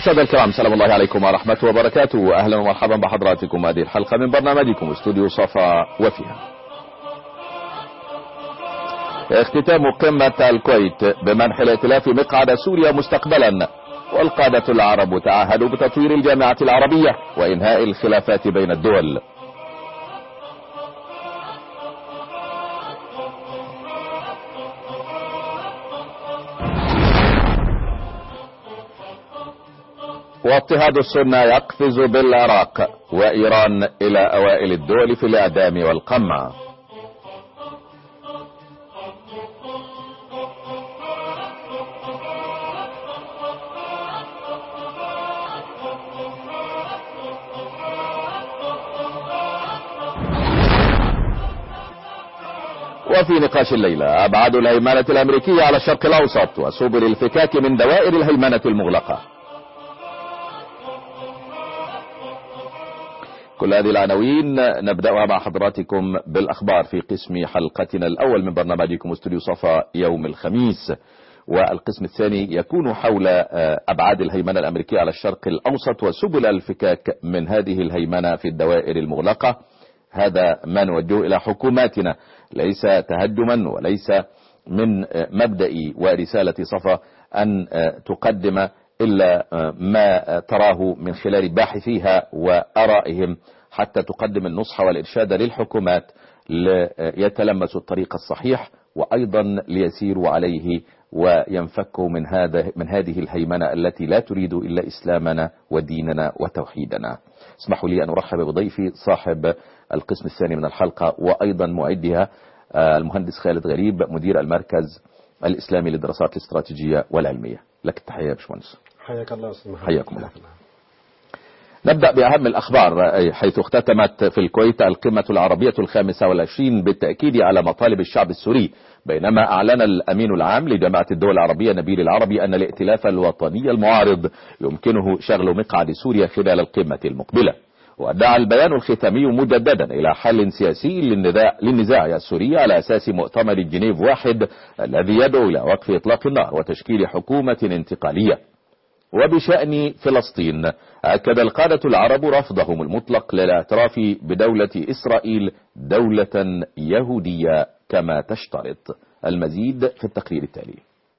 السادة الكرام سلام الله عليكم ورحمة وبركاته أهلا ومرحبا بحضراتكم هذه الحلقة من برنامجكم استوديو صفا وفيها اختتام قمة الكويت بمنح الائتلاف مقعد سوريا مستقبلا والقادة العرب تعهدوا بتطوير الجامعة العربية وإنهاء الخلافات بين الدول واضطهاد السنة يقفز بالعراق وإيران إلى أوائل الدول في الإعدام والقمع وفي نقاش الليلة أبعاد الهيمنة الأمريكية على الشرق الأوسط وسبل الفكاك من دوائر الهيمنة المغلقة كل هذه العناوين نبدأها مع حضراتكم بالأخبار في قسم حلقتنا الأول من برنامجكم استوديو صفا يوم الخميس والقسم الثاني يكون حول أبعاد الهيمنة الأمريكية على الشرق الأوسط وسبل الفكاك من هذه الهيمنة في الدوائر المغلقة هذا ما نوجهه إلى حكوماتنا ليس تهدما وليس من مبدأ ورسالة صفا أن تقدم إلا ما تراه من خلال باحثيها وأرائهم حتى تقدم النصح والإرشاد للحكومات ليتلمسوا الطريق الصحيح وأيضا ليسيروا عليه وينفكوا من هذا من هذه الهيمنة التي لا تريد إلا إسلامنا وديننا وتوحيدنا اسمحوا لي أن أرحب بضيفي صاحب القسم الثاني من الحلقة وأيضا معدها المهندس خالد غريب مدير المركز الإسلامي للدراسات الاستراتيجية والعلمية لك التحية يا باشمهندس حياك الله استاذ حياكم الله نبدأ بأهم الأخبار حيث اختتمت في الكويت القمة العربية الخامسة والعشرين بالتأكيد على مطالب الشعب السوري بينما أعلن الأمين العام لجامعة الدول العربية نبيل العربي أن الائتلاف الوطني المعارض يمكنه شغل مقعد سوريا خلال القمة المقبلة ودعا البيان الختامي مجددا إلى حل سياسي للنزاع, للنزاع السوري على أساس مؤتمر جنيف واحد الذي يدعو إلى وقف إطلاق النار وتشكيل حكومة انتقالية وبشأن فلسطين أكد القادة العرب رفضهم المطلق للاعتراف بدولة إسرائيل دولة يهودية كما تشترط المزيد في التقرير التالي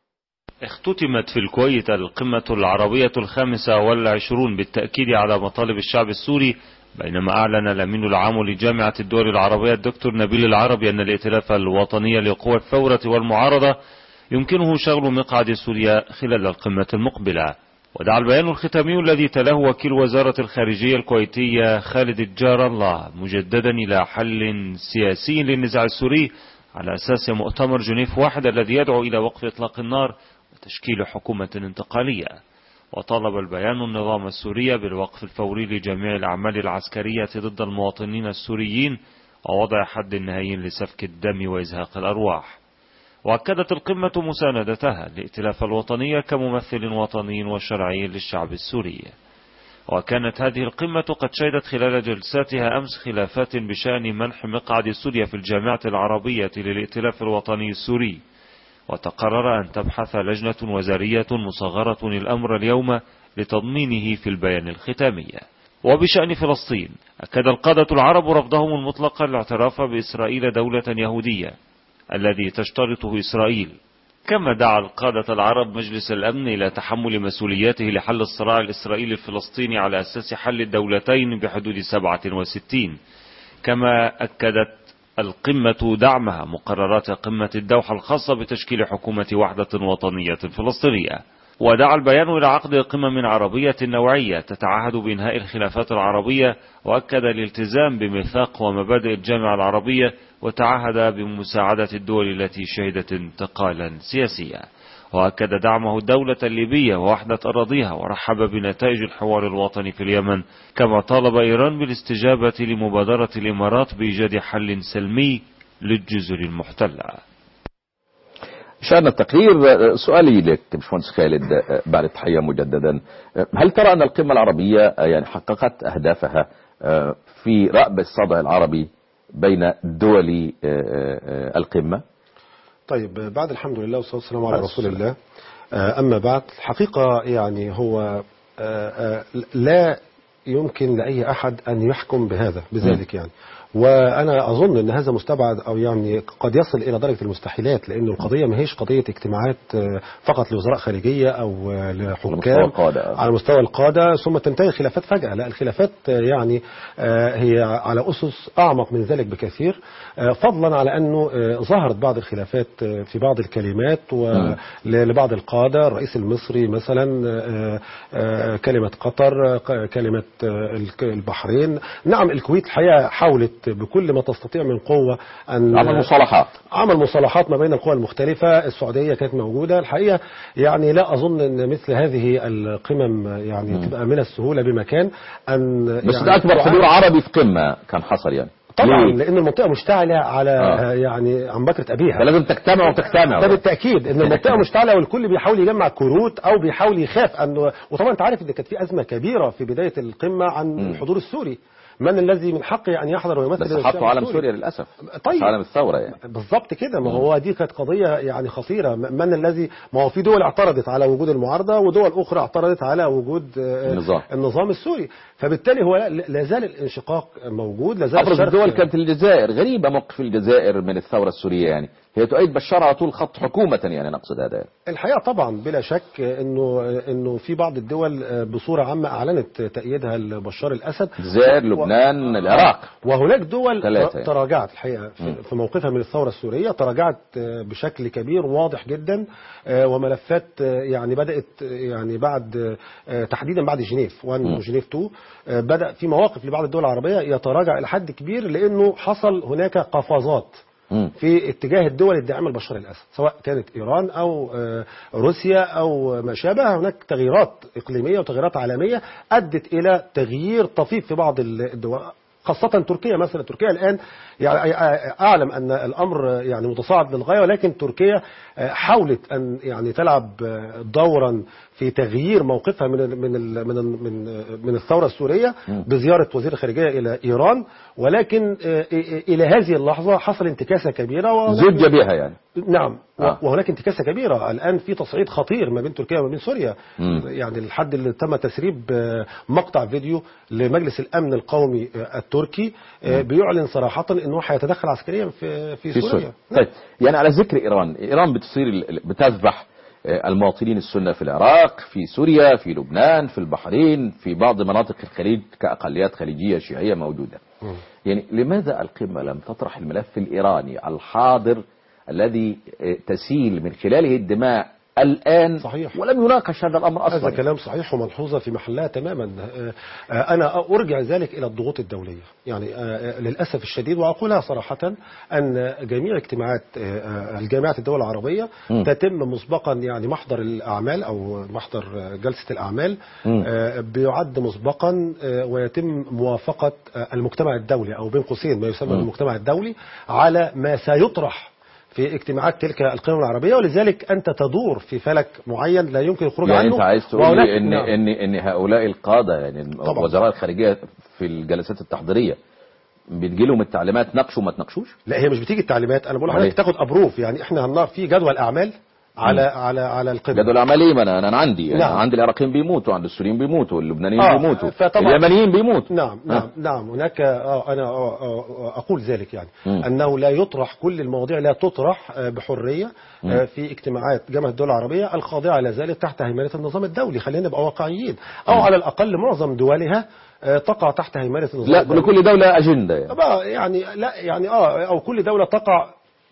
اختتمت في الكويت القمة العربية الخامسة والعشرون بالتأكيد على مطالب الشعب السوري بينما أعلن الأمين العام لجامعة الدول العربية الدكتور نبيل العربي أن الائتلاف الوطني لقوى الثورة والمعارضة يمكنه شغل مقعد سوريا خلال القمة المقبلة ودعا البيان الختامي الذي تلاه وكيل وزارة الخارجية الكويتية خالد الجار الله مجددا إلى حل سياسي للنزاع السوري على أساس مؤتمر جنيف واحد الذي يدعو إلى وقف إطلاق النار وتشكيل حكومة انتقالية وطالب البيان النظام السوري بالوقف الفوري لجميع الأعمال العسكرية ضد المواطنين السوريين ووضع حد نهائي لسفك الدم وإزهاق الأرواح وأكدت القمة مساندتها للائتلاف الوطني كممثل وطني وشرعي للشعب السوري وكانت هذه القمة قد شهدت خلال جلساتها أمس خلافات بشأن منح مقعد سوريا في الجامعة العربية للائتلاف الوطني السوري وتقرر أن تبحث لجنة وزارية مصغرة الأمر اليوم لتضمينه في البيان الختامي وبشأن فلسطين أكد القادة العرب رفضهم المطلق الاعتراف بإسرائيل دولة يهودية الذي تشترطه إسرائيل كما دعا القادة العرب مجلس الأمن إلى تحمل مسؤولياته لحل الصراع الإسرائيلي الفلسطيني على أساس حل الدولتين بحدود 67 كما أكدت القمة دعمها مقررات قمة الدوحة الخاصة بتشكيل حكومة وحدة وطنية فلسطينية ودعا البيان إلى عقد قمم عربية نوعية تتعهد بإنهاء الخلافات العربية وأكد الالتزام بميثاق ومبادئ الجامعة العربية وتعهد بمساعدة الدول التي شهدت انتقالا سياسيا وأكد دعمه الدولة الليبية ووحدة أراضيها ورحب بنتائج الحوار الوطني في اليمن كما طالب إيران بالاستجابة لمبادرة الإمارات بإيجاد حل سلمي للجزر المحتلة شأن التقرير سؤالي لك باشمهندس خالد بعد التحية مجددا هل ترى أن القمة العربية يعني حققت أهدافها في رأب الصدع العربي بين دول القمة طيب بعد الحمد لله والصلاة والسلام على رسول الله أما بعد الحقيقة يعني هو آه، آه، لا يمكن لأي أحد أن يحكم بهذا بذلك يعني وأنا أظن أن هذا مستبعد أو يعني قد يصل إلى درجة المستحيلات لأن القضية ما هيش قضية اجتماعات آه، فقط لوزراء خارجية أو آه، مستوى لحكام القادة. على مستوى القادة ثم تنتهي الخلافات فجأة لا الخلافات آه، يعني آه، هي على أسس أعمق من ذلك بكثير آه، فضلا على أنه آه، ظهرت بعض الخلافات آه، في بعض الكلمات ولبعض القادة الرئيس المصري مثلا آه، آه، كلمة قطر آه، ق- كلمة آه، الك- البحرين نعم الكويت الحقيقة حاولت بكل ما تستطيع من قوة أن عمل مصالحات عمل مصالحات ما بين القوى المختلفة السعودية كانت موجودة الحقيقة يعني لا أظن أن مثل هذه القمم يعني تبقى من السهولة بمكان أن بس يعني ده اكبر تعاني. حضور عربي في قمه كان حصل يعني طبعا ليه؟ لأن المنطقة مشتعلة على آه. يعني عن بكرة أبيها ده لازم تجتمع وتجتمع ده بالتاكيد ان المنطقه مشتعله والكل بيحاول يجمع كروت او بيحاول يخاف انه وطبعا انت عارف ان كانت في ازمه كبيره في بدايه القمه عن الحضور السوري من الذي من حقه ان يحضر ويمثل بس الشعب حطوا علم السوري؟ سوريا للاسف طيب. مش علم الثوره يعني بالظبط كده ما هو دي كانت قضيه يعني خطيره من الذي ما هو في دول اعترضت على وجود المعارضه ودول اخرى اعترضت على وجود آه، النظام. النظام السوري فبالتالي هو لا- لا زال الانشقاق موجود لا زال ابرز الشرخ- الدول كانت الجزائر غريبه موقف الجزائر من الثوره السوريه يعني هي تؤيد بشار على طول خط حكومه يعني نقصد هذا الحقيقه طبعا بلا شك انه انه في بعض الدول بصوره عامه اعلنت تأييدها لبشار الاسد الجزائر لبنان العراق وهناك دول ثلاثة يعني. تراجعت الحقيقه في- في موقفها من الثوره السوريه تراجعت بشكل كبير واضح جدا وملفات يعني بدات يعني بعد تحديدا بعد جنيف 1 وجنيف 2 بدا في مواقف لبعض الدول العربيه يتراجع الى حد كبير لانه حصل هناك قفزات مم. في اتجاه الدول الداعمه لبشار الاسد سواء كانت ايران او آه، روسيا او ما شابه هناك تغييرات اقليميه وتغييرات عالميه ادت الى تغيير طفيف في بعض الدول خاصة تركيا مثلا تركيا الآن يعني أعلم أن الأمر يعني متصاعد للغاية ولكن تركيا آه، حاولت أن يعني تلعب آه، دورا في تغيير موقفها من ال من ال من ال من, آه، من الثورة السورية بزيارة وزير الخارجية إلى إيران ولكن آه، إلى هذه اللحظة حصل انتكاسة كبيرة وهناك- زج بها يعني نعم آه. وهناك انتكاسه كبيره الان في تصعيد خطير ما بين تركيا وما بين سوريا مم. يعني الحد اللي تم تسريب آه، مقطع فيديو لمجلس الامن القومي آه، التركي آه، بيعلن صراحه انه هيتدخل عسكريا في في, في سوريا طيب يعني على ذكر ايران ايران بتصير ال- بتذبح آه، المواطنين السنه في العراق في سوريا في لبنان في البحرين في بعض مناطق الخليج كاقليات خليجيه شيعيه موجوده يعني لماذا القمه لم تطرح الملف الايراني الحاضر الذي آه، تسيل من خلاله الدماء الان صحيح. ولم يناقش هذا الامر هذا اصلا كلام صحيح وملحوظة في محلها تماما آه، آه، أنا أرجع ذلك إلى الضغوط الدولية يعني آه، آه، للأسف الشديد وأقولها صراحة أن جميع اجتماعات آه، آه، الجامعات الدول العربية مم. تتم مسبقا يعني محضر الأعمال أو محضر آه، جلسة الأعمال مم. آه، بيعد مسبقا آه، ويتم موافقة آه، المجتمع الدولي أو بين قوسين ما يسمى مم. بالمجتمع الدولي على ما سيطرح في اجتماعات تلك القمم العربية ولذلك أنت تدور في فلك معين لا يمكن الخروج يعني عنه انت عايز تقول وهناك- لي ان نعم. ان ان هؤلاء القاده يعني طبعا. وزراء الخارجيه في الجلسات التحضيريه بتجي لهم التعليمات ناقشوا ما تناقشوش لا هي مش بتيجي التعليمات انا بقول أمال لحضرتك إيه؟ تاخد ابروف يعني احنا هننار في جدول اعمال على على على القمه جدول عمليه ما انا انا عندي يعني نعم. عندي العراقيين بيموتوا عند السوريين بيموتوا اللبنانيين آه، بيموتوا فطبعا- اليمنيين بيموتوا نعم ها؟ نعم نعم هناك آه انا آه آه اقول ذلك يعني مم. انه لا يطرح كل المواضيع لا تطرح آه بحريه آه في اجتماعات جامعه الدول العربيه الخاضعه لا زالت تحت هيمنه النظام الدولي خلينا نبقى واقعيين او على الاقل معظم دولها آه تقع تحت هيمنه النظام لا الدولي لكل دوله اجنده يعني بقى يعني لا يعني اه او كل دوله تقع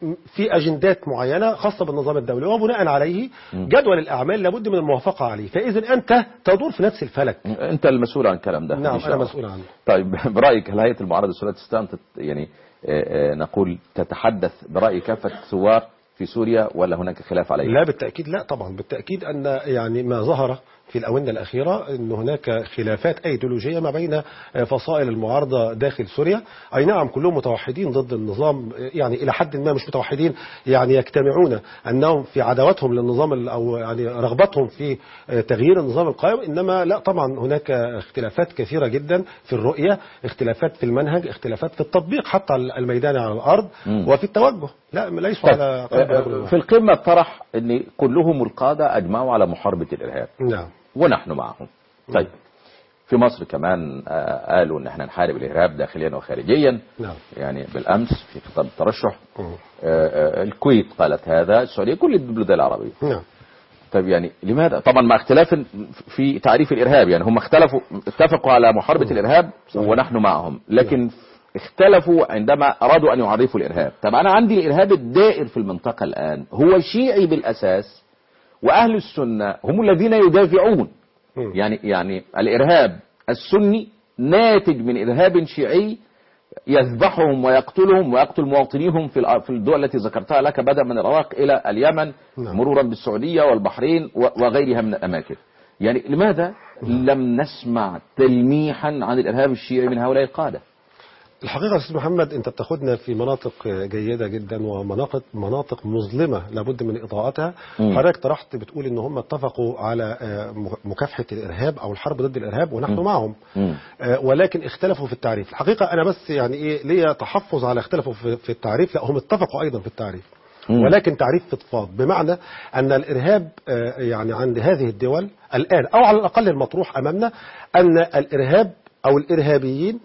في اجندات معينه خاصه بالنظام الدولي وبناء عليه جدول الاعمال لابد من الموافقه عليه فاذا انت تدور في نفس الفلك انت المسؤول عن الكلام ده نعم إن شاء انا الله. مسؤول عنه طيب برايك هل هيئه المعارضه السوريه تستطيع أن تت- يعني آه، آه، نقول تتحدث براي كافه الثوار في سوريا ولا هناك خلاف عليه؟ لا بالتاكيد لا طبعا بالتاكيد ان يعني ما ظهر في الآونة الأخيرة أن هناك خلافات أيديولوجية ما بين فصائل المعارضة داخل سوريا أي نعم كلهم متوحدين ضد النظام يعني إلى حد ما مش متوحدين يعني يجتمعون أنهم في عداوتهم للنظام ال- أو يعني رغبتهم في تغيير النظام القائم إنما لا طبعا هناك اختلافات كثيرة جدا في الرؤية اختلافات في المنهج اختلافات في التطبيق حتى على الميدان على الأرض مم. وفي التوجه لا ليسوا طيب، على قلب رجل آه، واحد. في القمه طرح ان كلهم القاده اجمعوا على محاربه الارهاب نعم ونحن معهم طيب في مصر كمان آه، قالوا ان احنا نحارب الارهاب داخليا وخارجيا نعم. يعني بالامس في خطاب الترشح مم. آه، آه، الكويت قالت هذا السعوديه كل البلاد العربيه نعم طيب يعني لماذا طبعا مع اختلاف في تعريف الارهاب يعني هم اختلفوا اتفقوا على محاربه الارهاب ونحن معهم لكن اختلفوا عندما ارادوا ان يعرفوا الارهاب طب انا عندي الارهاب الدائر في المنطقه الان هو شيعي بالاساس واهل السنه هم الذين يدافعون مم. يعني يعني الارهاب السني ناتج من ارهاب شيعي يذبحهم ويقتلهم ويقتل مواطنيهم في الأ- في الدول التي ذكرتها لك بدءا من العراق الى اليمن نعم. مرورا بالسعوديه والبحرين و- وغيرها من الاماكن. يعني لماذا لم نسمع تلميحا عن الارهاب الشيعي من هؤلاء القاده؟ الحقيقة يا أستاذ محمد أنت بتاخدنا في مناطق جيدة جدا ومناطق مناطق مظلمة لابد من إضاءتها مم. حضرتك طرحت بتقول إن هم اتفقوا على آه، مكافحة الإرهاب أو الحرب ضد الإرهاب ونحن معهم مم. آه، ولكن اختلفوا في التعريف الحقيقة أنا بس يعني إيه ليا تحفظ على اختلفوا في في التعريف لا هم اتفقوا أيضا في التعريف مم. ولكن تعريف فضفاض بمعنى أن الإرهاب آه، يعني عند هذه الدول الآن أو على الأقل المطروح أمامنا أن الإرهاب أو الإرهابيين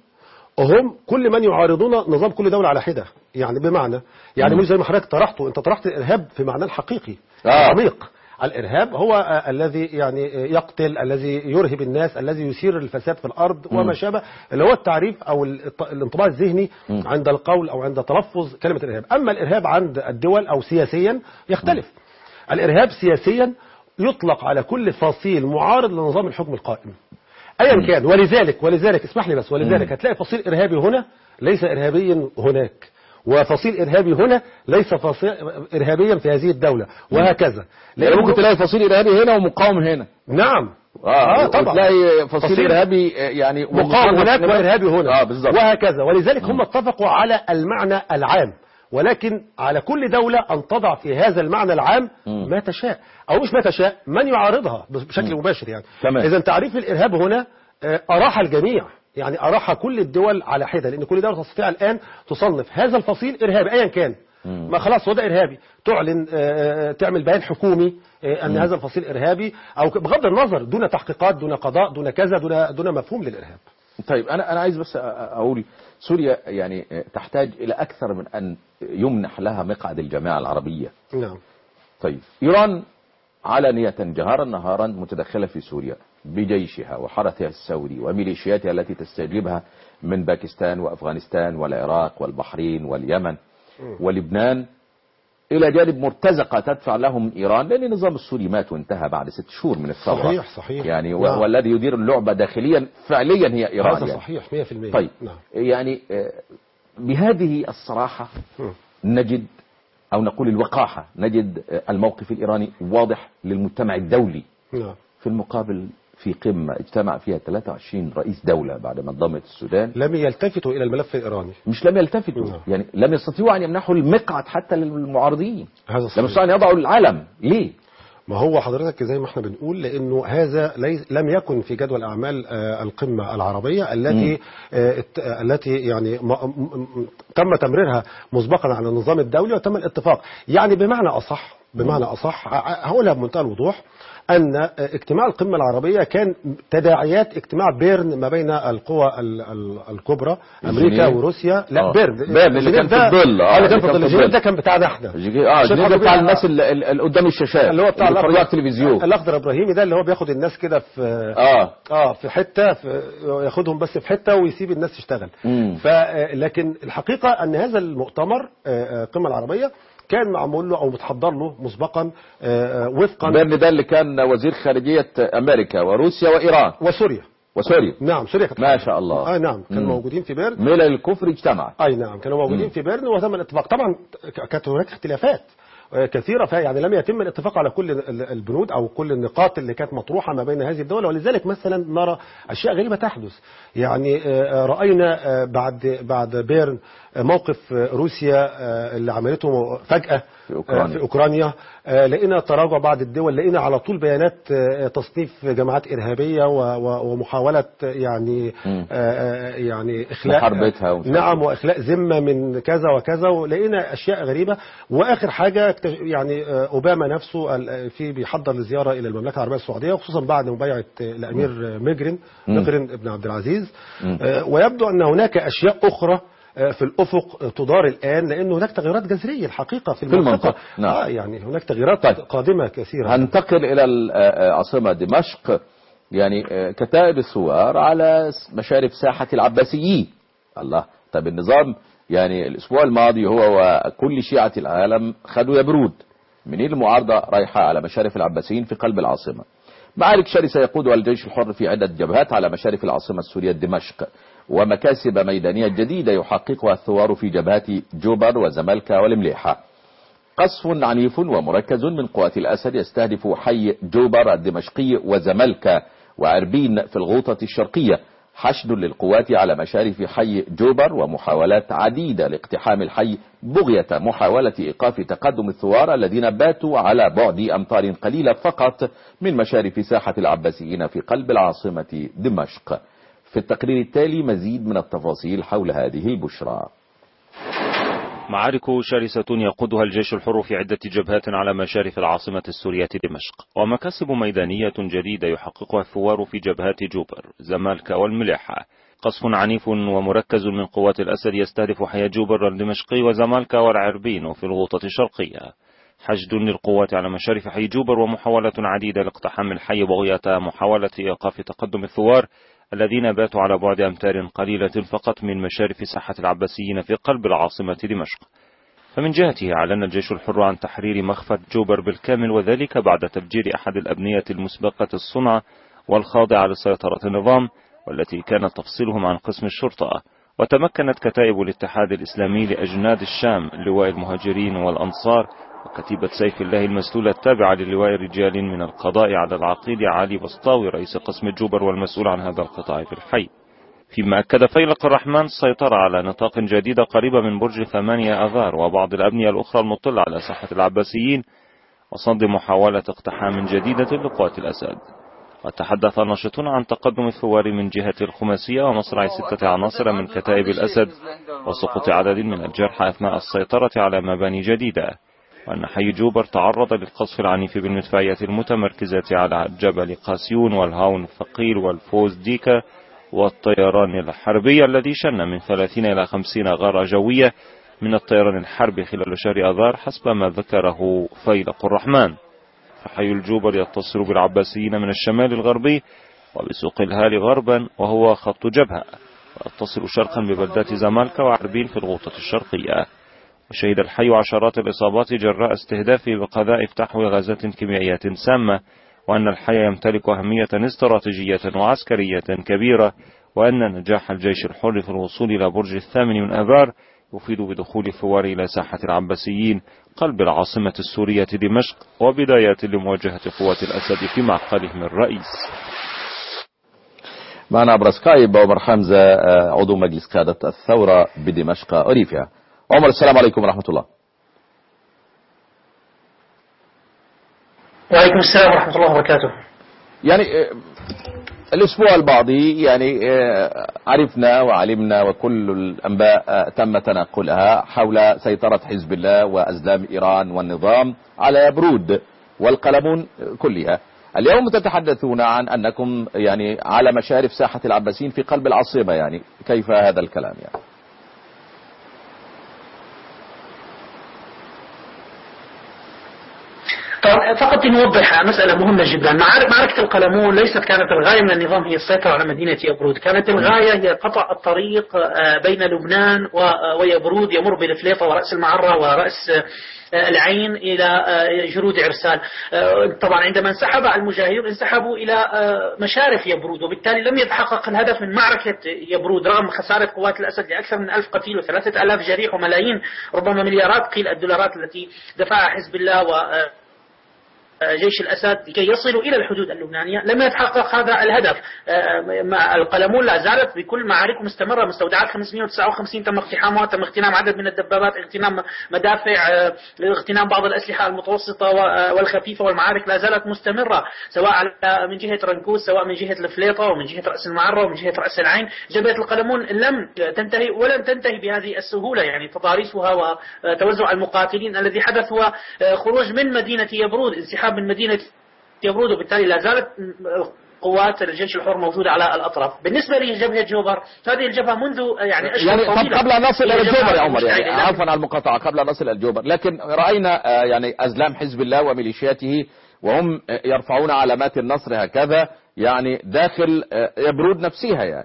هم كل من يعارضون نظام كل دولة على حدة يعني بمعنى يعني مم. مش زي ما حضرتك طرحته انت طرحت الارهاب في معناه الحقيقي آه. العميق الارهاب هو آه، الذي يعني آه، يقتل الذي يرهب الناس الذي يثير الفساد في الارض مم. وما شابه اللي هو التعريف او الط- الانطباع الذهني مم. عند القول او عند تلفظ كلمه الارهاب اما الارهاب عند الدول او سياسيا يختلف الارهاب سياسيا يطلق على كل فصيل معارض لنظام الحكم القائم ايا كان ولذلك ولذلك اسمح لي بس ولذلك مم. هتلاقي فصيل ارهابي هنا ليس ارهابيا هناك وفصيل ارهابي هنا ليس فصيل ارهابيا في هذه الدوله وهكذا يعني لأنه- ممكن تلاقي فصيل ارهابي هنا ومقاوم هنا نعم اه, طبعا وتلاقي فصيل, فصيل ارهابي آه، يعني مقاوم هناك وارهابي هنا اه بالظبط وهكذا ولذلك هم اتفقوا على المعنى العام ولكن على كل دولة أن تضع في هذا المعنى العام مم. ما تشاء أو مش ما تشاء من يعارضها بشكل مباشر يعني تمام. إذا تعريف الإرهاب هنا آه، أراح الجميع يعني أراح كل الدول على حدة لأن كل دولة تستطيع الآن تصنف هذا الفصيل إرهابي أيا كان مم. ما خلاص هو ده إرهابي تعلن آه، آه، تعمل بيان حكومي آه، أن هذا الفصيل إرهابي أو ك- بغض النظر دون تحقيقات دون قضاء دون كذا دون دون مفهوم للإرهاب طيب انا انا عايز بس أ- اقول سوريا يعني تحتاج الى اكثر من ان يمنح لها مقعد الجماعه العربيه نعم طيب ايران علنيه جهارا نهارا متدخله في سوريا بجيشها وحرسها الثوري وميليشياتها التي تستجلبها من باكستان وافغانستان والعراق والبحرين واليمن ولبنان الى جانب مرتزقه تدفع لهم ايران لان النظام السوري مات وانتهى بعد ست شهور من الثوره صحيح صحيح يعني و- نعم. والذي يدير اللعبه داخليا فعليا هي ايران هذا يعني. صحيح 100% طيب نعم يعني آه، بهذه الصراحة مم. نجد أو نقول الوقاحة نجد آه، الموقف الإيراني واضح للمجتمع الدولي نعم في المقابل في قمة اجتمع فيها 23 رئيس دولة بعد ما انضمت السودان لم يلتفتوا إلى الملف الإيراني مش لم يلتفتوا نعم. يعني لم يستطيعوا أن يمنحوا المقعد حتى للمعارضين هذا لم صحيح يستطيعوا أن يضعوا العلم ليه؟ ما هو حضرتك زي ما احنا بنقول لانه هذا ليس لم يكن في جدول اعمال آه، القمه العربيه التي آه، ات- آه، التي يعني م- م- م- تم تمريرها مسبقا على النظام الدولي وتم الاتفاق يعني بمعنى اصح بمعنى اصح ع- هقولها بمنتهى الوضوح ان آه، اجتماع القمه العربيه كان تداعيات اجتماع بيرن ما بين القوى ال- ال- الكبرى امريكا جنيف. وروسيا لا آه. بيرن بيرن اللي كان جنيف في ده- الظل، آه، آه، اللي كان في اللي كان الظل في جنيف الظل. ده كان بتاعنا احنا جيجي- اه الشيخ جنيف أبو بتاع بيه- الناس ال- ال- ال- قدام الشاشات اللي هو بتاع بيتفرجوا الأخضر- على التلفزيون الاخضر ابراهيمي ده اللي هو بياخد الناس كده في اه اه في حته في ياخدهم بس في حته ويسيب الناس تشتغل مم. ف آه، لكن الحقيقه ان هذا المؤتمر آه، آه، القمه العربيه كان معمول له او متحضر له مسبقا آه، آه، وفقا بيرن ده اللي كان وزير خارجية أمريكا وروسيا وإيران وسوريا وسوريا نعم سوريا كانت ما شاء الله اه نعم كانوا مم. موجودين في بيرن ملل الكفر اجتمع اي نعم كانوا موجودين مم. في بيرن وتم الاتفاق طبعا ك- كانت هناك اختلافات آه، كثيرة فيها يعني لم يتم الاتفاق على كل ال- البنود أو كل النقاط اللي كانت مطروحة ما بين هذه الدول ولذلك مثلا نرى أشياء غريبة تحدث يعني آه، رأينا آه، بعد بعد بيرن آه، موقف آه، روسيا آه، اللي عملته فجأة في أوكرانيا. آه، في أوكرانيا آه، لقينا تراجع بعض الدول لقينا على طول بيانات آه، تصنيف جماعات إرهابية و- و- ومحاولة آه، يعني مم. آه، آه، يعني إخلاء محاربتها ومش عارف نعم واخلاء ذمه من كذا وكذا ولقينا اشياء غريبه واخر حاجه تج- يعني آه، اوباما نفسه ال- في بيحضر لزياره الى المملكه العربيه السعوديه وخصوصا بعد مبايعه آه، الامير آه، مجرن مجرن ابن عبد العزيز آه، ويبدو ان هناك اشياء اخرى آه، في الافق آه، تدار الان لان هناك تغيرات جذريه الحقيقه في المنطقه, المنطقة، نعم. آه يعني هناك تغييرات طيب. قادمه كثيره هنتقل إلى العاصمة دمشق يعني آه، كتائب الثوار على س- مشارف ساحة العباسيين الله طب النظام يعني الأسبوع الماضي هو وكل شيعة العالم خدوا يبرود منين المعارضة رايحة على مشارف العباسيين في قلب العاصمة معارك شرسة يقودها الجيش الحر في عدة جبهات على مشارف العاصمة السورية دمشق ومكاسب ميدانية جديدة يحققها الثوار في جبهات جوبر وزملكة والمليحة قصف عنيف ومركز من قوات الأسد يستهدف حي جوبر الدمشقي وزملكة وعربين في الغوطة الشرقية حشد للقوات على مشارف حي جوبر ومحاولات عديدة لاقتحام الحي بغية محاولة إيقاف تقدم الثوار الذين باتوا على بعد أمتار قليلة فقط من مشارف ساحة العباسيين في قلب العاصمة دمشق في التقرير التالي مزيد من التفاصيل حول هذه البشرى معارك شرسة يقودها الجيش الحر في عدة جبهات على مشارف العاصمة السورية دمشق ومكاسب ميدانية جديدة يحققها الثوار في جبهات جوبر زمالكا والمليحة قصف عنيف ومركز من قوات الأسد يستهدف حي جوبر الدمشقي وزمالكا والعربين وفي الغوطة الشرقية حشد للقوات على مشارف حي جوبر ومحاولة عديدة لاقتحام الحي بغية محاولة إيقاف تقدم الثوار الذين باتوا على بعد أمتار قليلة فقط من مشارف ساحة العباسيين في قلب العاصمة دمشق فمن جهته أعلن الجيش الحر عن تحرير مخفى جوبر بالكامل وذلك بعد تفجير أحد الأبنية المسبقة الصنع والخاضعة لسيطرة النظام والتي كانت تفصلهم عن قسم الشرطة وتمكنت كتائب الاتحاد الإسلامي لأجناد الشام لواء المهاجرين والأنصار وكتيبة سيف الله المسلولة التابعة للواء رجال من القضاء على العقيد علي بسطاوي رئيس قسم جوبر والمسؤول عن هذا القطاع في الحي فيما أكد فيلق الرحمن السيطرة على نطاق جديدة قريبة من برج ثمانية آذار وبعض الأبنية الأخرى المطلة على ساحة العباسيين وصد محاولة اقتحام جديدة لقوات الأسد وتحدث الناشطون عن تقدم الثوار من جهة الخماسية ومصرع ستة عناصر من كتائب الأسد وسقوط عدد من الجرحى أثناء السيطرة على مباني جديدة وأن حي جوبر تعرض للقصف العنيف بالمدفعية المتمركزة على جبل قاسيون والهاون ثقيل والفوز ديكا والطيران الحربي الذي شن من 30 إلى 50 غارة جوية من الطيران الحربي خلال شهر أذار حسب ما ذكره فيلق الرحمن فحي الجوبر يتصل بالعباسيين من الشمال الغربي وبسوق الهالي غربا وهو خط جبهة ويتصل شرقا ببلدات زمالكا وعربين في الغوطة الشرقية وشهد الحي عشرات الإصابات جراء استهدافه بقذائف تحوي غازات كيميائية سامة وأن الحي يمتلك أهمية استراتيجية وعسكرية كبيرة وأن نجاح الجيش الحر في الوصول إلى برج الثامن من آذار يفيد بدخول الثوار إلى ساحة العباسيين قلب العاصمة السورية دمشق وبدايات لمواجهة قوات الأسد في معقلهم الرئيس معنا عبر سكايب عمر حمزة آه، عضو مجلس قيادة الثورة بدمشق أوريفيا عمر السلام عليكم ورحمة الله وعليكم السلام ورحمة الله وبركاته يعني آه، الأسبوع الماضي يعني آه، عرفنا وعلمنا وكل الأنباء آه، تم تناقلها حول سيطرة حزب الله وأزلام إيران والنظام على يبرود والقلمون كلها اليوم تتحدثون عن أنكم يعني على مشارف ساحة العباسيين في قلب العاصمة يعني كيف هذا الكلام يعني طبعا فقط لنوضح مسألة مهمة جدا معارك معركة القلمون ليست كانت الغاية من النظام هي السيطرة على مدينة يبرود كانت الغاية هي قطع الطريق آه، بين لبنان و- ويبرود يمر بالفليطة ورأس المعرة ورأس آه، العين إلى آه، جرود عرسال آه، طبعا عندما انسحب المجاهدون انسحبوا إلى آه، مشارف يبرود وبالتالي لم يتحقق الهدف من معركة يبرود رغم خسارة قوات الأسد لأكثر من ألف قتيل وثلاثة ألاف جريح وملايين ربما مليارات قيل الدولارات التي دفعها حزب الله و آه، جيش الأسد لكي يصلوا إلى الحدود اللبنانية لم يتحقق هذا الهدف مع القلمون لا زالت بكل معارك مستمرة مستودعات 559 تم اقتحامها تم اغتنام عدد من الدبابات اغتنام مدافع اغتنام بعض الأسلحة المتوسطة والخفيفة والمعارك لا زالت مستمرة سواء من جهة رنكوس سواء من جهة الفليطة ومن جهة رأس المعرة ومن جهة رأس العين جبهة القلمون لم تنتهي ولن تنتهي بهذه السهولة يعني تضاريسها وتوزع المقاتلين الذي حدث هو خروج من مدينة يبرود انسحاب من مدينة يبرود وبالتالي لا زالت قوات الجيش الحر موجودة على الأطراف بالنسبة لجبهة جوبر هذه الجبهة منذ يعني أشهر يعني طب طويلة قبل أن نصل إلى الجوبر يا عمر يعني مشتعلة. عفوا على المقاطعة قبل أن نصل إلى الجوبر لكن رأينا آه، يعني أزلام حزب الله وميليشياته وهم آه، يرفعون علامات النصر هكذا يعني داخل آه، يبرود نفسها يعني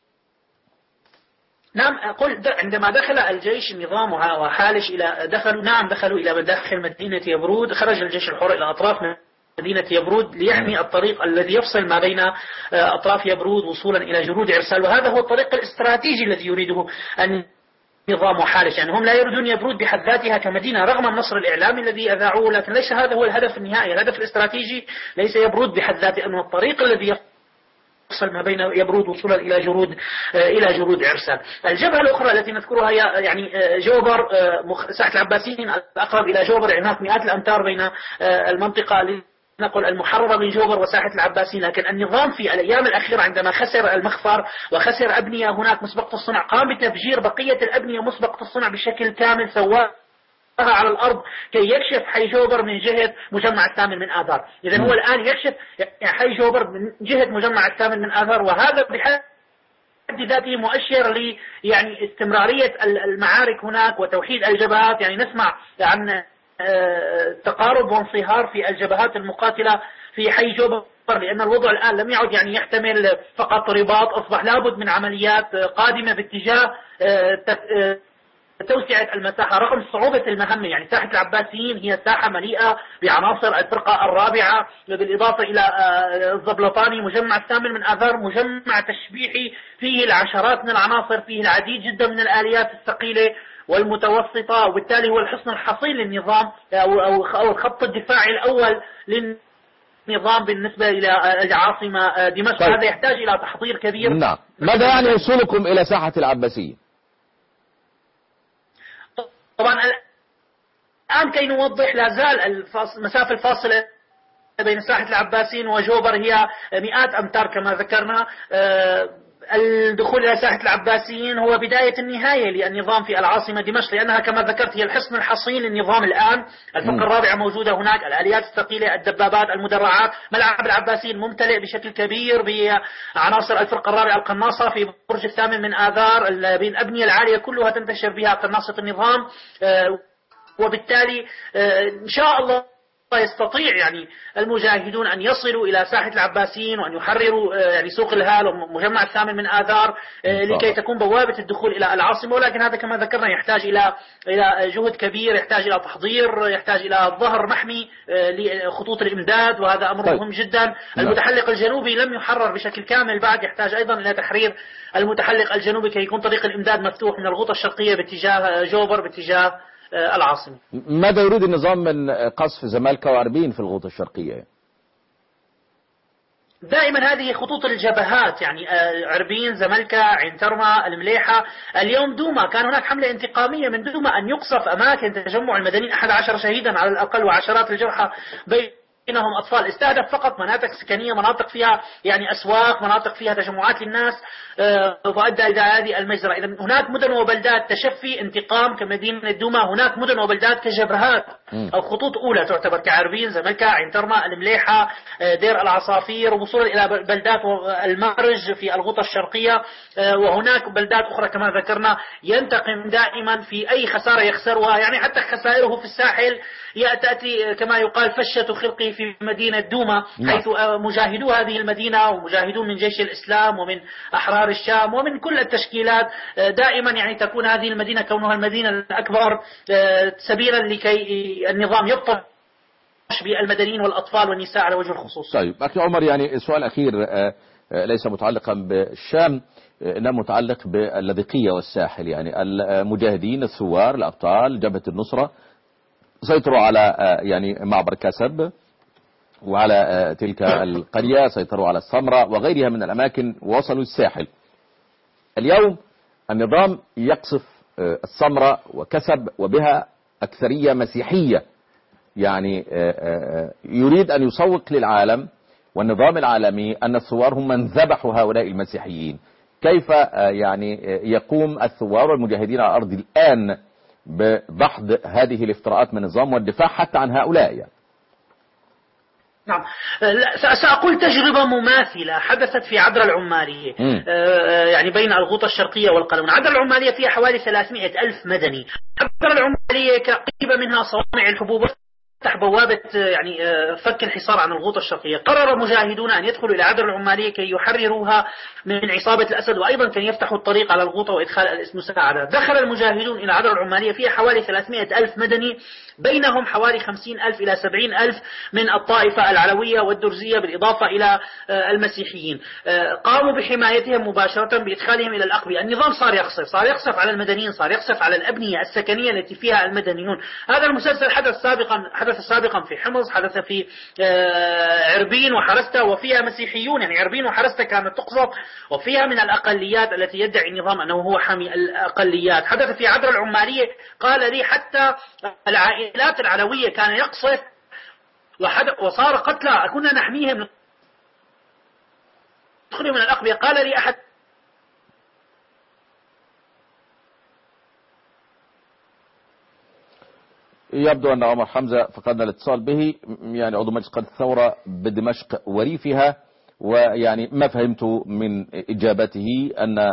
نعم قل د- عندما دخل الجيش النظام وه- وحالش إلى دخلوا نعم دخلوا إلى مداخل مدينة يبرود خرج الجيش الحر إلى أطراف مدينة يبرود ليحمي الطريق الذي يفصل ما بين آه، أطراف يبرود وصولا إلى جنود عرسال وهذا هو الطريق الاستراتيجي الذي يريده النظام وحالش يعني هم لا يريدون يبرود بحد ذاتها كمدينة رغم النصر الإعلامي الذي أذاعوه لكن ليس هذا هو الهدف النهائي الهدف الاستراتيجي ليس يبرود بحد ذاته أنه الطريق الذي يفصل ما بين يبرود وصولا الى جرود آه، الى جرود عرسان. الجبهه الاخرى التي نذكرها هي يعني آه، جوبر آه، مخ- ساحه العباسيين الاقرب الى جوبر يعني هناك مئات الامتار بين آه، المنطقه اللي نقول المحررة من جوبر وساحة العباسيين لكن النظام في الأيام الأخيرة عندما خسر المخفر وخسر أبنية هناك مسبقة الصنع قام بتفجير بقية الأبنية مسبقة الصنع بشكل كامل سواء على الأرض كي يكشف حي جوبر من جهة مجمع الثامن من آذار إذا هو الآن يكشف حي جوبر من جهة مجمع الثامن من آذار وهذا بحد ذاته مؤشر ل يعني استمرارية ال- المعارك هناك وتوحيد الجبهات يعني نسمع عن آه، تقارب وانصهار في الجبهات المقاتلة في حي جوبر لأن الوضع الآن لم يعد يعني يحتمل فقط رباط أصبح لابد من عمليات آه، قادمة باتجاه آه، تف- آه، توسعة المساحة رغم صعوبة المهمة يعني ساحة العباسيين هي ساحة مليئة بعناصر الفرقة الرابعة بالإضافة إلى آه، الزبلطاني مجمع الثامن من آثار مجمع تشبيحي فيه العشرات من العناصر فيه العديد جدا من الآليات الثقيلة والمتوسطة وبالتالي هو الحصن الحصين للنظام أو أو أو الخط الدفاعي الأول للنظام بالنسبة إلى العاصمة دمشق طيب. هذا يحتاج إلى تحضير كبير نعم ماذا يعني وصولكم إلى ساحة العباسيين طبعا الآن كي نوضح لا زال الفاصل المسافة الفاصلة بين ساحة العباسين وجوبر هي مئات أمتار كما ذكرنا آه، الدخول إلى ساحة العباسيين هو بداية النهاية للنظام في العاصمة دمشق لأنها كما ذكرت هي الحصن الحصين للنظام الآن الفقرة مم. الرابعة موجودة هناك الآليات الثقيلة الدبابات المدرعات ملعب العباسيين ممتلئ بشكل كبير بعناصر الفرقة الرابعة القناصة في برج الثامن من آذار ال- بالأبنية العالية كلها تنتشر بها قناصة النظام آه، وبالتالي آه، إن شاء الله يستطيع يعني المجاهدون أن يصلوا إلى ساحة العباسيين وأن يحرروا آه، يعني سوق الهال ومجمع الثامن من آذار آه، إن شاء لكي الله. تكون بوابة الدخول إلى العاصمة ولكن هذا كما ذكرنا يحتاج إلى إلى جهد كبير يحتاج إلى تحضير يحتاج إلى ظهر محمي آه، لخطوط الإمداد وهذا أمر طيب. مهم جدا المتحلق الجنوبي لم يحرر بشكل كامل بعد يحتاج أيضا إلى تحرير المتحلق الجنوبي كي يكون طريق الإمداد مفتوح من الغوطة الشرقية باتجاه جوبر باتجاه آه، العاصمة ماذا يريد النظام من قصف زمالكا وعربين في الغوطة الشرقية دائما هذه خطوط الجبهات يعني آه، عربين زملكا عين ترمى المليحة اليوم دوما كان هناك حملة انتقامية من دوما أن يقصف أماكن تجمع المدنيين 11 شهيدا على الأقل وعشرات الجرحى بينهم أطفال استهدف فقط مناطق سكنية مناطق فيها يعني أسواق مناطق فيها تجمعات للناس آه، وأدى إلى هذه المجزرة إذا هناك مدن وبلدات تشفي انتقام كمدينة دوما هناك مدن وبلدات كجبهات مم. أو خطوط أولى تعتبر كعربين زملكا عين ترمى المليحة آه، دير العصافير وصولا إلى بلدات المرج في الغوطة الشرقية آه، وهناك بلدات أخرى كما ذكرنا ينتقم دائما في أي خسارة يخسرها يعني حتى خسائره في الساحل يا- تأتي آه، كما يقال فشة خلقه في مدينة دوما نعم. حيث آه، مجاهدو هذه المدينة ومجاهدون من جيش الإسلام ومن أحرار الشام ومن كل التشكيلات آه، دائما يعني تكون هذه المدينة كونها المدينة الأكبر آه، سبيلا لكي النظام يبطش بالمدنيين والأطفال والنساء على وجه الخصوص طيب أخي عمر يعني سؤال أخير آه، آه، ليس متعلقا بالشام آه، إنما متعلق باللاذقية والساحل يعني المجاهدين الثوار الأبطال جبهة النصرة سيطروا على آه، يعني معبر كسب وعلى آه، تلك القرية سيطروا على السمرة وغيرها من الأماكن ووصلوا الساحل اليوم النظام يقصف آه، السمرة وكسب وبها أكثرية مسيحية يعني آه، آه، يريد أن يسوق للعالم والنظام العالمي أن الثوار هم من ذبحوا هؤلاء المسيحيين كيف آه، يعني آه، يقوم الثوار والمجاهدين على الأرض الآن بضحض هذه الافتراءات من النظام والدفاع حتى عن هؤلاء يعني. نعم لا، س- سأقول تجربة مماثلة حدثت في عدرا العمالية مم. آه، يعني بين الغوطة الشرقية والقلمون عدرا العمالية فيها حوالي 300 ألف مدني عدرا العمالية قريبة منها صوامع الحبوب تحت بوابة آه، يعني آه، فك الحصار عن الغوطة الشرقية قرر مجاهدون أن يدخلوا إلى عدرا العمالية كي يحرروها من عصابة الأسد وأيضا كي يفتحوا الطريق على الغوطة وإدخال المساعدة دخل المجاهدون إلى عدرا العمالية فيها حوالي 300 ألف مدني بينهم حوالي 50 ألف إلى 70 ألف من الطائفة العلوية والدرزية بالإضافة إلى آه، المسيحيين آه، قاموا بحمايتهم مباشرة بإدخالهم إلى الأقبية النظام صار يقصف صار يقصف على المدنيين صار يقصف على الأبنية السكنية التي فيها المدنيون هذا المسلسل حدث سابقا حدث سابقا في حمص حدث في آه، عربين وحرستا وفيها مسيحيون يعني عربين وحرستا كانت تقصف وفيها من الأقليات التي يدعي النظام أنه هو حامي الأقليات حدث في عدرا العمالية قال لي حتى العائلات العلوية كان يقصف وحد- وصار قتلى كنا نحميهم ندخل من الأقبية قال لي أحد يبدو أن عمر حمزة فقدنا الاتصال به يعني عضو مجلس قادة الثورة بدمشق وريفها ويعني ما فهمت من إجابته أن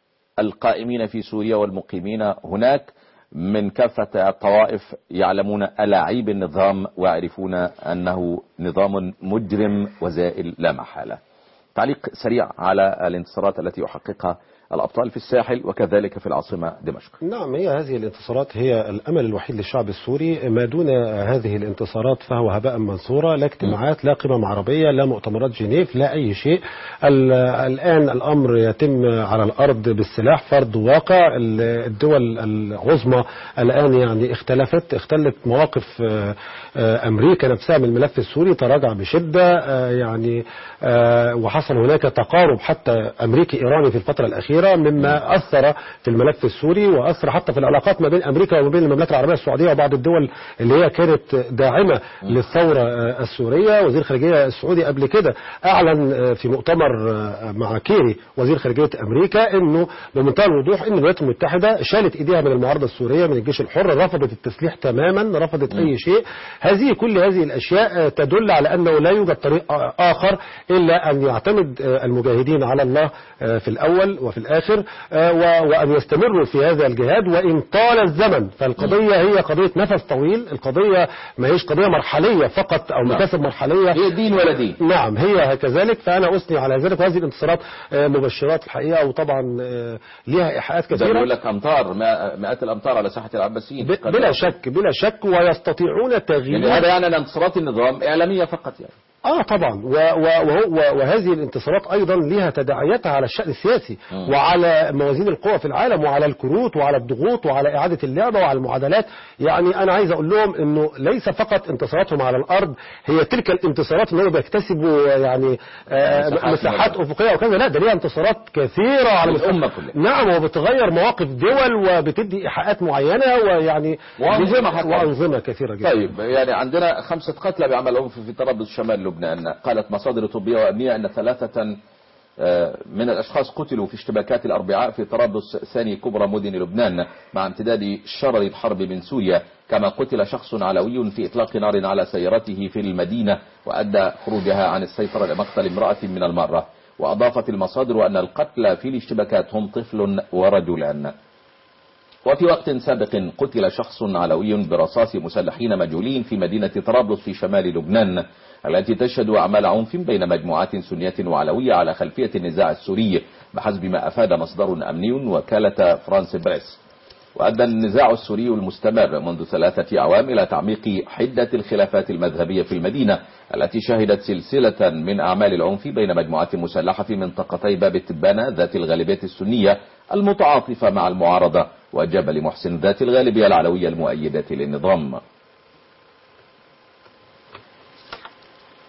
القائمين في سوريا والمقيمين هناك من كافة الطوائف يعلمون ألاعيب النظام ويعرفون أنه نظام مجرم وزائل لا محالة تعليق سريع على الانتصارات التي يحققها الأبطال في الساحل وكذلك في العاصمة دمشق نعم هي هذه الانتصارات هي الامل الوحيد للشعب السوري ما دون هذه الانتصارات فهو هباء منثورا لا اجتماعات لا قمم عربيه لا مؤتمرات جنيف لا اي شيء ال- الان الامر يتم على الارض بالسلاح فرض واقع ال- الدول العظمى الان يعني اختلفت اختلت مواقف آه، آه، امريكا نفسها من الملف السوري تراجع بشده آه، يعني آه، وحصل هناك تقارب حتى امريكي ايراني في الفتره الاخيره مما اثر في الملف السوري واثر حتى في العلاقات ما بين امريكا وما بين المملكه العربيه السعوديه وبعض الدول اللي هي كانت داعمه للثوره آه، السوريه وزير الخارجيه السعودي قبل كده اعلن آه، في مؤتمر آه، مع كيري وزير خارجيه امريكا انه بمنتهى الوضوح ان الولايات المتحده شالت ايديها من المعارضه السوريه من الجيش الحر رفضت التسليح تماما رفضت اي شيء هذه كل هذه الاشياء آه، تدل على انه لا يوجد طريق آه، اخر الا ان يعتمد آه، المجاهدين على الله آه، في الاول وفي الاخر آه، و- وان يستمروا في هذا الجهاد وان طال الزمن فالقضيه هي قضيه نفس طويل القضيه ما هيش قضيه مرحليه فقط او نعم. مكاسب مرحليه هي دين ولا دين نعم هي كذلك فأنا أثني على ذلك وهذه الانتصارات آه، مبشرات الحقيقة وطبعا آه، ليها إيحاءات ده بيقول كثيرة لك امطار مئة- مئات الامطار على ساحه العباسيين ب- بلا شك بلا شك ويستطيعون يعني تغيير هذا يعني ان انتصارات النظام اعلاميه فقط يعني اه طبعا و و وهو- وهذه الانتصارات ايضا لها تداعياتها على الشان السياسي مم. وعلى موازين القوى في العالم وعلى الكروت وعلى الضغوط وعلى اعاده اللعبه وعلى المعادلات يعني انا عايز اقول لهم انه ليس فقط انتصاراتهم على الارض هي تلك الانتصارات ان هم بيكتسبوا يعني آه مساحات مساحات مدى. افقيه وكذا لا ده ليها انتصارات كثيره على الأمة مستوى- كلها. نعم وبتغير مواقف دول وبتدي ايحاءات معينه ويعني وأنظمة حتى. وانظمه كثيره جدا طيب يعني عندنا خمسة قتلى بعمل عنف في طرابلس شمال لبنان قالت مصادر طبية وأمنية أن ثلاثة آه، من الأشخاص قتلوا في اشتباكات الأربعاء في طرابلس ثاني كبرى مدن لبنان مع امتداد شرر الحرب من سوريا كما قتل شخص علوي في إطلاق نار على سيارته في المدينة وأدى خروجها عن السيطرة لمقتل امرأة من المرة وأضافت المصادر أن القتلى في الاشتباكات هم طفل ورجلان وفي وقت سابق قتل شخص علوي برصاص مسلحين مجهولين في مدينة طرابلس في شمال لبنان التي تشهد أعمال عنف بين مجموعات سنية وعلوية على خلفية النزاع السوري بحسب ما أفاد مصدر أمني وكالة فرانس بريس وأدى النزاع السوري المستمر منذ ثلاثة أعوام إلى تعميق حدة الخلافات المذهبية في المدينة التي شهدت سلسلة من أعمال العنف بين مجموعات مسلحة في منطقتي باب التبانة ذات الغالبية السنية المتعاطفة مع المعارضة وجبل محسن ذات الغالبية العلوية المؤيدة للنظام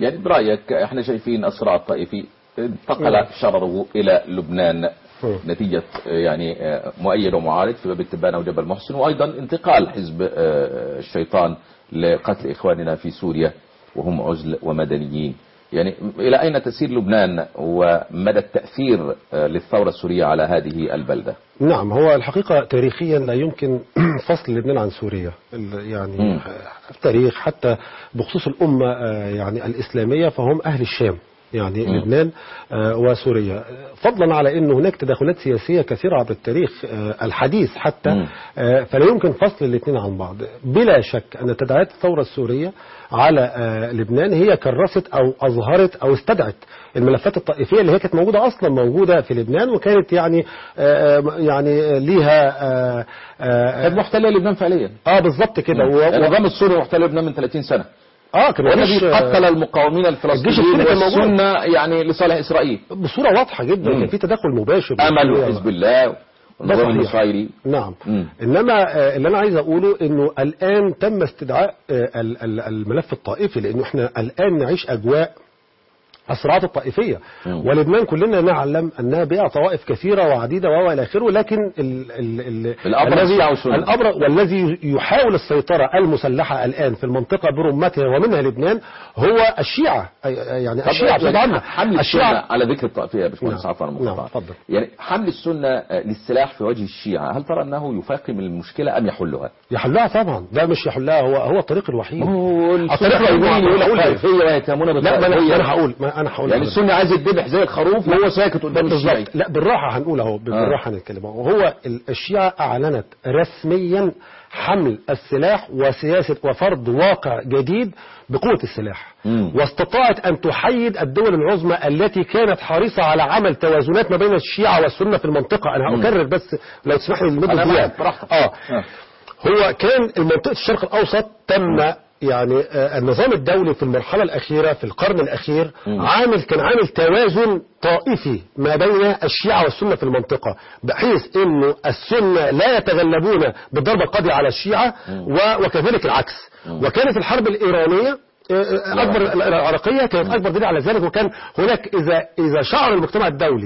يعني برأيك احنا شايفين الصراع الطائفي انتقل شرره إلى لبنان مم. نتيجة آه، يعني آه، مؤيد ومعارض في باب التبانة وجبل محسن وأيضا انتقال حزب آه، الشيطان لقتل إخواننا في سوريا وهم عزل ومدنيين يعني إلى أين تسير لبنان ومدى التأثير آه، للثورة السورية على هذه البلدة نعم هو الحقيقة تاريخيا لا يمكن فصل لبنان عن سوريا ال- يعني مم. التاريخ حتى بخصوص الأمة آه، يعني الإسلامية فهم أهل الشام يعني مم. لبنان آه، وسوريا فضلا على أن هناك تداخلات سياسية كثيرة عبر التاريخ آه، الحديث حتى مم. آه، فلا يمكن فصل الاثنين عن بعض بلا شك أن تداعيات الثورة السورية على آه، لبنان هي كرست أو أظهرت أو استدعت الملفات الطائفية اللي هي كانت موجودة أصلا موجودة في لبنان وكانت يعني آه، آه، يعني ليها آه، آه، كانت محتلة لبنان فعليا اه بالظبط كده و- و- النظام السوري محتل لبنان من 30 سنة اه كان والذي مفيش، آه، قتل المقاومين الفلسطينيين السوري كان موجود. والسنة يعني لصالح إسرائيل بصورة واضحة جدا مم. كان في تدخل مباشر أمل بالسورية. وحزب الله ده والنظام صحيح. الإسرائيلي نعم مم. انما آه، اللي انا عايز اقوله انه الان تم استدعاء آه، ال- ال- الملف الطائفي لانه احنا الان نعيش اجواء الصراعات الطائفية مم. ولبنان كلنا نعلم أنها بها طوائف كثيرة وعديدة وإلى آخره لكن ال ال ال الأبرز الذي الشيعة والسنة. الأبرز والذي يحاول السيطرة المسلحة الآن في المنطقة برمتها ومنها لبنان هو الشيعة أي- يعني الشيعة بصفة عامة حمل السنة الشيعة على ذكر الطائفية يا باشمهندس نعم. عفوا نعم، المقاطعة اتفضل. يعني حمل السنة آه، للسلاح في وجه الشيعة هل ترى أنه يفاقم المشكلة أم يحلها؟ يحلها طبعا ده مش يحلها هو هو الطريق الوحيد هو الطريق السنة الوحيد يقول لك هقول لك. طائفية ويتهمون لا ما انا بالطائفية أنا هقول ما انا هقول يعني لك. السنة عايز يتذبح زي الخروف وهو ساكت قدام الشيعي بالظبط لا بالراحه هنقول اهو بالراحه هنتكلم اهو وهو ال- الشيعه اعلنت رسميا حمل السلاح وسياسه وفرض واقع جديد بقوه السلاح مم. واستطاعت ان تحيد الدول العظمى التي كانت حريصه على عمل توازنات ما بين الشيعه والسنه في المنطقه انا هكرر بس لو تسمح لي لمده أنا دقيقه معك، براحتك. اه آه. هو كان منطقة الشرق الأوسط تم يعني آه، النظام الدولي في المرحلة الأخيرة في القرن الأخير عامل كان عامل توازن طائفي ما بين الشيعة والسنة في المنطقة بحيث أنه السنة لا يتغلبون بالضربة القاضية على الشيعة و- وكذلك العكس وكانت الحرب الإيرانية آه، آه، أكبر العراقية كانت أكبر دليل على ذلك وكان هناك إذا إذا شعر المجتمع الدولي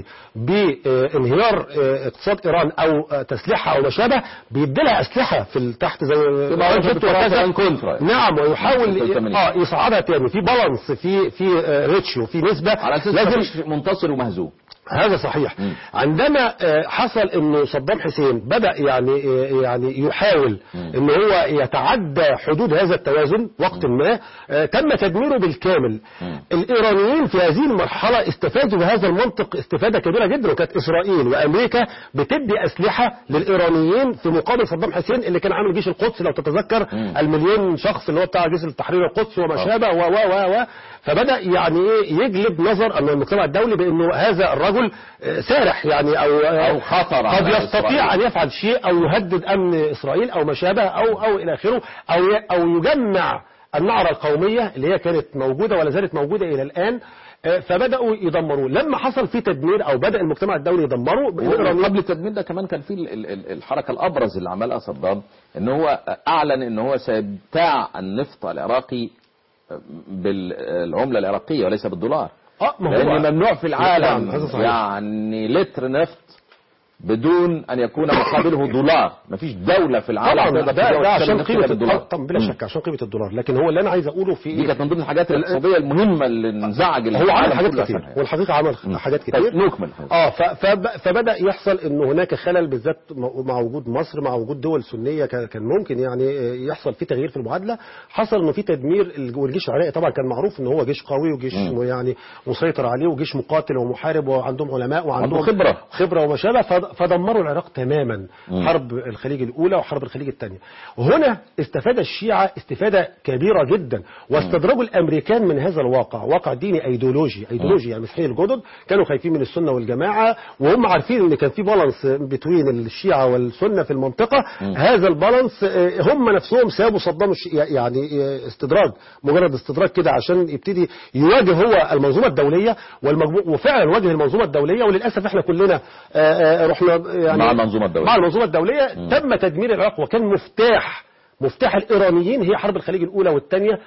بانهيار آه، اقتصاد إيران أو آه، تسليحها أو ما شابه بيدي لها أسلحة في ال- تحت زي يبقى ما وجهة قلت وكذا. فرنسا كونترا. نعم ويحاول 83. اه يصعدها تاني في بالانس في في آه، ريتشيو في نسبة على أساس لازم مفيش منتصر ومهزوم هذا صحيح عندما آه، حصل انه صدام حسين بدا يعني آه، يعني يحاول ان هو يتعدى حدود هذا التوازن وقت ما آه، تم تدميره بالكامل الايرانيين في هذه المرحله استفادوا بهذا المنطق استفاده كبيره جدا وكانت اسرائيل وامريكا بتدي اسلحه للايرانيين في مقابل صدام حسين اللي كان عامل جيش القدس لو تتذكر المليون شخص اللي هو بتاع جيش التحرير القدسي وما شابه و و و و فبدا يعني ايه يجلب نظر ان المجتمع الدولي بانه هذا الرجل آه، سارح يعني او أو خطر قد على يستطيع إسرائيل. ان يفعل شيء او يهدد امن اسرائيل او ما شابه او او الى اخره او ي- او يجمع النعره القوميه اللي هي كانت موجوده ولا زالت موجوده الى الان آه، فبداوا يدمروه لما حصل في تدمير او بدا المجتمع الدولي يدمره الإيرانيين- قبل التدمير ده كمان كان في ال- ال- ال- الحركة الأبرز اللي عملها صدام إن هو أعلن إن هو سيبتاع النفط العراقي بالعملة العراقية وليس بالدولار اه ما هو لأن ممنوع في العالم نعم، هذا صحيح. يعني لتر نفط بدون أن يكون مقابله دولار مفيش دولة في العالم طبعا تقدر ده, تبيع ده عشان وتشتري نفط قيمه إلا بالدولار الدولار طبعا بلا مم. شك عشان قيمه الدولار لكن هو اللي انا عايز اقوله في دي كانت من ضمن الحاجات الاقتصادية المهمة اللي انزعج هو عمل العالم حاجات كله كتير عشانها. والحقيقه عمل حاجات كتير طيب نكمل اه ف- فب- فبدا يحصل انه هناك خلل بالذات م- مع وجود مصر مع وجود دول سنيه كان كان ممكن يعني آه، يحصل في تغيير في المعادله حصل انه في تدمير الج- والجيش العراقي طبعا كان معروف ان هو جيش قوي وجيش مم. يعني مسيطر عليه وجيش مقاتل ومحارب وعندهم علماء وعندهم عنده خبرة. خبره وما شابه فد- فدمروا العراق تماما مم. حرب الخليج الاولى وحرب الخليج الثانيه هنا استفاد الشيعه استفاده كبيره جدا واستدرجوا الامريكان من هذا الواقع واقع ديني ايديولوجي ايديولوجي يعني المسيحيين الجدد كانوا خايفين من السنه والجماعه وهم عارفين ان كان في بالانس بين الشيعه والسنه في المنطقه هذا البالانس آه، هم نفسهم سابوا صدام الش- يعني آه، استدراج مجرد استدراج كده عشان يبتدي يواجه هو المنظومه الدوليه والمجموع وفعلا واجه المنظومه الدوليه وللاسف احنا كلنا آه، آه، رحنا يعني مع المنظومة الدولية. مع المنظومه الدوليه تم تدمير العراق وكان مفتاح مفتاح الإيرانيين هي حرب الخليج الأولى والثانية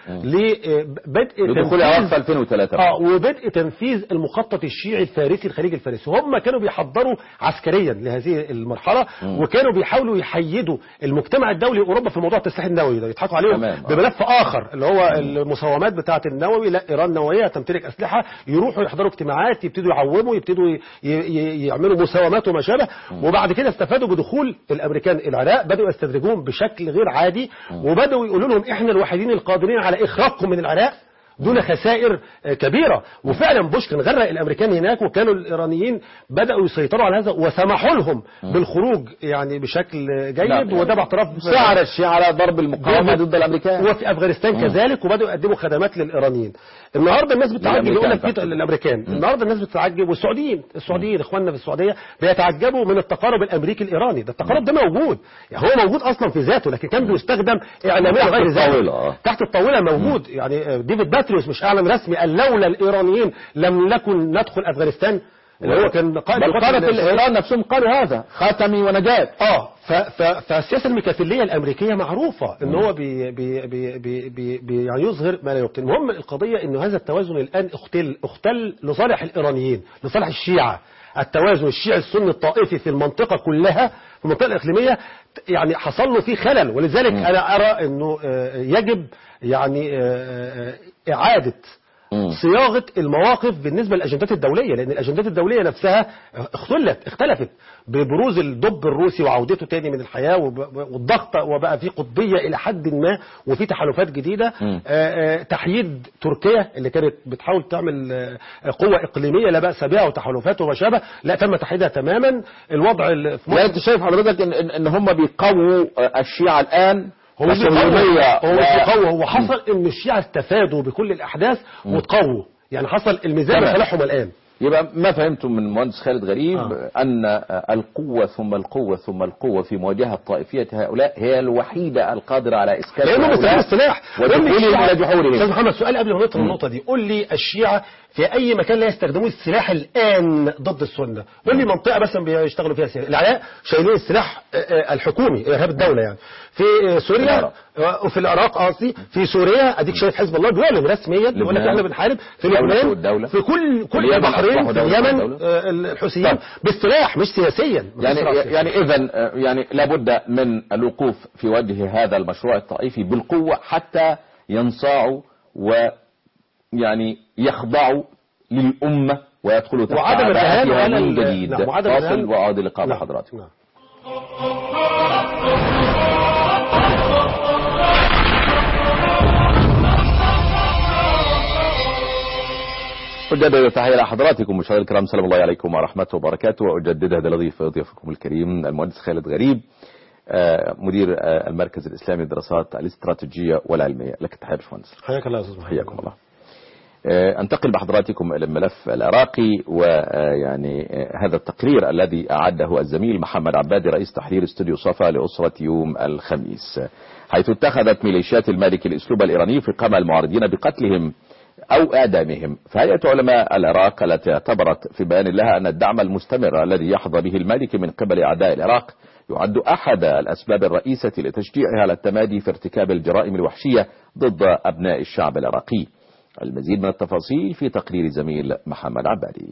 لبدء بدخول العراق في 2003 اه وبدء تنفيذ المخطط الشيعي الفارسي الخليج الفارسي هم كانوا بيحضروا عسكريا لهذه المرحلة وكانوا بيحاولوا يحيدوا المجتمع الدولي أوروبا في موضوع التسليح النووي ده يضحكوا عليهم تمام، آه. بملف آخر اللي هو المساومات بتاعة النووي لا إيران نووية تمتلك أسلحة يروحوا يحضروا اجتماعات يبتدوا يعوموا يبتدوا ي- ي- يعملوا مساومات وما شابه وبعد كده استفادوا بدخول الأمريكان العراق بدأوا يستدرجوهم بشكل غير عادي وبدأوا يقولوا لهم إحنا الوحيدين القادرين على إخراجكم من العراق دون خسائر آه، كبيرة وفعلا بوش كان غرق الامريكان هناك وكانوا الايرانيين بداوا يسيطروا على هذا وسمحوا لهم بالخروج يعني بشكل جيد نعم. وده باعتراف سعر الشيعة على ضرب المقاومة ضد الأمريكان وفي افغانستان كذلك وبداوا يقدموا خدمات للايرانيين النهارده الناس بتتعجب للأمريكان يقول لك في فقط. الامريكان النهارده الناس بتتعجب والسعوديين السعوديين اخواننا في السعوديه بيتعجبوا من التقارب الامريكي الايراني ده التقارب ده موجود يعني هو موجود اصلا في ذاته لكن كان بيستخدم اعلاميا تحت غير الطاولة، آه. ذلك تحت الطاولة موجود يعني آه، ديفيد باتريوس مش اعلن رسمي قال لولا الايرانيين لم نكن ندخل افغانستان اللي هو كان قائد بل القوات قالت الإيرانية. الإيران نفسهم قالوا هذا خاتمي ونجاة اه ف ف فالسياسه الميكافيليه الامريكيه معروفه ان هو بي بي بي بي بي بي يعني يظهر ما لا يمكن المهم القضيه انه هذا التوازن الان اختل اختل لصالح الايرانيين لصالح الشيعه التوازن الشيعي السني الطائفي في المنطقه كلها في المنطقه الاقليميه يعني حصل له فيه خلل ولذلك انا ارى انه آه، يجب يعني آه، آه، اعاده مم. صياغه المواقف بالنسبه للاجندات الدوليه لان الاجندات الدوليه نفسها اختلت اختلفت ببروز الدب الروسي وعودته تاني من الحياه وب- والضغط وبقى في قطبيه الى حد ما وفي تحالفات جديده مم. آه، آه، تحييد تركيا اللي كانت بتحاول تعمل آه، قوه اقليميه لا باس بها وتحالفات وما شابه لا تم تحييدها تماما الوضع اللي في لا مصر انت شايف حضرتك ان, إن, إن هم بيقووا الشيعة الآن هو مش بيقوي كصهيونية هو مش و- بيقوي هو حصل ان الشيعة استفادوا بكل الاحداث وتقووا يعني حصل الميزان تمام. لصالحهم الان يبقى ما فهمتم من المهندس خالد غريب آه. أن القوة ثم القوة ثم القوة في مواجهة طائفية هؤلاء هي الوحيدة القادرة على إسكات لانهم هؤلاء بيستخدموا السلاح قول لي ودخولهم الشيعة- إلى جحورهم استاذ محمد سؤال قبل ما نطلع النقطه دي قول لي الشيعة في اي مكان لا يستخدمون السلاح الان ضد السنه قول لي منطقه مثلا بيشتغلوا فيها سلاح العراق شايلين السلاح آه، آه، الحكومي ارهاب الدوله يعني في آه، سوريا العراق. آه، وفي العراق قصدي في سوريا اديك شايف حزب الله بيعلن رسميا بيقول لك لبنان. احنا بنحارب في دولة لبنان والدولة. في كل كل اليمن البحرين أصبحوا في دولة اليمن والدولة. آه، الحوثيين طب. بالسلاح مش سياسيا مفيش يعني صراع سياسي. يعني اذا يعني لابد من الوقوف في وجه هذا المشروع الطائفي بالقوة حتى ينصاعوا ويعني يخضعوا للأمة ويدخلوا تحت وعدم عباءتها الرهان على من ال- جديد نعم، وعدم فاصل الرهان- وأعود لقاء نعم، حضراتكم نعم. أجدد التحية إلى حضراتكم مشاهدينا الكرام سلام الله عليكم ورحمته وبركاته وأجددها لضيف ضيفكم الكريم المهندس خالد غريب آه، مدير آه، المركز الإسلامي للدراسات الاستراتيجية والعلمية لك التحية يا باشمهندس حياك الله يا استاذ محمد حياكم الله آه، انتقل بحضراتكم الى الملف العراقي ويعني هذا التقرير الذي اعده الزميل محمد عبادي رئيس تحرير استوديو صفا لاسره يوم الخميس حيث اتخذت ميليشيات المالكي الاسلوب الايراني في قمع المعارضين بقتلهم او اعدامهم فهيئه علماء العراق التي اعتبرت في بيان لها ان الدعم المستمر الذي يحظى به المالكي من قبل اعداء العراق يعد احد الاسباب الرئيسه لتشجيعها على التمادي في ارتكاب الجرائم الوحشيه ضد ابناء الشعب العراقي المزيد من التفاصيل في تقرير زميل محمد عبادي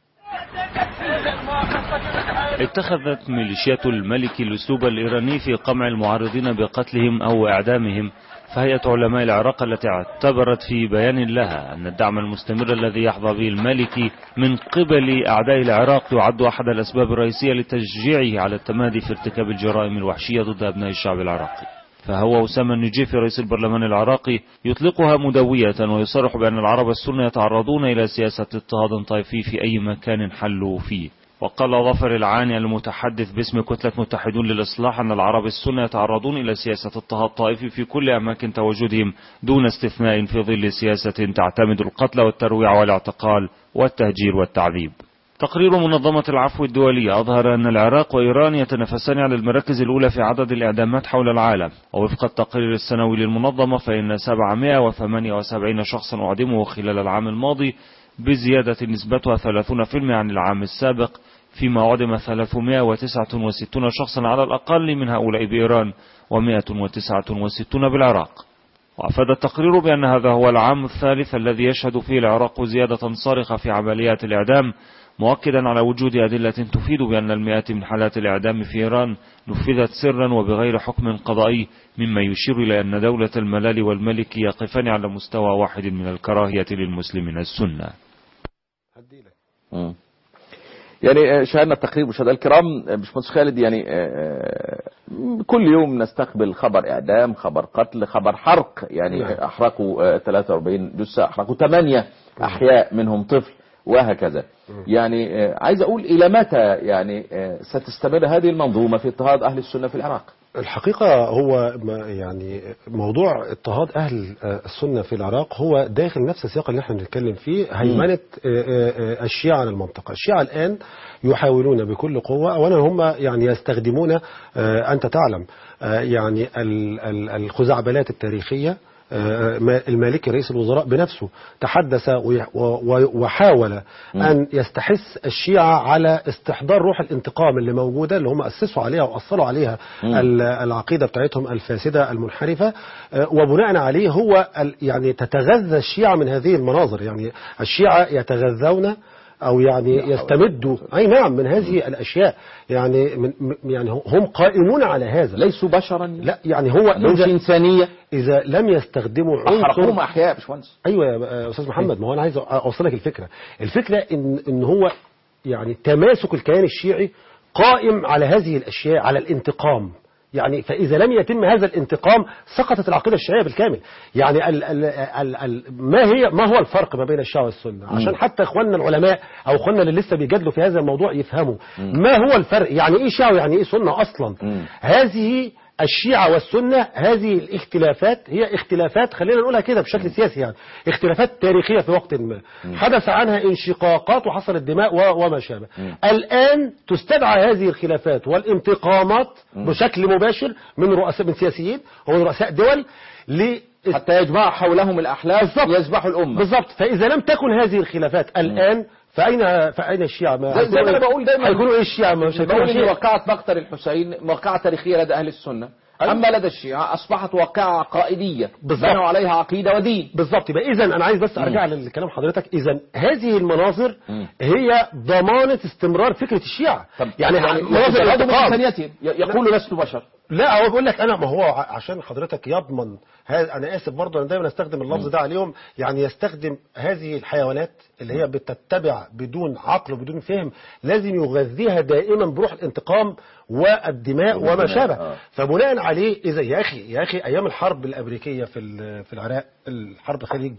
اتخذت ميليشيات الملك الأسلوب الإيراني في قمع المعارضين بقتلهم أو إعدامهم فهيئة علماء العراق التي اعتبرت في بيان لها أن الدعم المستمر الذي يحظى به المالكي من قبل أعداء العراق يعد أحد الأسباب الرئيسية لتشجيعه على التمادي في ارتكاب الجرائم الوحشية ضد أبناء الشعب العراقي فهو أسامة النجيفي رئيس البرلمان العراقي يطلقها مدوية ويصرح بأن العرب السنة يتعرضون إلى سياسة اضطهاد طائفي في أي مكان حلوا فيه وقال ظفر العاني المتحدث باسم كتلة متحدون للإصلاح أن العرب السنة يتعرضون إلى سياسة اضطهاد طائفي في كل أماكن تواجدهم دون استثناء في ظل سياسة تعتمد القتل والترويع والاعتقال والتهجير والتعذيب تقرير منظمة العفو الدولية أظهر أن العراق وإيران يتنافسان على المراكز الأولى في عدد الإعدامات حول العالم ووفق التقرير السنوي للمنظمة فإن 778 شخصا أعدموا خلال العام الماضي بزيادة نسبتها 30% عن العام السابق فيما عدم 369 شخصا على الأقل من هؤلاء بإيران و169 بالعراق وأفاد التقرير بأن هذا هو العام الثالث الذي يشهد فيه العراق زيادة صارخة في عمليات الإعدام مؤكدا على وجود أدلة تفيد بأن المئات من حالات الإعدام في إيران نفذت سرا وبغير حكم قضائي مما يشير إلى أن دولة الملال والملك يقفان على مستوى واحد من الكراهية للمسلمين السنة مم. يعني آه، شاهدنا التقرير مشاهدينا الكرام آه، باشمهندس خالد يعني آه، كل يوم نستقبل خبر اعدام خبر قتل خبر حرق يعني نعم. احرقوا آه، 43 جثه احرقوا 8 احياء منهم طفل وهكذا يعني آه، عايز اقول الى متى يعني آه، ستستمر هذه المنظومه في اضطهاد اهل السنه في العراق الحقيقة هو ما يعني موضوع اضطهاد أهل آه، السنة في العراق هو داخل نفس السياق اللي احنا بنتكلم فيه هيمنة آه، آه، آه، الشيعة على المنطقة الشيعة الآن يحاولون بكل قوة أولا هم يعني يستخدمون آه، أنت تعلم آه، يعني ال- ال- الخزعبلات التاريخية آه، ما- المالكي رئيس الوزراء بنفسه تحدث وي- و- و- وحاول أن يستحث الشيعة على استحضار روح الانتقام اللي موجودة اللي هم أسسوا عليها وأصلوا عليها ال- العقيدة بتاعتهم الفاسدة المنحرفة آه، وبناء عليه هو ال- يعني تتغذى الشيعة من هذه المناظر يعني الشيعة يتغذون او يعني يستمدوا اي نعم من هذه الاشياء يعني من م- يعني هم قائمون على هذا ليسوا بشرا لا يعني هو عندهمش إذا, انسانيه اذا لم يستخدموا احرقوهم عنصر احياء يا باشمهندس ايوه يا استاذ محمد ما هو انا عايز اوصلك الفكره الفكره ان ان هو يعني تماسك الكيان الشيعي قائم على هذه الاشياء على الانتقام يعني فاذا لم يتم هذا الانتقام سقطت العقيده الشيعيه بالكامل يعني ال ال ال ال ما هي ما هو الفرق ما بين الشيعه والسنه عشان حتى اخواننا العلماء او اخواننا اللي لسه بيجادلوا في هذا الموضوع يفهموا ما هو الفرق يعني ايه شيعه ويعني ايه سنه اصلا مم. هذه الشيعة والسنة هذه الاختلافات هي اختلافات خلينا نقولها كده بشكل سياسي يعني اختلافات تاريخية في وقت ما حدث عنها انشقاقات وحصلت دماء و- وما شابه الآن تستدعى هذه الخلافات والانتقامات بشكل مباشر من رؤساء من سياسيين ومن رؤساء دول ل حتى يجمع حولهم الاحلاف بالظبط. يذبحوا الامه بالضبط فإذا لم تكن هذه الخلافات الآن فأين فأين الشيعة ما زي- زي ما أنا هيكونوا- بقول دايما. هيكونوا ايه الشيعة مش هيكونوا بقول ان شيعة. وقعة مقتل الحسين وقعة تاريخية لدى اهل السنة أيوة. اما لدى الشيعة اصبحت واقعة عقائدية بالظبط. بنوا عليها عقيدة ودين بالظبط يبقى اذا انا عايز بس ارجع لكلام حضرتك اذا هذه المناظر مم. هي ضمانه استمرار فكره الشيعه يعني يعني مناظر مناظر الانتقام الانتقام انسانيتهم ي- يقول لست بشر لا هو بيقول لك انا ما هو ع- عشان حضرتك يضمن هذا انا اسف برضه انا دايما استخدم اللفظ ده عليهم يعني يستخدم هذه الحيوانات اللي هي بتتبع بدون عقل وبدون فهم لازم يغذيها دائما بروح الانتقام والدماء وما والدماء، شابه آه. فبناء عليه اذا يا اخي يا اخي ايام الحرب الامريكيه في ال- في العراق الحرب الخليج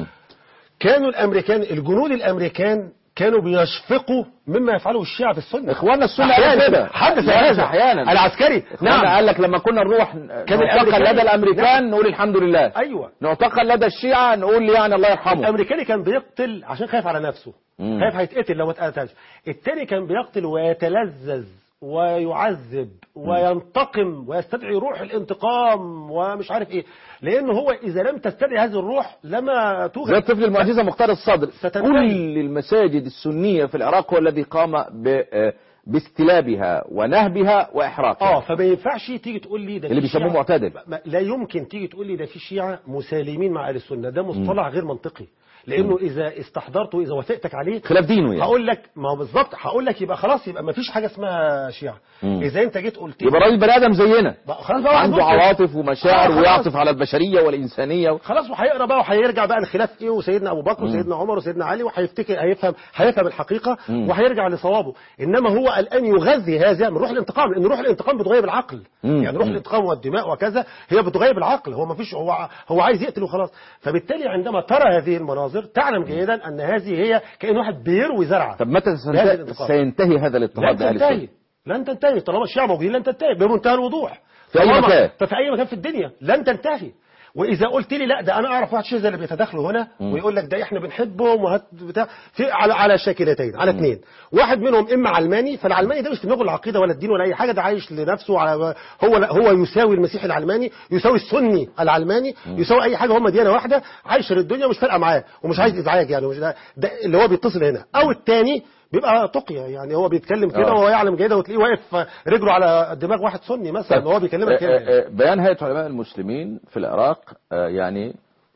كانوا الامريكان الجنود الامريكان كانوا بيشفقوا مما يفعله الشيعة في السنة اخواننا السنة أحيانا قالوا كده حدث لا، هذا احيانا العسكري نعم نعم قال لك لما كنا نروح كان نعتقل الأمريكان- لدى الامريكان نعم. نقول الحمد لله ايوه نعتقل لدى الشيعة نقول يعني الله يرحمه الامريكاني كان بيقتل عشان خايف على نفسه مم. خايف هيتقتل لو ما اتقتلش التاني كان بيقتل ويتلذذ ويعذب وينتقم ويستدعي روح الانتقام ومش عارف ايه لان هو اذا لم تستدعي هذه الروح لما زي توجد الطفل المعجزة مختار الصدر ستنتهي. كل المساجد السنية في العراق هو الذي قام ب- آه، باستلابها ونهبها واحراقها اه فما ينفعش تيجي تقول لي ده اللي في بيسموه شيعة- معتدل. ما- لا يمكن تيجي تقول لي ده في شيعة مسالمين مع اهل السنه ده مصطلح غير منطقي لانه اذا استحضرته اذا وافقتك عليه خلاف دينه يعني هقول لك ما هو بالظبط هقول لك يبقى خلاص يبقى ما فيش حاجه اسمها شيعة مم. اذا انت جيت قلت لي يبقى راجل بني ادم زينا بقى خلاص بقى واحد عنده مسلم. عواطف ومشاعر آه، خلاص. ويعطف على البشرية والإنسانية خلاص وهيقرا بقى وهيرجع بقى الخلاف ايه وسيدنا ابو بكر وسيدنا عمر وسيدنا علي وهيفتكر هيفهم هيفهم الحقيقه مم. وهيرجع لصوابه انما هو الان يغذي هذا من روح الانتقام لان روح الانتقام بتغيب العقل مم. يعني روح مم. الانتقام والدماء وكذا هي بتغيب العقل هو ما فيش هو هو عايز يقتل وخلاص فبالتالي عندما ترى هذه المناظر تعلم جيدا ان هذه هي كان واحد بيروي زرعه طب متى لازم سينتهي, الانتقام. سينتهي هذا لن الاضطهاد لأهل تنتهي السنة لن تنتهي طالما الشيعة موجودين لن تنتهي بمنتهى الوضوح في أي طالما- مكان. ففي اي مكان في الدنيا لن تنتهي واذا قلت لي لا ده انا اعرف واحد شيء اللي بيتداخلوا هنا ويقول لك ده احنا بنحبهم وهت بتاع في على على شاكلتين على اثنين واحد منهم اما علماني فالعلماني ده مش في دماغه العقيده ولا الدين ولا اي حاجه ده عايش لنفسه على هو هو يساوي المسيحي العلماني يساوي السني العلماني يساوي اي حاجه هم ديانه واحده عايش للدنيا مش فارقه معاه ومش عايز ازعاج يعني مش ده, ده اللي هو بيتصل هنا او الثاني بيبقى تقية يعني هو بيتكلم كده آه. وهو يعلم جيدا وتلاقيه واقف رجله على دماغ واحد سني مثلا طيب، وهو بيكلمك آه، كده آه، آه، بيان هيئة علماء المسلمين في العراق آه، يعني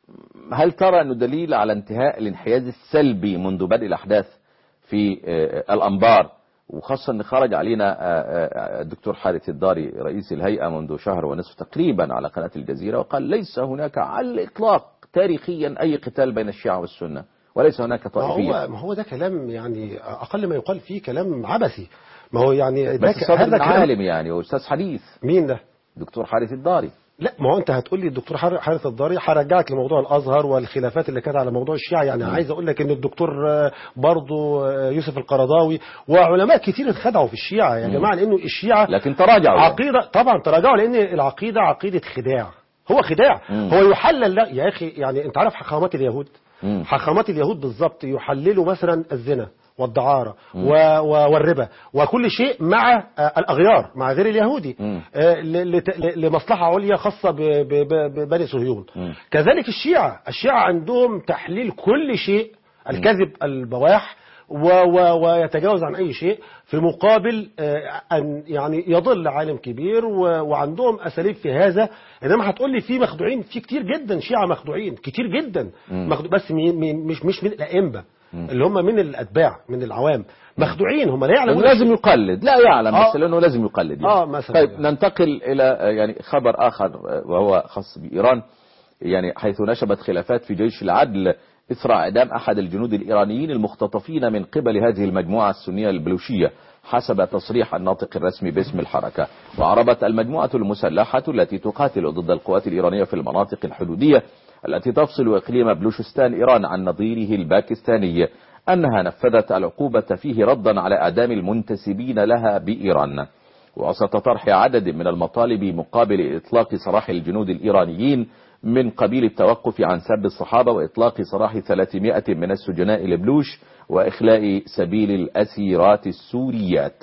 هل ترى أنه دليل على انتهاء الانحياز السلبي منذ بدء الأحداث في آه، الأنبار وخاصة أن خرج علينا آه، آه، الدكتور حارث الداري رئيس الهيئة منذ شهر ونصف تقريبا على قناة الجزيرة وقال ليس هناك على الإطلاق تاريخيا أي قتال بين الشيعة والسنة وليس هناك ما هو طائفية ما هو ده كلام يعني اقل ما يقال فيه كلام عبثي ما هو يعني ده بس ك- صدر هذا كلام عالم يعني وأستاذ حديث مين ده دكتور حارث الداري لا ما هو انت هتقول لي الدكتور حار- حارث الضاري هرجعك لموضوع الازهر والخلافات اللي كانت على موضوع الشيعة يعني عايز اقول لك ان الدكتور آه، برضو آه، يوسف القرضاوي وعلماء كتير اتخدعوا في الشيعة يا جماعة لانه الشيعة لكن تراجعوا يعني. عقيدة طبعا تراجعوا لان العقيدة عقيدة خداع هو خداع مم. هو يحلل لا يا اخي يعني انت عارف حقامات اليهود مم. حقامات اليهود بالظبط يحللوا مثلا الزنا والدعارة و... و... والربا وكل شيء مع آه، الأغيار مع غير اليهودي مم. آه، ل... لت- ل... لمصلحة عليا خاصة ب... ب... ب... ببني صهيون مم. كذلك الشيعة الشيعة عندهم تحليل كل شيء الكذب البواح و... و... ويتجاوز عن أي شيء في مقابل آه، أن يعني يضل عالم كبير و... وعندهم أساليب في هذا إنما هتقول لي في مخدوعين في كتير جدا شيعة مخدوعين كتير جدا مم. مخدوع بس مين مين مش مش من الأئمة اللي هم من الأتباع من العوام مخدوعين هم لا لأنه يعلمون لازم يقلد لا يعلم آه. بس لأنه لازم يقلد يعني. آه، مثلا طيب يعني. ننتقل إلى آه، يعني خبر آخر آه، وهو خاص بإيران يعني حيث نشبت خلافات في جيش العدل إثر إعدام أحد الجنود الإيرانيين المختطفين من قبل هذه المجموعة السنية البلوشية حسب تصريح الناطق الرسمي باسم الحركة وعربت المجموعة المسلحة التي تقاتل ضد القوات الإيرانية في المناطق الحدودية التي تفصل إقليم بلوشستان إيران عن نظيره الباكستاني أنها نفذت العقوبة فيه ردا على إعدام المنتسبين لها بإيران وسط طرح عدد من المطالب مقابل إطلاق سراح الجنود الإيرانيين من قبيل التوقف عن سب الصحابة وإطلاق سراح 300 من السجناء البلوش وإخلاء سبيل الأسيرات السوريات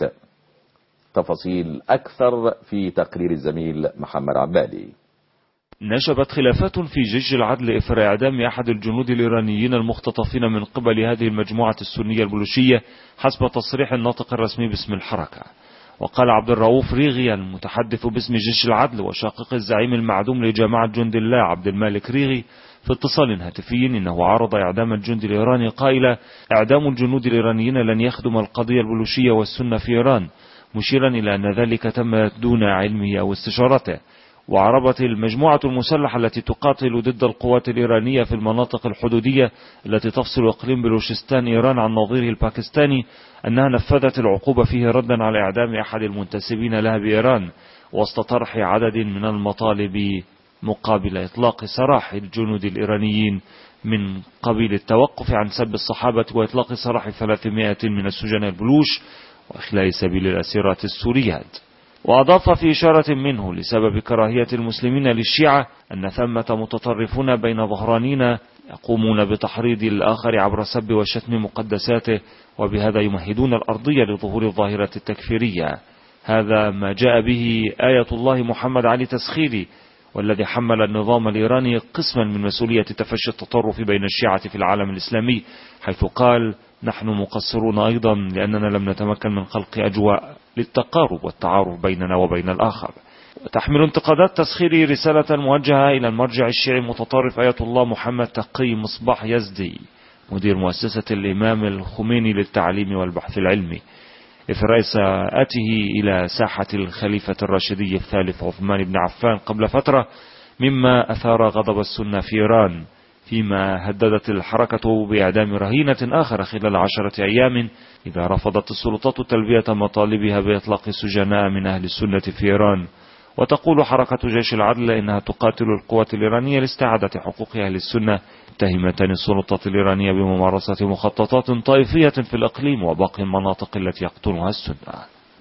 تفاصيل أكثر في تقرير الزميل محمد عبادي نشبت خلافات في جيش العدل إثر إعدام أحد الجنود الإيرانيين المختطفين من قبل هذه المجموعة السنية البلوشية حسب تصريح الناطق الرسمي باسم الحركة وقال عبد الرؤوف ريغي المتحدث باسم جيش العدل وشاقق الزعيم المعدوم لجماعة جند الله عبد المالك ريغي في اتصال هاتفي إنه عرض إعدام الجند الإيراني قائلا إعدام الجنود الإيرانيين لن يخدم القضية البلوشية والسنة في إيران مشيرا إلى أن ذلك تم دون علمه أو استشارته وعربت المجموعة المسلحة التي تقاتل ضد القوات الإيرانية في المناطق الحدودية التي تفصل إقليم بلوشستان إيران عن نظيره الباكستاني أنها نفذت العقوبة فيه ردا على إعدام أحد المنتسبين لها بإيران وسط طرح عدد من المطالب مقابل إطلاق سراح الجنود الإيرانيين من قبيل التوقف عن سب الصحابة وإطلاق سراح 300 من السجناء البلوش وإخلاء سبيل الأسيرات السوريات وأضاف في إشارة منه لسبب كراهية المسلمين للشيعة أن ثمة متطرفون بين ظهرانين يقومون بتحريض الآخر عبر سب وشتم مقدساته وبهذا يمهدون الأرضية لظهور الظاهرة التكفيرية هذا ما جاء به آية الله محمد علي تسخيري والذي حمل النظام الإيراني قسما من مسؤولية تفشي التطرف بين الشيعة في العالم الإسلامي حيث قال نحن مقصرون أيضا لأننا لم نتمكن من خلق أجواء للتقارب والتعارف بيننا وبين الآخر وتحمل انتقادات تسخيري رسالة موجهة إلى المرجع الشيعي المتطرف آية الله محمد تقي مصباح يزدي مدير مؤسسة الإمام الخميني للتعليم والبحث العلمي إثر إساءته إلى ساحة الخليفة الراشدي الثالث عثمان بن عفان قبل فترة مما أثار غضب السنة في إيران فيما هددت الحركة بإعدام رهينة آخر خلال عشرة أيام إذا رفضت السلطات تلبية مطالبها بإطلاق السجناء من أهل السنة في إيران وتقول حركة جيش العدل إنها تقاتل القوات الإيرانية لاستعادة حقوق أهل السنة متهمة السلطات الإيرانية بممارسة مخططات طائفية في الإقليم وباقي المناطق التي يقتلها السنة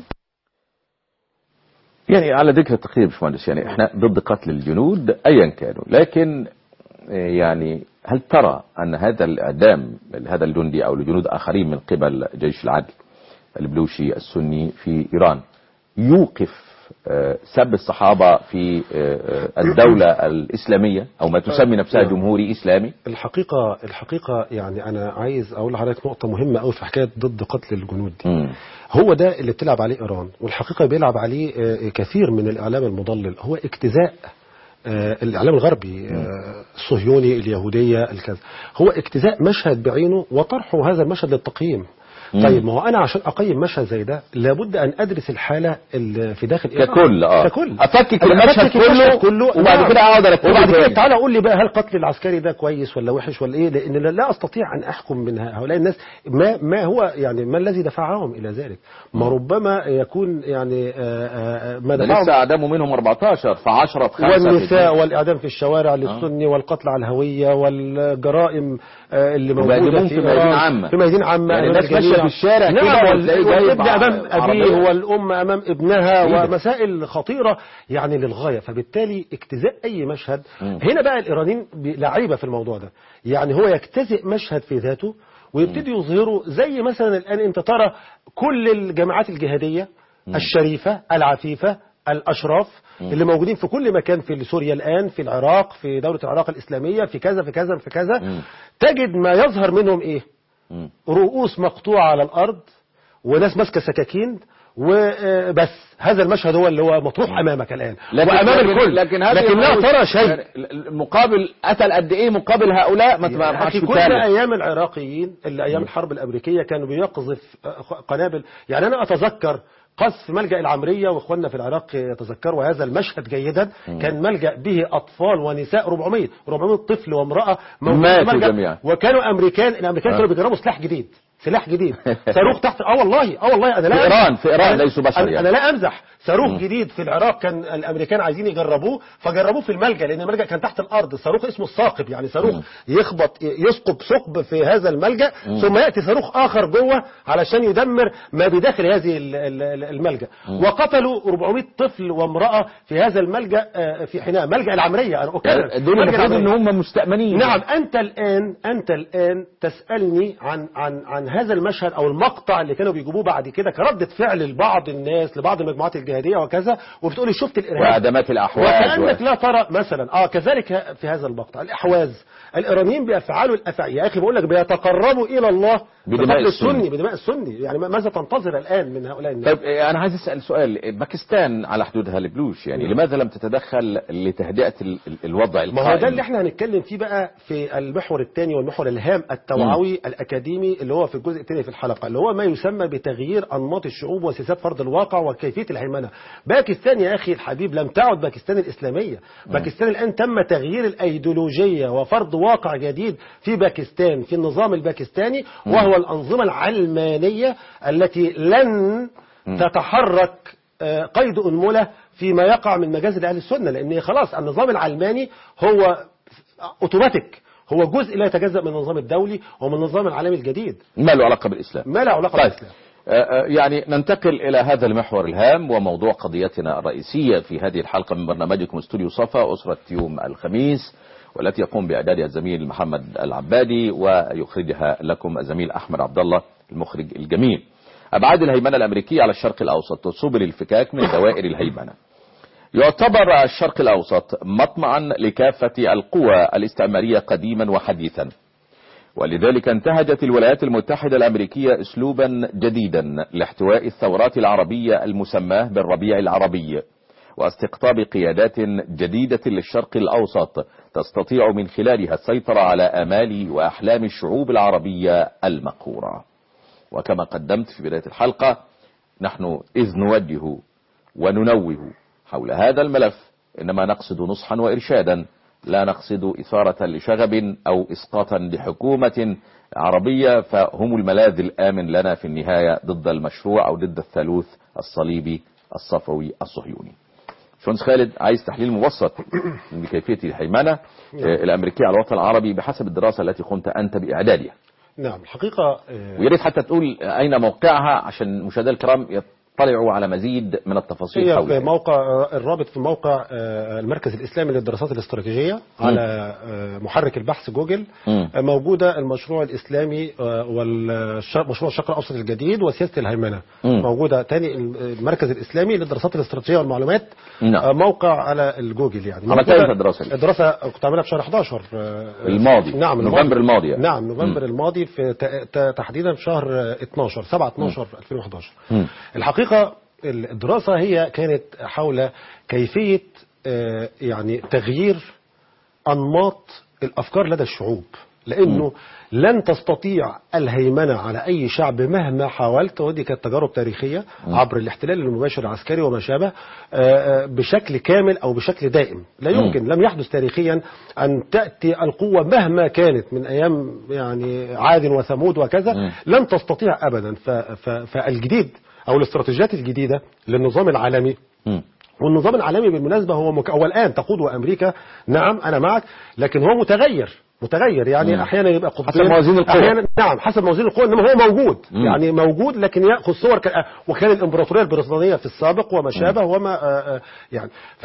يعني على ذكر التقرير باشمهندس يعني احنا ضد قتل الجنود ايا كانوا لكن يعني هل ترى ان هذا الاعدام هذا الجندي او لجنود اخرين من قبل جيش العدل البلوشي السني في ايران يوقف آه، سب الصحابة في آه، آه، الدولة الإسلامية أو ما تسمي نفسها نعم. جمهوري إسلامي الحقيقة الحقيقة يعني أنا عايز أقول لحضرتك نقطة مهمة أوي في حكاية ضد قتل الجنود دي مم. هو ده اللي بتلعب عليه إيران والحقيقة بيلعب عليه آه، كثير من الإعلام المضلل هو اجتزاء آه، الإعلام الغربي آه، الصهيوني اليهودية الكذا هو اجتزاء مشهد بعينه وطرحه هذا المشهد للتقييم مم. طيب ما هو انا عشان اقيم مشهد زي ده لابد ان ادرس الحاله اللي في داخل إيران. ككل اه ككل افكك أنا المشهد أفكك كله, كله وبعد نعم. كده اقعد ارتبه وبعد كده تاني. تعالى قول لي بقى هل قتل العسكري ده كويس ولا وحش ولا ايه لان لا- لا استطيع ان احكم من هؤلاء الناس ما ما هو يعني ما الذي دفعهم الى ذلك ما ربما يكون يعني آه، آه، ما ده دفعهم لسه اعدامه منهم 14 في 10 في 5 والنساء والاعدام في الشوارع للسني والقتل على الهويه والجرائم آه، اللي وبيقدموهم موجوده في في ميادين إيران. عامة. في ميادين عامه يعني أمام الناس ماشية الجميع. في الشارع كده نعم وتلاقيه جايب والابن امام عربية. ابيه والام امام ابنها إيه ده؟ ومسائل خطيره يعني للغايه فبالتالي اجتزاء اي مشهد مم. هنا بقى الايرانيين بي- لعيبه في الموضوع ده يعني هو يجتزئ مشهد في ذاته ويبتدي يظهره زي مثلا الان انت ترى كل الجماعات الجهاديه الشريفه العفيفه الاشراف اللي موجودين في كل مكان في سوريا الان في العراق في دوله العراق الاسلاميه في كذا في كذا في كذا مم. تجد ما يظهر منهم ايه مم. رؤوس مقطوعة على الأرض وناس ماسكة سكاكين وبس هذا المشهد هو اللي هو مطروح أمامك الآن وأمام لكن الكل لكن هذه لكن لا الرؤوس- ترى شيء يعني المقابل قتل قد ايه مقابل هؤلاء ما ما يا ما أخي كل بالتالي. أيام العراقيين اللي أيام الحرب الأمريكية كانوا بيقذف آه، قنابل يعني أنا أتذكر قذف ملجأ العمرية واخواننا في العراق يتذكروا هذا المشهد جيدا كان ملجأ به أطفال ونساء 400 400 طفل وامرأة موجودين في ماتوا الملجأ. جميعا. وكانوا أمريكان الأمريكان آه. كانوا بيجربوا سلاح جديد سلاح جديد صاروخ تحت اه والله اه والله انا لا في أمزح. إيران- في إيران أنا- ليسوا بشر أنا- يعني. انا لا امزح صاروخ جديد في العراق كان الامريكان عايزين يجربوه فجربوه في الملجا لان الملجا كان تحت الارض صاروخ اسمه الثاقب يعني صاروخ يخبط يثقب ثقب في هذا الملجا ثم ياتي صاروخ اخر جوه علشان يدمر ما بداخل هذه ال- ال- الملجا وقتلوا 400 طفل وامراه في هذا الملجا آه، في حيناء ملجا العمريه انا اكرر يعني دول ملجأ المفروض ان العمرية. هم مستأمنين نعم أنت الآن أنت الآن تسألني عن عن عن هذا المشهد أو المقطع اللي كانوا بيجيبوه بعد كده كردة فعل لبعض الناس لبعض المجموعات الجهادية وكذا وبتقولي شفت الإرهاب وأدمات الأحواز وكأنك و- لا ترى مثلا اه كذلك في هذا المقطع الأحواز الإيرانيين بيفعلوا الأفعال يا أخي بقول لك بيتقربوا إلى الله بدماء بقتل السني. السني بدماء السني يعني ماذا تنتظر الآن من هؤلاء الناس طيب إيه، انا عايز اسال سؤال باكستان على حدودها البلوش يعني لماذا لم تتدخل لتهدئه ال- ال- الوضع ما هو القائم ده اللي احنا هنتكلم فيه بقى في المحور الثاني والمحور الهام التوعوي الاكاديمي اللي هو في الجزء الثاني في الحلقه اللي هو ما يسمى بتغيير انماط الشعوب وسياسات فرض الواقع وكيفيه الهيمنه. باكستان يا اخي الحبيب لم تعد باكستان الاسلاميه، باكستان الان تم تغيير الايديولوجيه وفرض واقع جديد في باكستان في النظام الباكستاني وهو الانظمه العلمانيه التي لن تتحرك آه، قيد أنملة فيما يقع من مجازر أهل السنة لأن خلاص النظام العلماني هو أوتوماتيك هو جزء لا يتجزأ من النظام الدولي ومن النظام العالمي الجديد ما له علاقه بالاسلام ما له علاقة طيب بالإسلام آه، آه، يعني ننتقل إلى هذا المحور الهام وموضوع قضيتنا الرئيسية في هذه الحلقة من برنامجكم استوديو صفا أسرة يوم الخميس والتي يقوم بإعدادها الزميل محمد العبادي ويخرجها لكم الزميل أحمد عبد الله المخرج الجميل أبعاد الهيمنة الأمريكية على الشرق الأوسط وسبل الفكاك من دوائر الهيمنة يعتبر الشرق الأوسط مطمعا لكافة القوى الاستعمارية قديما وحديثا ولذلك انتهجت الولايات المتحدة الأمريكية أسلوبا جديدا لاحتواء الثورات العربية المسماة بالربيع العربي واستقطاب قيادات جديدة للشرق الأوسط تستطيع من خلالها السيطرة على آمال وأحلام الشعوب العربية المقهورة وكما قدمت في بداية الحلقة نحن إذ نوجه وننوه حول هذا الملف إنما نقصد نصحا وإرشادا لا نقصد إثارة لشغب أو إسقاطا لحكومة عربية فهم الملاذ الآمن لنا في النهاية ضد المشروع أو ضد الثالوث الصليبي الصفوي الصهيوني شونس خالد عايز تحليل مبسط بكيفية الهيمنة آه، الأمريكية على الوطن العربي بحسب الدراسة التي قمت أنت بإعدادها نعم الحقيقة آه، ويا ريت حتى تقول أين موقعها عشان المشاهدين الكرام يت- طلعوا على مزيد من التفاصيل هي في حولها موقع آه، الرابط في موقع آه، المركز الإسلامي للدراسات الاستراتيجية على آه، محرك البحث جوجل مم. آه، موجودة المشروع الإسلامي والمشروع الشرق الأوسط الجديد وسياسة الهيمنة مم. موجودة تاني المركز الإسلامي للدراسات الاستراتيجية والمعلومات نعم. آه، موقع على الجوجل يعني عملتها موجودة- امتى الدراسة دي؟ الدراسة كنت عاملها في شهر 11 آه، الماضي. نعم نوفمبر الماضي يعني. نعم نوفمبر الماضي في ت- ت- تحديدا في شهر آه، 12 7 12 2011 مم. الحقيقة الدراسة هي كانت حول كيفية آه، يعني تغيير أنماط الأفكار لدى الشعوب لأنه لن تستطيع الهيمنة على أي شعب مهما حاولت ودي كانت تجارب تاريخية عبر الاحتلال المباشر العسكري وما شابه آه، آه، بشكل كامل أو بشكل دائم لا يمكن لم يحدث تاريخيا أن تأتي القوة مهما كانت من أيام يعني عاد وثمود وكذا لن تستطيع أبدا ف- ف- فالجديد أو الاستراتيجيات الجديدة للنظام العالمي مم. والنظام العالمي بالمناسبة هو مك... هو الآن تقوده أمريكا نعم أنا معك لكن هو متغير متغير يعني مم. أحيانا يبقى قطبين حسب موازين القوى. أحيانا نعم حسب موازين القوى إنما هو موجود مم. يعني موجود لكن يأخذ صور ك... وكان الإمبراطورية البريطانية في السابق وما شابه وما آه، آه، يعني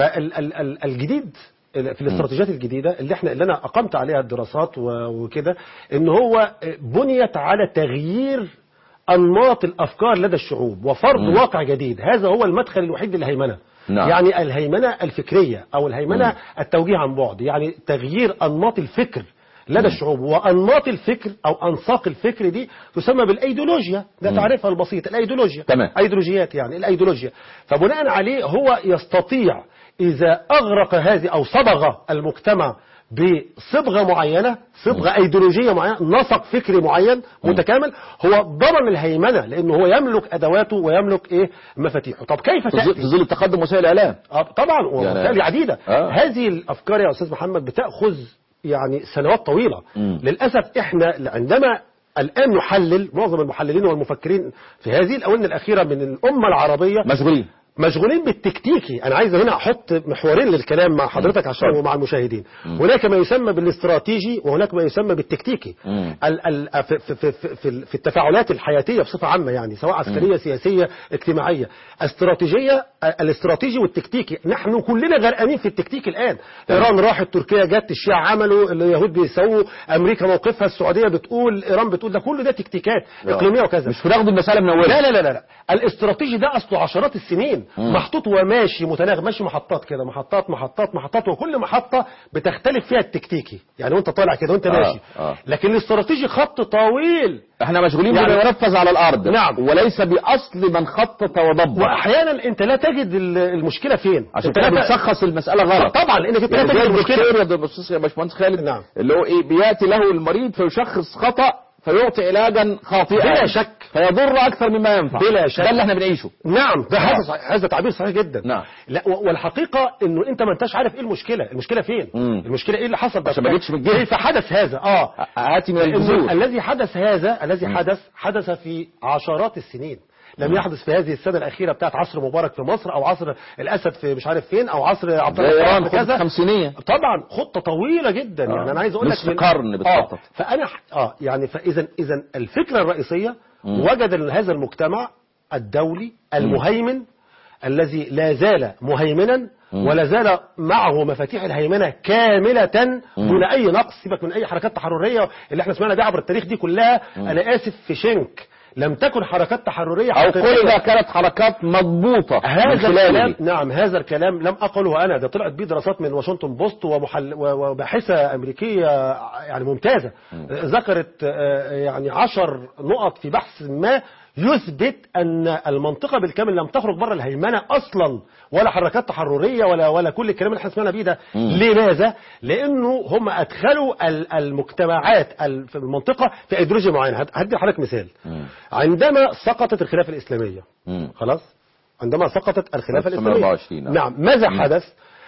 فالجديد في الاستراتيجيات الجديدة اللي احنا اللي انا اقمت عليها الدراسات و- وكده ان هو بنيت على تغيير انماط الافكار لدى الشعوب وفرض مم. واقع جديد هذا هو المدخل الوحيد للهيمنه نعم. يعني الهيمنه الفكريه او الهيمنه مم. التوجيه عن بعد يعني تغيير انماط الفكر لدى الشعوب وانماط الفكر او انساق الفكر دي تسمى بالايديولوجيا ده مم. تعريفها البسيط الايديولوجيا تمام. ايديولوجيات يعني الايديولوجيا فبناء عليه هو يستطيع اذا اغرق هذه او صبغ المجتمع بصبغه معينه صبغه ايديولوجيه معينه نسق فكري معين متكامل هو ضمن الهيمنه لانه هو يملك ادواته ويملك ايه مفاتيحه طب كيف في ظل- في تاتي ظل تقدم وسائل الاعلام آه، طبعا ومسائل عديدة آه. هذه الأفكار يا أستاذ محمد بتأخذ يعني سنوات طويلة مم. للأسف إحنا عندما الآن نحلل معظم المحللين والمفكرين في هذه الأونة الأخيرة من الأمة العربية مشغولين مشغولين بالتكتيكي انا عايز هنا احط محورين للكلام مع حضرتك عشان ومع المشاهدين هناك ما يسمى بالاستراتيجي وهناك ما يسمى بالتكتيكي مم. ال ال في, في, في, في, في التفاعلات الحياتيه بصفه عامه يعني سواء عسكريه سياسيه اجتماعيه استراتيجيه الاستراتيجي والتكتيكي نحن كلنا غرقانين في التكتيك الان ايران راحت تركيا جت الشيعة عملوا اليهود بيسووا امريكا موقفها السعوديه بتقول ايران بتقول ده كله ده تكتيكات اقليميه وكذا مش بناخد المسألة من أولها لا لا لا لا لا الاستراتيجي ده اصله عشرات السنين مم. محطوط وماشي متناغم ماشي محطات كده محطات محطات محطات وكل محطة بتختلف فيها التكتيكي يعني وانت طالع كده وانت آه، ماشي آه. لكن الاستراتيجي خط طويل احنا مشغولين يعني- بما ينفذ على الأرض نعم. وليس بأصل من خطط وضبط واحيانا انت لا تجد ال- المشكلة فين عشان انت كده لا ت- بنشخص المسألة غلط طبعا لانك انت لا يعني تجد زي المشكلة الدكتور يا دكتور- يا باشمهندس خالد نعم. اللي هو ايه بياتي له المريض فيشخص خطأ فيعطي علاجا خاطئا بلا شك. فيضر اكثر مما ينفع بلا شك. ده اللي احنا بنعيشه نعم ده هذا صحيح- هذا تعبير صحيح جدا نعم. لا و- والحقيقه انه انت ما انتش عارف ايه المشكله المشكله فين مم. المشكله ايه اللي حصل ده عشان ما جيتش من الجهة. كيف حدث هذا اه هاتي من لأنه الجذور الذي حدث هذا الذي حدث حدث في عشرات السنين لم يحدث في هذه السنة الأخيرة بتاعت عصر مبارك في مصر أو عصر الأسد في مش عارف فين أو عصر عبد زي الله ايران الفاتح في خطة كذا خمسينية طبعا خطة طويلة جدا آه. يعني أنا عايز أقول لك نصف من- قرن بتخطط. آه فأنا ح- آه يعني فإذا إذا الفكرة الرئيسية وجد أن هذا المجتمع الدولي المهيمن الذي لا زال مهيمنا ولا زال معه مفاتيح الهيمنة كاملة دون أي نقص سيبك من أي حركات تحررية اللي احنا سمعنا بيها عبر التاريخ دي كلها أنا آسف في شنك لم تكن حركات تحررية او حقيقية. كل ده كانت حركات مضبوطة من هذا خلاله الكلام دي. نعم هذا الكلام لم أقله أنا ده طلعت بيه دراسات من واشنطن بوست ومحل و- وباحثة أمريكية يعني ممتازة ذكرت آه، يعني عشر نقط في بحث ما يثبت أن المنطقة بالكامل لم تخرج بره الهيمنة أصلا ولا حركات تحررية ولا ولا كل الكلام اللي احنا سمعنا بيه ده لماذا؟ لأنه هم أدخلوا ال- المجتمعات ال- في المنطقة في أيديولوجيا معينة هد- هدي لحضرتك مثال عندما سقطت الخلافة الإسلامية مم. خلاص عندما سقطت الخلافة الإسلامية 1924 نعم. نعم ماذا حدث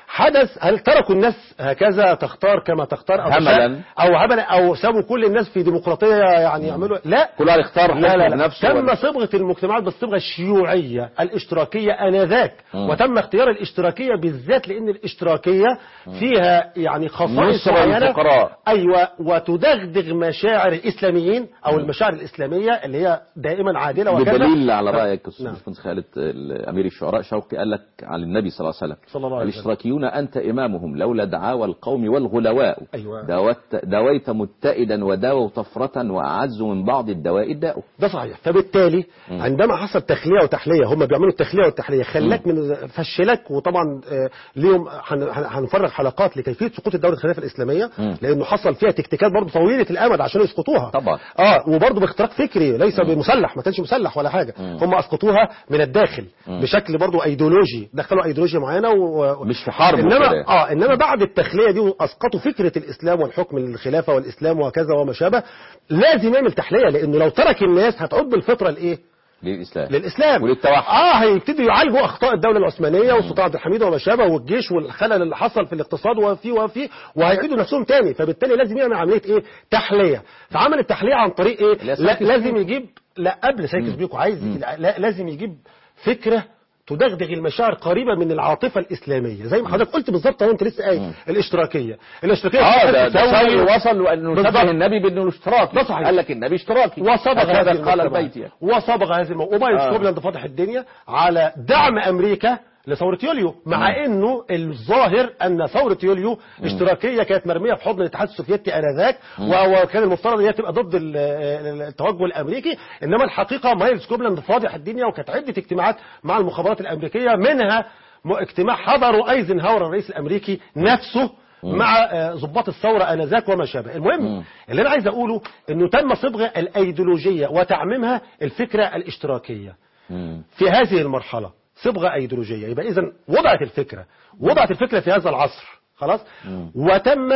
حدث هل تركوا الناس هكذا تختار كما تختار او هملاً. تشاء او هملا او سابوا كل الناس في ديمقراطيه يعني يعملوا لا كل واحد اختار لا لا حكم لا نفسه تم ولا- صبغه المجتمعات بالصبغه الشيوعيه الاشتراكيه انذاك مم. وتم اختيار الاشتراكيه بالذات لان الاشتراكيه فيها يعني خصائص نصرة معينه للفقراء. ايوه وتدغدغ مشاعر الاسلاميين او المشاعر الاسلاميه اللي هي دائما عادله وكذا بدليل على رايك نعم. استاذ باشمهندس خالد امير الشعراء شوقي قال لك عن النبي صلى الله عليه وسلم صلى الله عليه وسلم. الاشتراكيون انت امامهم لولا دعاوى القوم والغلواء أيوة. داوت دويت متئدا وداووا طفرة واعز من بعض الدواء الداء ده صحيح فبالتالي مم. عندما حصل تخليه وتحليه هم بيعملوا التخليه والتحليه خلاك من فشلك وطبعا آه، ليهم هن- هن- هنفرغ حلقات لكيفيه سقوط الدوله الخلافه الاسلاميه مم. لانه حصل فيها تكتيكات برضه طويله الامد عشان يسقطوها طبعا. اه وبرضه باختراق فكري ليس بمسلح ما كانش مسلح ولا حاجه مم. هم اسقطوها من الداخل مم. بشكل برضه ايديولوجي دخلوا ايديولوجيا معينه و... مش في حرب انما وكده. اه انما بعد التخليه دي واسقطوا فكره الاسلام والحكم الخلافه والاسلام وكذا وما شابه لازم يعمل تحليه لانه لو ترك الناس هتعود بالفطره لايه؟ للاسلام للاسلام وللتوحد. اه هيبتدوا يعالجوا اخطاء الدوله العثمانيه والسلطان عبد الحميد وما شابه والجيش والخلل اللي حصل في الاقتصاد وفي وفي وهيعيدوا نفسهم تاني فبالتالي لازم يعمل عمليه ايه؟ تحليه فعمل التحليه عن طريق ايه؟ اللي هي لا سايكس لازم يجيب لا قبل سايكس بيكو عايز لا لازم يجيب فكره تدغدغ المشاعر قريبه من العاطفه الاسلاميه زي ما حضرتك قلت بالظبط اهو انت لسه قايل الاشتراكيه الاشتراكيه اه ده ده تساوي- ثوري وصل وانه بالظبط. شبه النبي بانه اشتراكي ده صحيح. قال لك النبي اشتراكي وصبغ هكذا هذه قال المجتمعات. البيت يعني. وصبغ هذه المو... ومايلز آه. كوبلاند فاتح الدنيا على دعم امريكا لثورة يوليو مع انه الظاهر ان ثورة يوليو اشتراكية كانت مرمية في حضن الاتحاد السوفيتي انذاك و- وكان المفترض ان هي تبقى ضد ال- ال- التوجه الامريكي انما الحقيقة مايلز كوبلاند فاضح الدنيا وكانت عدة اجتماعات مع المخابرات الامريكية منها م- اجتماع حضره ايزنهاور الرئيس الامريكي نفسه مع آه، ضباط الثورة انذاك وما شابه المهم مم. اللي انا عايز اقوله انه تم صبغ الايديولوجية وتعميمها الفكرة الاشتراكية مم. في هذه المرحلة صبغة أيديولوجية يبقى إذا وضعت الفكرة وضعت الفكرة في هذا العصر خلاص وتم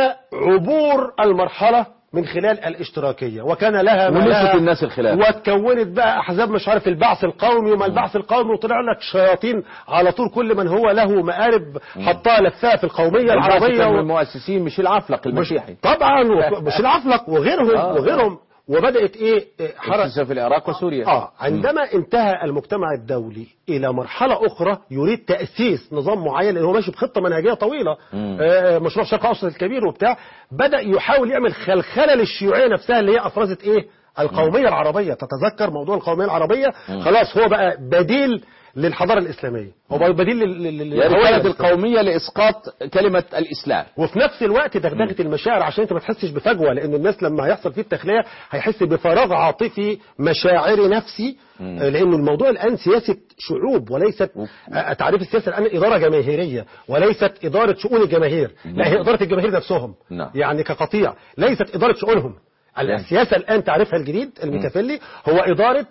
عبور المرحلة من خلال الاشتراكية وكان لها ما ونسيت لها الناس الخلاف. واتكونت بقى أحزاب مش عارف البعث القومي وما البعث القومي وطلع لك شياطين على طول كل من هو له مقارب حطها لفها في القومية البعث العربية كان من و... المؤسسين مش العفلق المسيحي طبعا وك- مش العفلق وغيرهم آه. وغيرهم وبدأت إيه إيه، حركة حركة في العراق وسوريا اه عندما انتهى المجتمع الدولي الى مرحله اخرى يريد تاسيس نظام معين لان هو ماشي بخطه منهجيه طويله مم. آه مشروع الشرق الاوسط الكبير وبتاع بدا يحاول يعمل خلخله للشيوعيه نفسها اللي هي افرزت ايه القوميه العربيه تتذكر موضوع القوميه العربيه خلاص هو بقى بديل للحضاره الاسلاميه هو بقى بديل لل- لل- لل- يعني للهوية كانت الإسلامية. القومية لإسقاط كلمة الإسلام وفي نفس الوقت دغدغه المشاعر عشان انت ما تحسش بفجوه لان الناس لما هيحصل فيه التخليه هيحس بفراغ عاطفي مشاعري نفسي آه، لانه الموضوع الان سياسه شعوب وليست آه، تعريف السياسه الان اداره جماهيريه وليست اداره شؤون الجماهير لا هي اداره الجماهير نفسهم نعم. يعني كقطيع ليست اداره شؤونهم السياسه الان تعريفها الجديد الميكافيلي هو اداره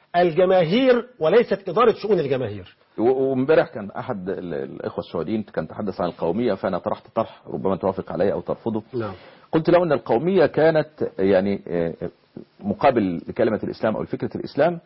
الجماهير وليست اداره شؤون الجماهير و- وامبارح كان احد ال- الاخوه السعوديين كان تحدث عن القوميه فانا طرحت طرح ربما توافق عليه او ترفضه نعم. قلت له ان القوميه كانت يعني آه، مقابل لكلمه الاسلام او فكره الاسلام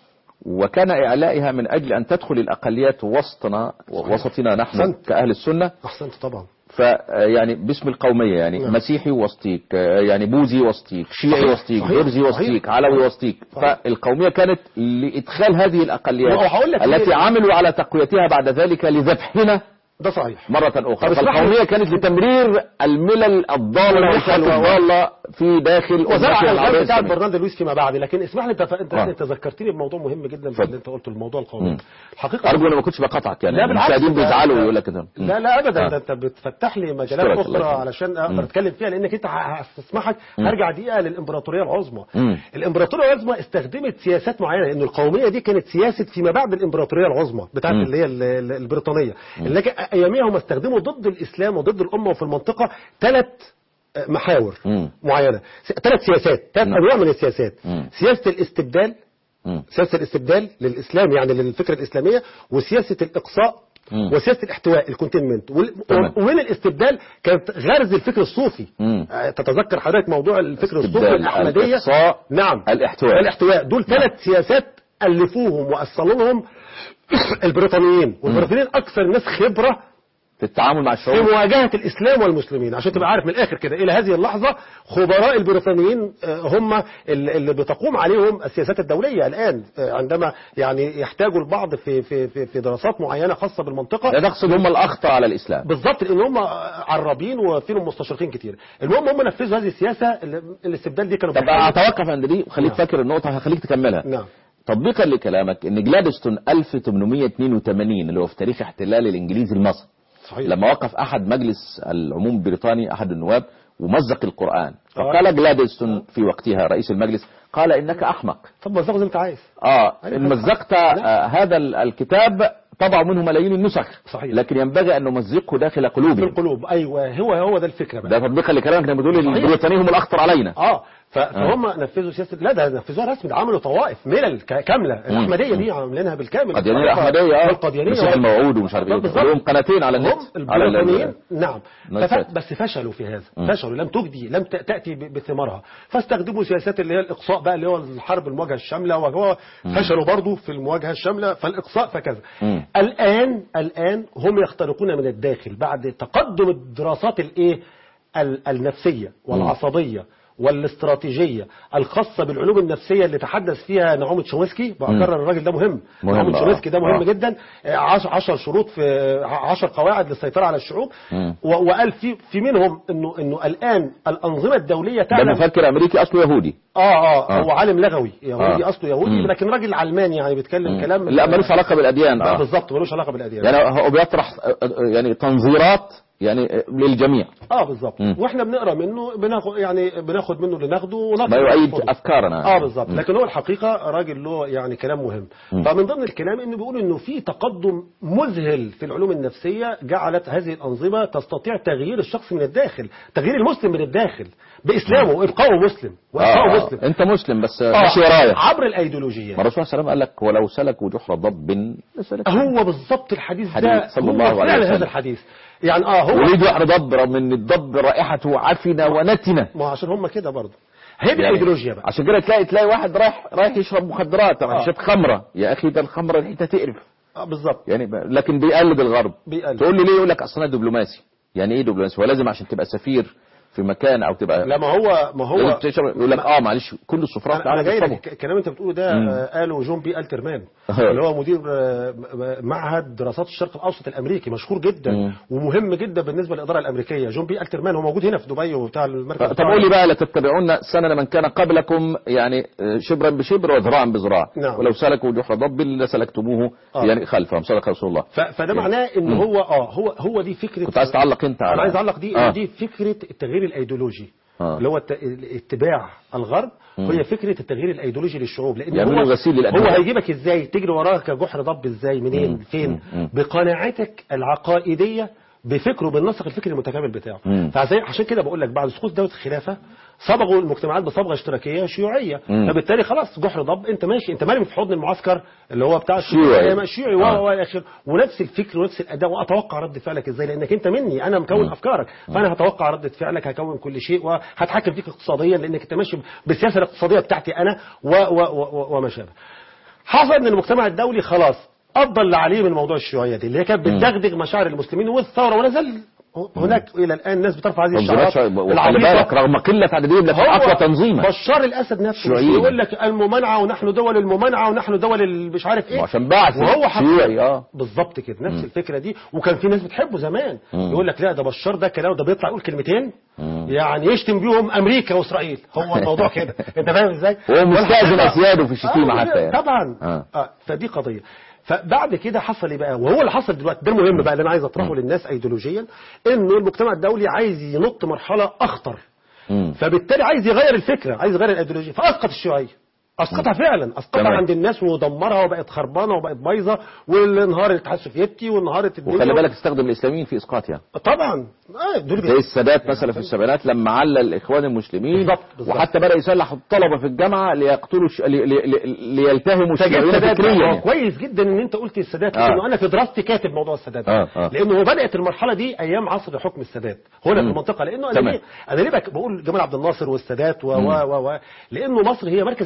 وكان اعلائها من اجل ان تدخل الاقليات وسطنا وسطنا نحن أحسنت. كاهل السنه احسنت طبعا فيعني باسم القومية يعني نعم. مسيحي وسطيك آه، يعني بوذي وسطيك شيعي صحيح، وسطيك صحيح، درزي صحيح. وسطيك علوي وسطيك صحيح. فالقومية كانت لإدخال هذه الأقليات وهقول لك التي ليه. عملوا على تقويتها بعد ذلك لذبحنا ده صحيح مرة أخرى طب اسمح لي. فالقومية كانت لتمرير الملل الضالة والمحن. والمحن الضالة في داخل وزرع أمتنا الألباب العربية بتاع الإسلامية. برنامج لويس فيما بعد لكن اسمح لي انت انت, آه. انت ذكرتني بموضوع مهم جدا في اتفضل. اللي انت قلته الموضوع القومي مم. الحقيقه أرجو أنا ما كنتش بقطعك يعني لا بالعكس المشاهدين ده- بيزعلوا ده- ويقول لك كده مم. لا لا ابدا آه. ده انت بتفتح لي أشكرك، مجالات الله اخرى يخليك. علشان مم. اقدر اتكلم فيها لانك انت هستسمحك هرجع دقيقه للامبراطوريه العظمى مم. الامبراطوريه العظمى استخدمت سياسات معينه لان القوميه دي كانت سياسه فيما بعد الامبراطوريه العظمى بتاعت مم. اللي هي ال- ال- البريطانيه لكن اياميها هم استخدموا ضد الاسلام وضد الامه وفي المنطقه ثلاث محاور مم. معينه ثلاث سياسات ثلاث نعم. انواع من السياسات مم. سياسه الاستبدال مم. سياسه الاستبدال للاسلام يعني للفكره الاسلاميه وسياسه الاقصاء مم. وسياسه الاحتواء الكونتينمنت وال- تمام. ومن الاستبدال كانت غرز الفكر الصوفي مم. آه، تتذكر حضرتك موضوع الفكر الصوفي استبدال، الاحمديه الإقصاء، نعم الاحتواء. الاحتواء دول ثلاث سياسات الفوهم واصلوا لهم البريطانيين والبريطانيين اكثر الناس خبره في التعامل مع في الشعوب مواجهة الإسلام والمسلمين عشان تبقى عارف من الآخر كده إلى هذه اللحظة خبراء البريطانيين آه، هم ال- اللي بتقوم عليهم السياسات الدولية الآن آه، عندما يعني يحتاجوا البعض في في في, في دراسات معينة خاصة بالمنطقة لا تقصد هم الأخطر على الإسلام بالظبط لان هم عرابين وفيهم مستشرقين كتير المهم هم نفذوا هذه السياسه اللي- الاستبدال دي كانوا طب بيحاولوا- أتوقف عند دي وخليك نعم. فاكر النقطة هخليك تكملها نعم تطبيقا لكلامك ان جلادستون 1882 اللي هو في تاريخ احتلال الانجليزي لمصر صحيح لما وقف احد مجلس العموم البريطاني احد النواب ومزق القرآن فقال جلادستون في وقتها رئيس المجلس قال انك احمق طب مزقه زي ما انت عايز اه أيوة. ان مزقت آه هذا ال- الكتاب طبع منه ملايين النسخ صحيح. لكن ينبغي ان نمزقه داخل في قلوبهم القلوب ايوه هو هو ده الفكره بقى ده تطبيقا لكلامك انك بتقول صحيح. البريطاني هم الاخطر علينا اه ف- فهم نفذوا سياسه لا ده نفذوها رسمي ده عملوا طوائف ملل ك- كامله الاحمديه دي عاملينها بالكامل قديانية الطائفة احمدية اه والقديانيه مسيح الموعود ومش عارف ايه بالظبط. لهم قناتين على النت هم على ال- البريطانيين نعم نفسات. فف... بس فشلوا في هذا مم. فشلوا لم تجدي لم ت- تاتي ب- بثمارها فاستخدموا سياسات اللي هي الاقصاء بقى اللي هو الحرب المواجهه الشامله وهو فشلوا برضه في المواجهه الشامله فالاقصاء فكذا مم. الان الان هم يخترقون من الداخل بعد تقدم الدراسات الايه ال- النفسيه والعصبيه والاستراتيجية الخاصة بالعلوم النفسية اللي تحدث فيها نعوم تشومسكي بأكرر الراجل ده مهم مهم، نعوم آه. تشومسكي ده مهم آه. جدا آه، عش- عشر شروط في ع- عشر قواعد للسيطرة على الشعوب مم. و- وقال في في منهم انه انه الان الانظمه الدوليه ده تعلم مفكر امريكي اصله يهودي اه اه آه. هو عالم لغوي يهودي آه. اصله يهودي مم. لكن راجل علماني يعني بيتكلم كلام لا ملوش علاقه بالاديان آه اه بالظبط ملوش علاقه بالاديان يعني هو بيطرح آه، آه، يعني تنظيرات يعني آه، للجميع اه بالظبط مم. واحنا بنقرا منه بناخد يعني بناخد منه اللي ناخده ما ونطلع يؤيد نرفضه. افكارنا اه بالظبط لكن هو الحقيقه راجل له يعني كلام مهم مم. فمن ضمن الكلام انه بيقول انه في تقدم مذهل في العلوم النفسيه جعلت هذه الانظمه تستطيع تغيير الشخص من الداخل تغيير المسلم من الداخل باسلامه وابقائه مسلم وابقائه آه مسلم انت مسلم بس آه، ماشي ورايا عبر الايديولوجيات ما الرسول صلى الله عليه وسلم قال لك ولو سلكوا جحر ضب لسلك هو بالظبط الحديث حديث ده صلى هو الله عليه فعلا وسلم. هذا الحديث يعني اه هو وليه جحر ضب رغم ان الضب رائحته عفنه ونتنه ما هو عشان هم كده برضه هي دي يعني الايديولوجيا بقى عشان كده تلاقي تلاقي واحد رايح رايح يشرب مخدرات طبعا آه. شرب خمره يا اخي ده الخمره ريحتها تقرف آه بالظبط يعني ب... لكن بيقلد الغرب بيقلد. تقول لي ليه يقول لك اصل انا دبلوماسي يعني ايه دبلوماسي هو لازم عشان تبقى سفير في مكان او تبقى لا ما هو ما لازم هو تشرب يقول لك اه معلش كل السفراء انا أنا تعالى جاي تشربوا لك الكلام اللي انت بتقوله ده مم. آه، قاله جون بي الترمان آه. اللي هو مدير آه، م- معهد دراسات الشرق الاوسط الامريكي مشهور جدا مم. ومهم جدا بالنسبه للاداره الامريكيه جون بي الترمان هو موجود هنا في دبي وبتاع المركز طب بتاعه. قول لي بقى لا تتبعون سنن من كان قبلكم يعني آه، شبرا بشبر وذراعا بذراع نعم. ولو سلكوا جحر ضب لسلكتموه آه. يعني خلفهم صدق رسول الله ف- فده معناه ان مم. هو اه هو هو دي فكره كنت عايز تعلق انت على انا عايز اعلق دي آه. دي فكره التغيير الايديولوجي آه. اللي هو الت- اتباع الغرب مم. هي فكره التغيير الايديولوجي للشعوب لان يعملوا هو غسيل للأدمغة. هو هيجيبك ازاي تجري وراه كجحر ضب ازاي منين مم. فين مم. مم. بقناعتك العقائديه بفكره بالنسق الفكري المتكامل بتاعه مم. فعشان عشان كده بقول لك بعد سقوط دوله الخلافه صبغوا المجتمعات بصبغه اشتراكيه شيوعيه مم. فبالتالي خلاص جحر ضب انت ماشي انت مرمي في حضن المعسكر اللي هو بتاع شيوعي. الشيوعي شيوعي آه. و و- الى اخره ونفس الفكر ونفس الاداء واتوقع رد فعلك ازاي لانك انت مني انا مكون مم. افكارك فانا هتوقع رده فعلك هكون كل شيء وهتحكم فيك اقتصاديا لانك انت ماشي بالسياسه الاقتصاديه بتاعتي انا و و و و وما شابه حصل ان المجتمع الدولي خلاص افضل اللي عليه من موضوع الشيوعيه دي اللي هي كانت بتدغدغ مشاعر المسلمين والثوره ولا زال هناك الى الان ناس بترفع هذه تنظيمات الشعارات شعب- وخلي بالك رغم قله عددهم لكن اقوى تنظيما بشار الاسد نفسه شيوعيين. يقول لك الممانعه ونحن دول الممانعه ونحن دول ال- مش عارف ايه وعشان بعث وهو حق- شيوعي اه بالظبط كده نفس الفكره دي وكان في ناس بتحبه زمان مم. يقول لك لا ده بشار ده كلام ده بيطلع يقول كلمتين مم. يعني يشتم بيهم امريكا واسرائيل هو الموضوع كده انت فاهم ازاي هو مستأذن والحقيقة- أسياده في الشتيمة آه، حتى يعني. طبعا آه. آه. فدي قضيه فبعد كده حصل ايه بقى وهو اللي حصل دلوقتي ده المهم بقى اللي انا عايز اطرحه للناس ايديولوجيا انه المجتمع الدولي عايز ينط مرحله اخطر مم. فبالتالي عايز يغير الفكره عايز يغير الايديولوجيا فاسقط الشيوعيه اسقطها فعلا اسقطها تمام. عند الناس ودمرها وبقت خربانه وبقت بايظه والانهار الاتحاد السوفيتي وانهارت الدنيا وخلي بالك استخدم الاسلاميين في اسقاطها طبعا آه دول زي السادات مثلا في السبعينات لما علل الاخوان المسلمين بالظبط، بالظبط. وحتى بدا يسلح الطلبه في الجامعه ليقتلوا ش... لي... لي... لي... ليلتهموا الشيوعيين السادات هو فكريا كويس جدا ان انت قلت السادات آه. لانه انا في دراستي كاتب موضوع السادات آه، آه. لانه هو بدات المرحله دي ايام عصر حكم السادات هنا في مم. المنطقه لانه انا تمام. ليه انا ليه بك- بقول جمال عبد الناصر والسادات و و و و لانه مصر هي مركز الاشعاع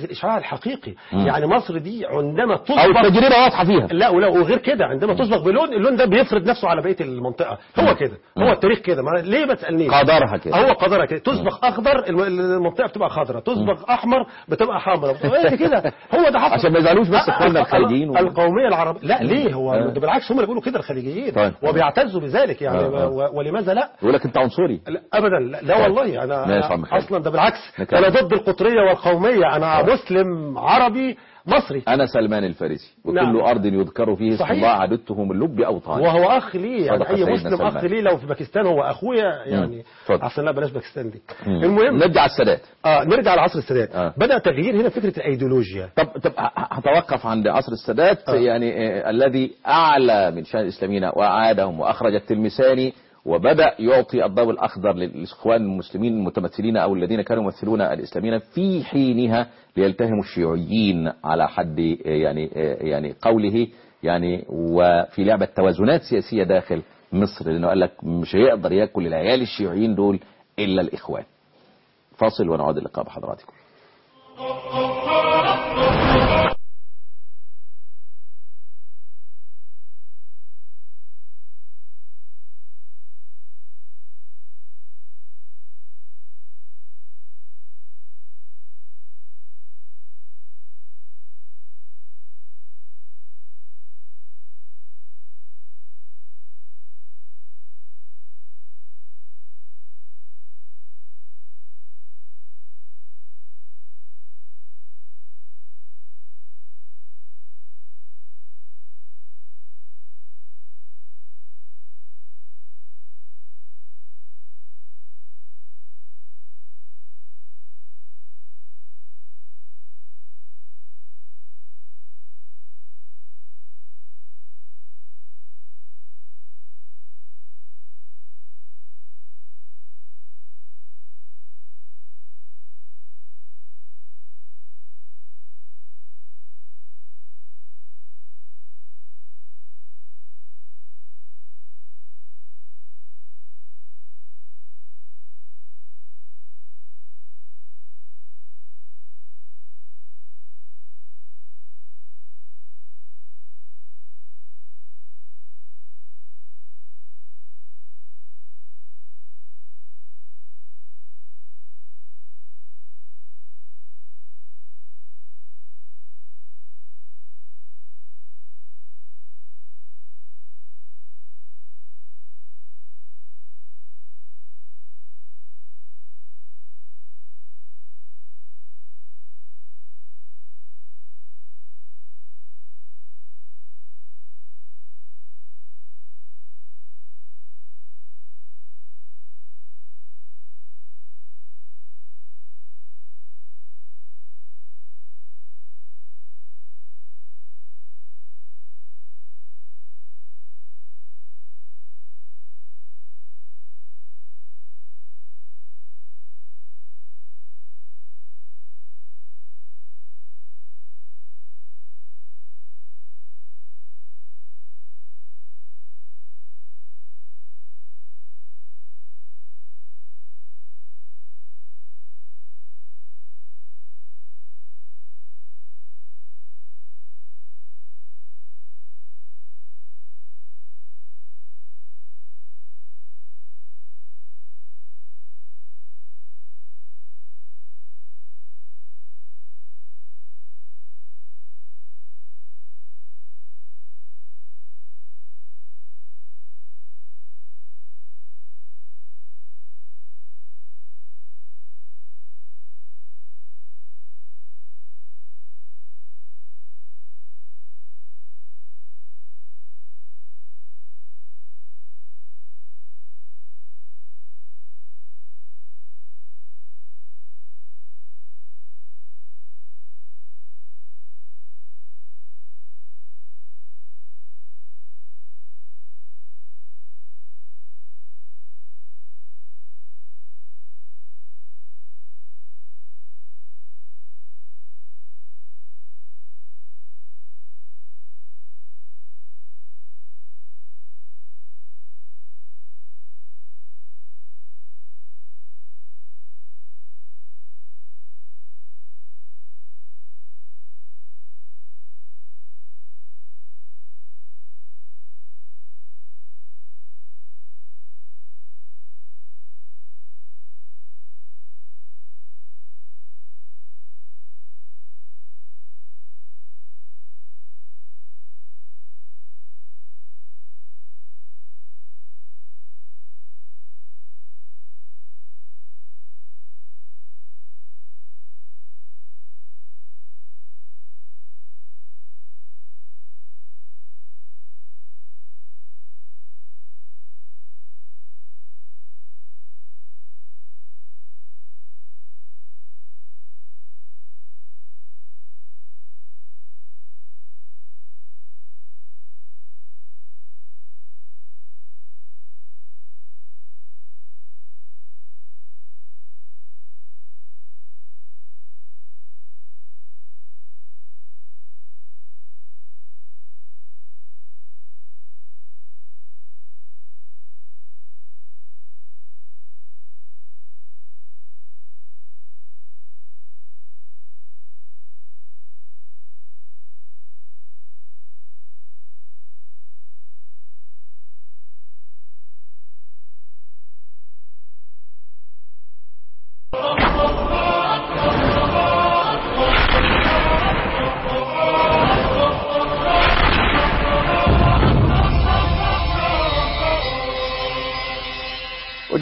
الحقيقي يعني مصر دي عندما او تصبح التجربه واضحه فيها لا ولا وغير كده عندما تصبغ بلون اللون ده بيفرض نفسه على بقيه المنطقه هو كده هو التاريخ كده ما ليه ما تسالنيش قدرها كده هو قدرها كده تصبغ اخضر الم- المنطقه بتبقى خضراء تصبغ احمر بتبقى حمراء إيه كده هو ده حصل عشان ما يزعلوش بس اخواننا الخارجيين و- القوميه العربيه لا ليه هو آه. ده بالعكس هم اللي بيقولوا كده الخليجيين طيب. وبيعتزوا بذلك يعني آه، آه. و- ولماذا لا يقول لك انت عنصري لا ابدا لا, لا والله انا ماشي يا عم أنا خالد. اصلا ده بالعكس نكمل. انا ضد القطريه والقوميه انا مسلم عربي مصري انا سلمان الفارسي وكل نعم. ارض يذكر فيه اسم صحيح. الله عددته من لب اوطاني وهو اخ لي يعني صدق اي سيدنا مسلم اخ سلمان. لي لو في باكستان هو اخويا يعني اتفضل. احسن لا بلاش باكستان دي مم. المهم نرجع السادات اه نرجع لعصر السادات آه. بدا تغيير هنا فكره الايديولوجيا طب طب ه- هتوقف عند عصر السادات آه. يعني آه، الذي اعلى من شان الاسلاميين واعادهم واخرج التلمساني وبدا يعطي الضوء الاخضر للاخوان المسلمين المتمثلين او الذين كانوا يمثلون الاسلاميين في حينها ليلتهموا الشيوعيين على حد آه، يعني آه، يعني قوله يعني وفي لعبه توازنات سياسيه داخل مصر لانه قال لك مش هيقدر ياكل العيال الشيوعيين دول الا الاخوان فاصل ونعود اللقاء بحضراتكم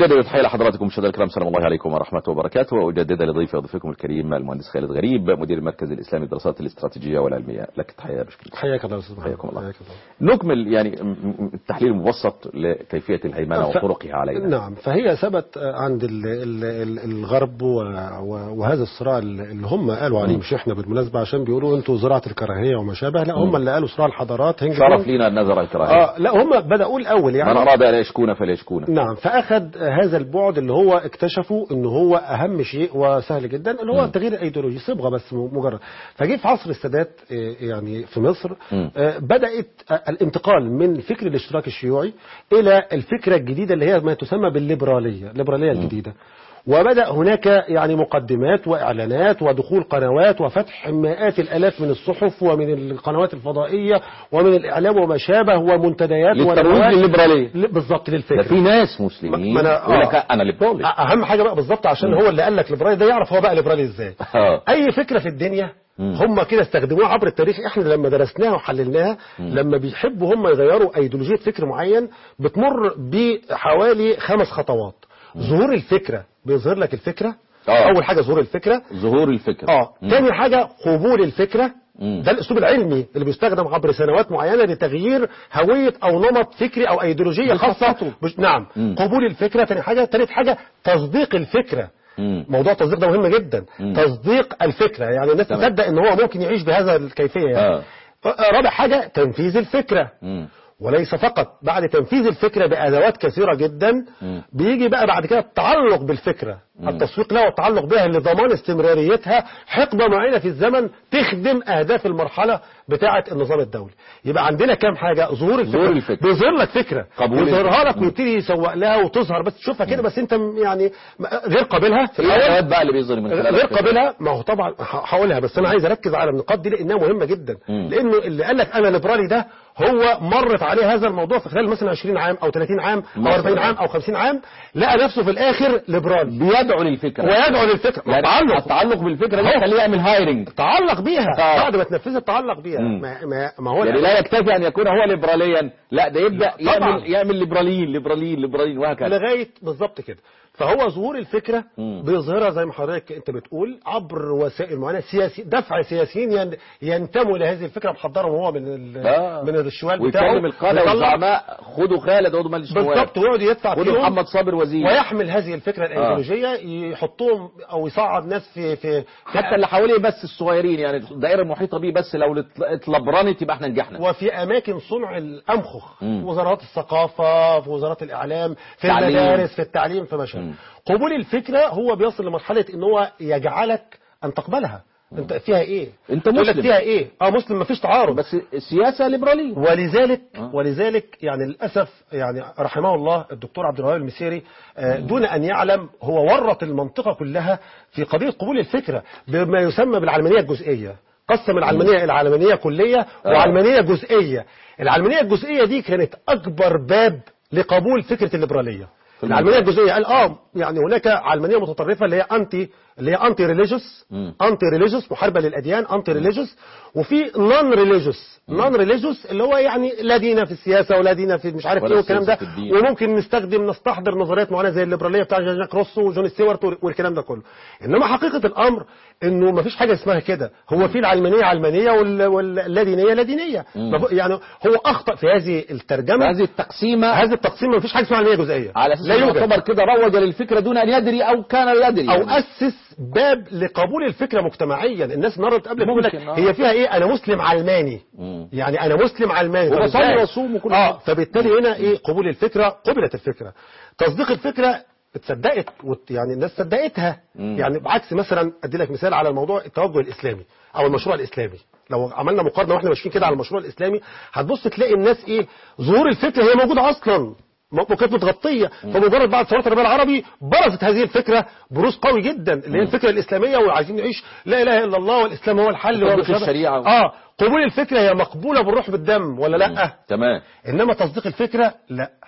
أجدد التحية لحضراتكم مشاهدينا الكرام سلام الله عليكم ورحمة وبركاته وأجدد لضيفي وضيفكم الكريم المهندس خالد غريب مدير المركز الإسلامي للدراسات الاستراتيجية والعلمية لك التحية يا باشمهندس حياك الله يا استاذ محمد. حياكم الله. حياك الله نكمل يعني م- م- التحليل المبسط لكيفية الهيمنة ف- وطرقها علينا نعم فهي ثبت عند ال ال ال الغرب و- و- وهذا الصراع اللي هم قالوا عليه مش احنا بالمناسبة عشان بيقولوا انتوا زراعة الكراهية وما شابه لا هم اللي قالوا صراع الحضارات هنج شرف كونج. لنا أن نزرع الكراهية اه لا هم بدأوا الأول من يعني أراد أن يشكون فليشكون نعم فأخذ هذا البعد اللي هو اكتشفوا ان هو أهم شيء وسهل جدا اللي هو مم. تغيير الايديولوجي صبغة بس م- مجرد فجه في عصر السادات آه، يعني في مصر مم. آه، بدأت آه، الانتقال من فكر الاشتراك الشيوعي إلى الفكرة الجديدة اللي هي ما تسمى بالليبرالية الليبرالية الجديدة وبدأ هناك يعني مقدمات وإعلانات ودخول قنوات وفتح مئات الآلاف من الصحف ومن القنوات الفضائية ومن الإعلام وما شابه ومنتديات للترويج وندوات. للليبرالية ل- بالظبط ده للفكرة في ناس مسلمين ما- ما أنا- يقول لك آه. أنا ليبرالي اهم حاجه بقى بالظبط عشان هو اللي قال لك ليبرالي ده يعرف هو بقى ليبرالي ازاي آه. اي فكره في الدنيا مم. هم كده استخدموها عبر التاريخ احنا لما درسناها وحللناها لما بيحبوا هم يغيروا ايديولوجيه فكر معين بتمر بحوالي خمس خطوات ظهور الفكره بيظهر لك الفكره آه. اول حاجه ظهور الفكره ظهور الفكرة اه مم. تاني حاجه قبول الفكره مم. ده الاسلوب العلمي اللي بيستخدم عبر سنوات معينه لتغيير هويه او نمط فكري او ايديولوجيه خاصه بش... نعم مم. قبول الفكره تاني حاجه تالت حاجه تصديق الفكره مم. موضوع التصديق ده مهم جدا مم. تصديق الفكره يعني الناس تمام. تصدق ان هو ممكن يعيش بهذا الكيفيه يعني. آه. آه، رابع حاجه تنفيذ الفكره مم. وليس فقط بعد تنفيذ الفكرة بأدوات كثيرة جدا مم. بيجي بقى بعد كده التعلق بالفكرة التسويق لها والتعلق بها لضمان استمراريتها حقبة معينة في الزمن تخدم أهداف المرحلة بتاعة النظام الدولي يبقى عندنا كام حاجة ظهور الفكرة, ظهور الفكرة. بيظهر لك فكرة قبول بيظهرها لك الفكرة. ويبتدي يسوق لها وتظهر بس تشوفها كده بس انت م- يعني م- غير قابلها في ايه الأول الادوات بقى اللي بيظهر من خلالها غير الفكرة؟ قابلها ما هو طبعا ه- هقولها بس انا عايز اركز على النقاط دي لانها مهمه جدا مم. لانه اللي قال لك انا ليبرالي ده هو مرت عليه هذا الموضوع في خلال مثلا 20 عام او 30 عام او مثلاً. 40 عام او 50 عام لقى نفسه في الاخر ليبرالي بيدعو للفكرة ويدعو للفكره يعني تعلق التعلق بالفكرة أهو. ده خليه يعمل هايرنج تعلق بيها آه. بعد ما تنفذها تعلق بيها مم. ما, ما, ما هو يعني لا يكتفي ان يكون هو ليبراليا لا ده يبدا لا، طبعاً. يعمل يعمل ليبراليين ليبراليين ليبراليين وهكذا لغايه بالظبط كده فهو ظهور الفكره مم. بيظهرها زي ما حضرتك انت بتقول عبر وسائل معينه سياسي دفع سياسيين ين- ينتموا لهذه الفكره محضرهم هو من ال- آه. من الشوال بتاعه ويكلم القاده يطلع- والزعماء خدوا خالد عضو مجلس النواب بالظبط ويقعد يدفع خدوا فيهم محمد صابر وزير ويحمل هذه الفكره الايديولوجيه يحطهم او يصعد ناس في في حتى اللي حواليه بس الصغيرين يعني الدائره المحيطه بيه بس لو اتل- اتلبرنت يبقى احنا نجحنا وفي اماكن صنع الامخخ مم. في وزارات الثقافه في وزارات الاعلام في تعليم. المدارس في التعليم في مم. مشاكل قبول الفكره هو بيصل لمرحله ان هو يجعلك ان تقبلها انت فيها ايه انت يقول لك مسلم. فيها ايه اه مسلم مفيش تعارض بس سياسه ليبراليه ولذلك آه. ولذلك يعني للاسف يعني رحمه الله الدكتور عبد الوهاب المسيري آه، دون ان يعلم هو ورط المنطقه كلها في قضيه قبول الفكره بما يسمى بالعلمانيه الجزئيه قسم العلمانيه الى علمانيه كليه وعلمانيه جزئيه العلمانيه الجزئيه دي كانت اكبر باب لقبول فكره الليبراليه في العلمانيه المنطقة. الجزئيه قال اه يعني هناك علمانيه متطرفه اللي هي انتي اللي هي انتي ريليجيوس مم. انتي ريليجيوس محاربه للاديان انتي ريليجيوس وفي نون ريليجيوس نون ريليجيوس اللي هو يعني لا دين في السياسه ولا دين في مش عارف ولا ايه والكلام ده سياسة في الدين. وممكن نستخدم نستحضر نظريات معينه زي الليبراليه بتاع جان جاك روسو وجون ستيوارت والكلام ده كله انما حقيقه الامر انه ما فيش حاجه اسمها كده هو في العلمانيه علمانيه وال- واللادينيه لادينيه مم. ما ف- يعني هو اخطا في هذه الترجمه هذه التقسيمه هذا التقسيم ما فيش حاجه اسمها علمانيه جزئيه على اساس لا انه يوجد يعتبر كده روج للفكره دون ان يدري او كان يدري او يعني. اسس باب لقبول الفكره مجتمعيا الناس النهارده تقابلك تقول لك ممكن، آه. هي فيها ايه انا مسلم علماني مم. يعني انا مسلم علماني طب وبصلي إزاي؟ وأصوم وكل اه حاجة. فبالتالي هنا ايه قبول الفكره قبلت الفكره تصديق الفكره اتصدقت وت- يعني الناس صدقتها مم. يعني بعكس مثلا ادي لك مثال على الموضوع التوجه الاسلامي او المشروع الاسلامي لو عملنا مقارنه واحنا ماشيين كده على المشروع الاسلامي هتبص تلاقي الناس ايه ظهور الفكره هي موجوده اصلا م- وكانت متغطيه فمجرد بعد ثوره الربيع العربي برزت هذه الفكره بروز قوي جدا اللي هي الفكره الاسلاميه وعايزين نعيش لا اله الا الله والاسلام هو الحل تطبيق ومش عارف- الشريعة. اه قبول الفكره هي مقبوله بالروح بالدم ولا لا تمام انما تصديق الفكره لا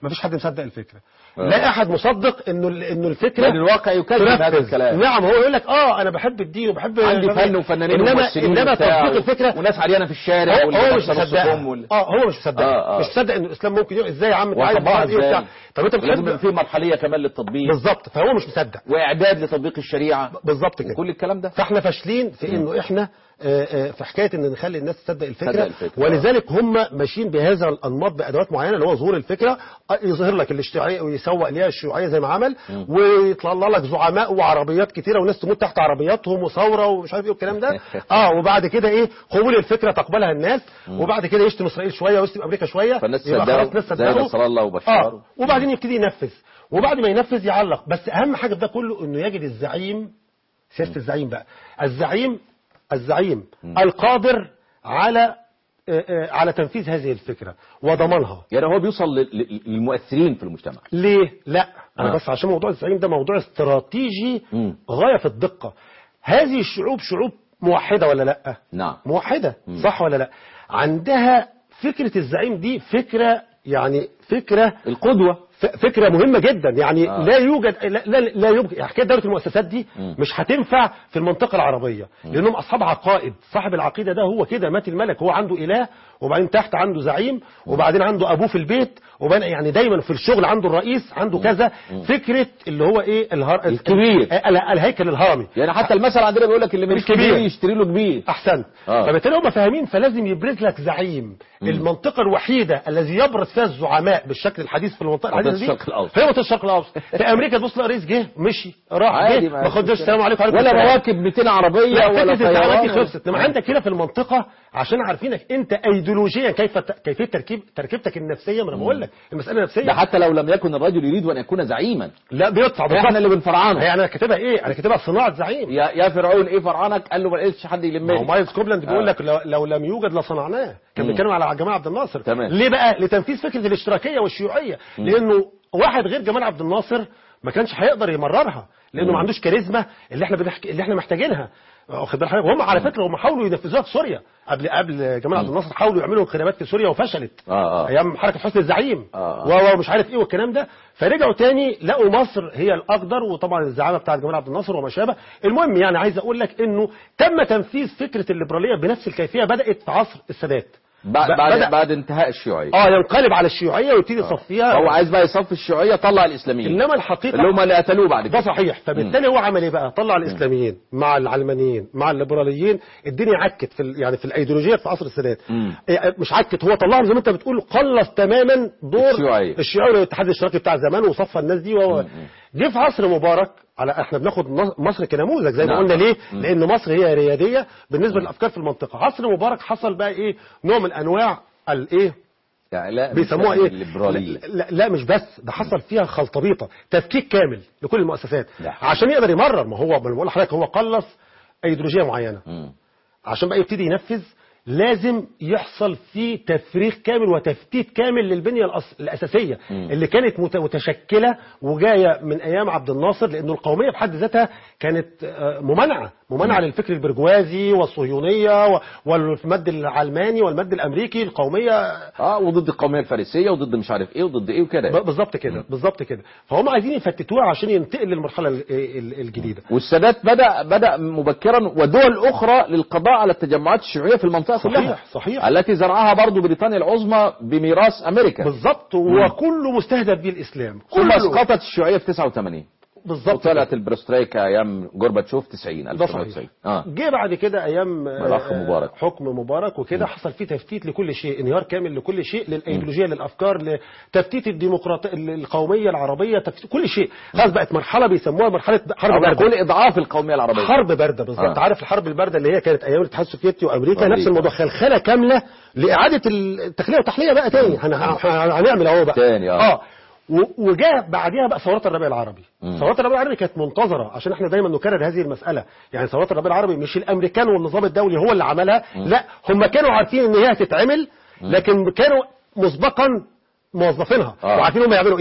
مفيش حد مصدق الفكره آه. لا احد مصدق انه ال- انه الفكره لأن الواقع يكذب هذا تنفذ. الكلام نعم هو يقول لك اه انا بحب الدين وبحب عندي فن وفنانين انما وممثلين انما وبتاع تطبيق الفكره وناس عريانه في الشارع هو, واللي هو مش بيكسروا مصدقها الصفوم وال- اه هو مش مصدقها آه، آه. مش مصدق ان الاسلام ممكن يقول ازاي يا عم انت عايز وطبقها بعض ايه ازاي وبتاع طب انت لازم يبقى بتحب في مرحليه كمان للتطبيق بالظبط فهو مش مصدق واعداد لتطبيق الشريعه بالظبط كده وكل الكلام ده فاحنا فاشلين في انه احنا آه، آه، في حكايه ان نخلي الناس تصدق تصدق الفكره الفكرة. ولذلك هم ماشيين بهذا الانماط بادوات معينه اللي هو ظهور الفكره آه، يظهر لك الاشتراعيه ويسوق ليها الشيوعيه زي ما عمل ويطلع لك زعماء وعربيات كتيره وناس تموت تحت عربياتهم وثوره ومش عارف ايه والكلام ده اه وبعد كده ايه قبول الفكره تقبلها الناس وبعد كده يشتم اسرائيل شويه ويشتم امريكا شويه فالناس يبقى تصدقه خلاص ناس زي صدقوا. نصر الله وبشار اه وبعدين يبتدي ينفذ وبعد ما ينفذ يعلق بس اهم حاجه في ده كله انه يجد الزعيم سياسه الزعيم بقى الزعيم الزعيم القادر على آه، آه، على تنفيذ هذه الفكره وضمانها يعني هو بيوصل لل- لل- للمؤثرين في المجتمع ليه لا انا آه. بس عشان موضوع الزعيم ده موضوع استراتيجي مم. غايه في الدقه هذه الشعوب شعوب موحده ولا لا نعم موحده صح ولا لا عندها فكره الزعيم دي فكره يعني فكره القدوه ف- فكره مهمه جدا يعني آه. آه. لا يوجد لا لا, لا يوجد يعني حكايه دوله المؤسسات دي مم. مش هتنفع في المنطقه العربيه لانهم اصحاب عقائد صاحب العقيده ده هو كده مات الملك هو عنده اله وبعدين تحت عنده زعيم وبعدين عنده ابوه في البيت وبعدين يعني دايما في الشغل عنده الرئيس عنده كذا فكره اللي هو ايه الهر... الكبير. ال- ال- الهيكل الهرمي يعني حتى المثل عندنا بيقول لك اللي مش الكبير. كبير يشتري له كبير احسنت آه. فبالتالي هم فاهمين فلازم يبرز لك زعيم المنطقه الوحيده الذي يبرز فيها الزعماء بالشكل الحديث في المنطقه منطقة الحديثه دي الشرق الأوسط. هي منطقه الشرق الاوسط في امريكا تبص تلاقي رئيس جه مشي راح عادي جه ما ما خدش فيش السلام عليكم وعليكم ولا السلام. مواكب 200 عربيه لا ولا فكره الدعوات دي طيران خلصت انما عندك هنا في المنطقه عشان عارفينك انت ايديولوجيا كيف كيفيه تركيب تركيبتك النفسيه ما انا بقول لك المساله نفسيه ده حتى لو لم يكن الرجل يريد ان يكون زعيما لا بيطلع احنا اللي بنفرعنه هي انا كاتبها ايه انا كاتبها صناعه زعيم يا يا فرعون ايه فرعونك قال له ما لقيتش حد ما هو يلمني مايلز كوبلاند آه. بيقول لك لو, لو لم يوجد لصنعناه كان مم. بيتكلم على جمال عبد الناصر تمام. ليه بقى لتنفيذ فكره الاشتراكيه والشيوعيه لانه واحد غير جمال عبد الناصر ما كانش هيقدر يمررها لانه مم. ما عندوش كاريزما اللي احنا بنحكي اللي احنا محتاجينها واخد بال حضرتك وهم على فكره هم حاولوا ينفذوها في سوريا قبل قبل جمال عبد الناصر حاولوا يعملوا انقلابات في سوريا وفشلت آه، آه. ايام حركه حسني الزعيم آه، آه. و- ومش عارف ايه والكلام ده فرجعوا تاني لقوا مصر هي الاقدر وطبعا الزعامه بتاعت جمال عبد الناصر وما شابه المهم يعني عايز اقول لك انه تم تنفيذ فكره الليبراليه بنفس الكيفيه بدات في عصر السادات بعد ب- بعد بدأ- بعد انتهاء الشيوعيه اه ينقلب على الشيوعيه ويبتدي يصفيها هو عايز بقى يصفي الشيوعيه طلع الاسلاميين انما الحقيقه اللي هم اللي قتلوه بعد ده كده صحيح فبالتالي هو عمل ايه بقى طلع الاسلاميين مع العلمانيين مع الليبراليين الدنيا عكت في ال- يعني في الايديولوجيه في عصر السادات مم. إيه، مش عكت هو طلعهم زي ما انت بتقول قلص تماما دور الشيوعية. الشيوعي والاتحاد الاشتراكي بتاع زمان وصفى الناس دي وهو جه في عصر مبارك على احنا بناخد مص- مصر كنموذج زي ما نعم. قلنا ليه مم. لان مصر هي رياديه بالنسبه للافكار في المنطقه عصر مبارك حصل بقى ايه نوع من انواع الايه يعني لا بيسموها مش ايه الليبراليه لا, لا, لا مش بس ده حصل فيها خلطبيطه تفكيك كامل لكل المؤسسات لا. عشان يقدر يمرر ما هو ما أنا بقول لحضرتك هو قلص ايديولوجيه معينه مم. عشان بقى يبتدي ينفذ لازم يحصل فيه تفريغ كامل وتفتيت كامل للبنيه الأس... الاساسيه مم. اللي كانت مت... متشكله وجايه من ايام عبد الناصر لانه القوميه بحد ذاتها كانت آه، ممانعه ممانعه للفكر البرجوازي والصهيونيه و... والمد العلماني والمد الامريكي القوميه اه وضد القوميه الفارسيه وضد مش عارف ايه وضد ايه وكده ب- بالظبط كده بالظبط كده فهم عايزين يفتتوها عشان ينتقل للمرحله ال- ال- الجديده والسادات بدا بدا مبكرا ودول اخرى للقضاء على التجمعات الشيوعيه في المنطقه صحيح، كلها صحيح. التي زرعها برضو بريطانيا العظمى بميراث امريكا بالظبط وكله مستهدف به الاسلام ثم كله اسقطت الشيوعيه في 89 بالظبط كده. وطلعت البروستريكا ايام جورباتشوف 90 ده 1990 صحيح اه جه بعد كده ايام آه، الأخ مبارك. حكم مبارك وكده حصل فيه تفتيت لكل شيء انهيار كامل لكل شيء للايديولوجيه للافكار لتفتيت الديمقراطيه القوميه العربيه تفتيت كل شيء خلاص بقت مرحله بيسموها مرحله حرب او بارده نقول اضعاف القوميه العربيه حرب بارده بالظبط آه. عارف الحرب البارده اللي هي كانت ايام الاتحاد السوفيتي وامريكا أمريكا. نفس الموضوع خلخله كامله لاعاده التخليه والتحليه بقى تاني هن- هن- هنعمل اهو بقى تاني، آه. اه و- وجاء بعديها بقى ثورات الربيع العربي مم. ثورات الربيع العربي كانت منتظره عشان احنا دايما نكرر هذه المساله يعني ثورات الربيع العربي مش الامريكان والنظام الدولي هو اللي عملها لا هم كانوا عارفين ان هي هتتعمل لكن كانوا مسبقا موظفينها آه. وعارفين هم يعملوا ايه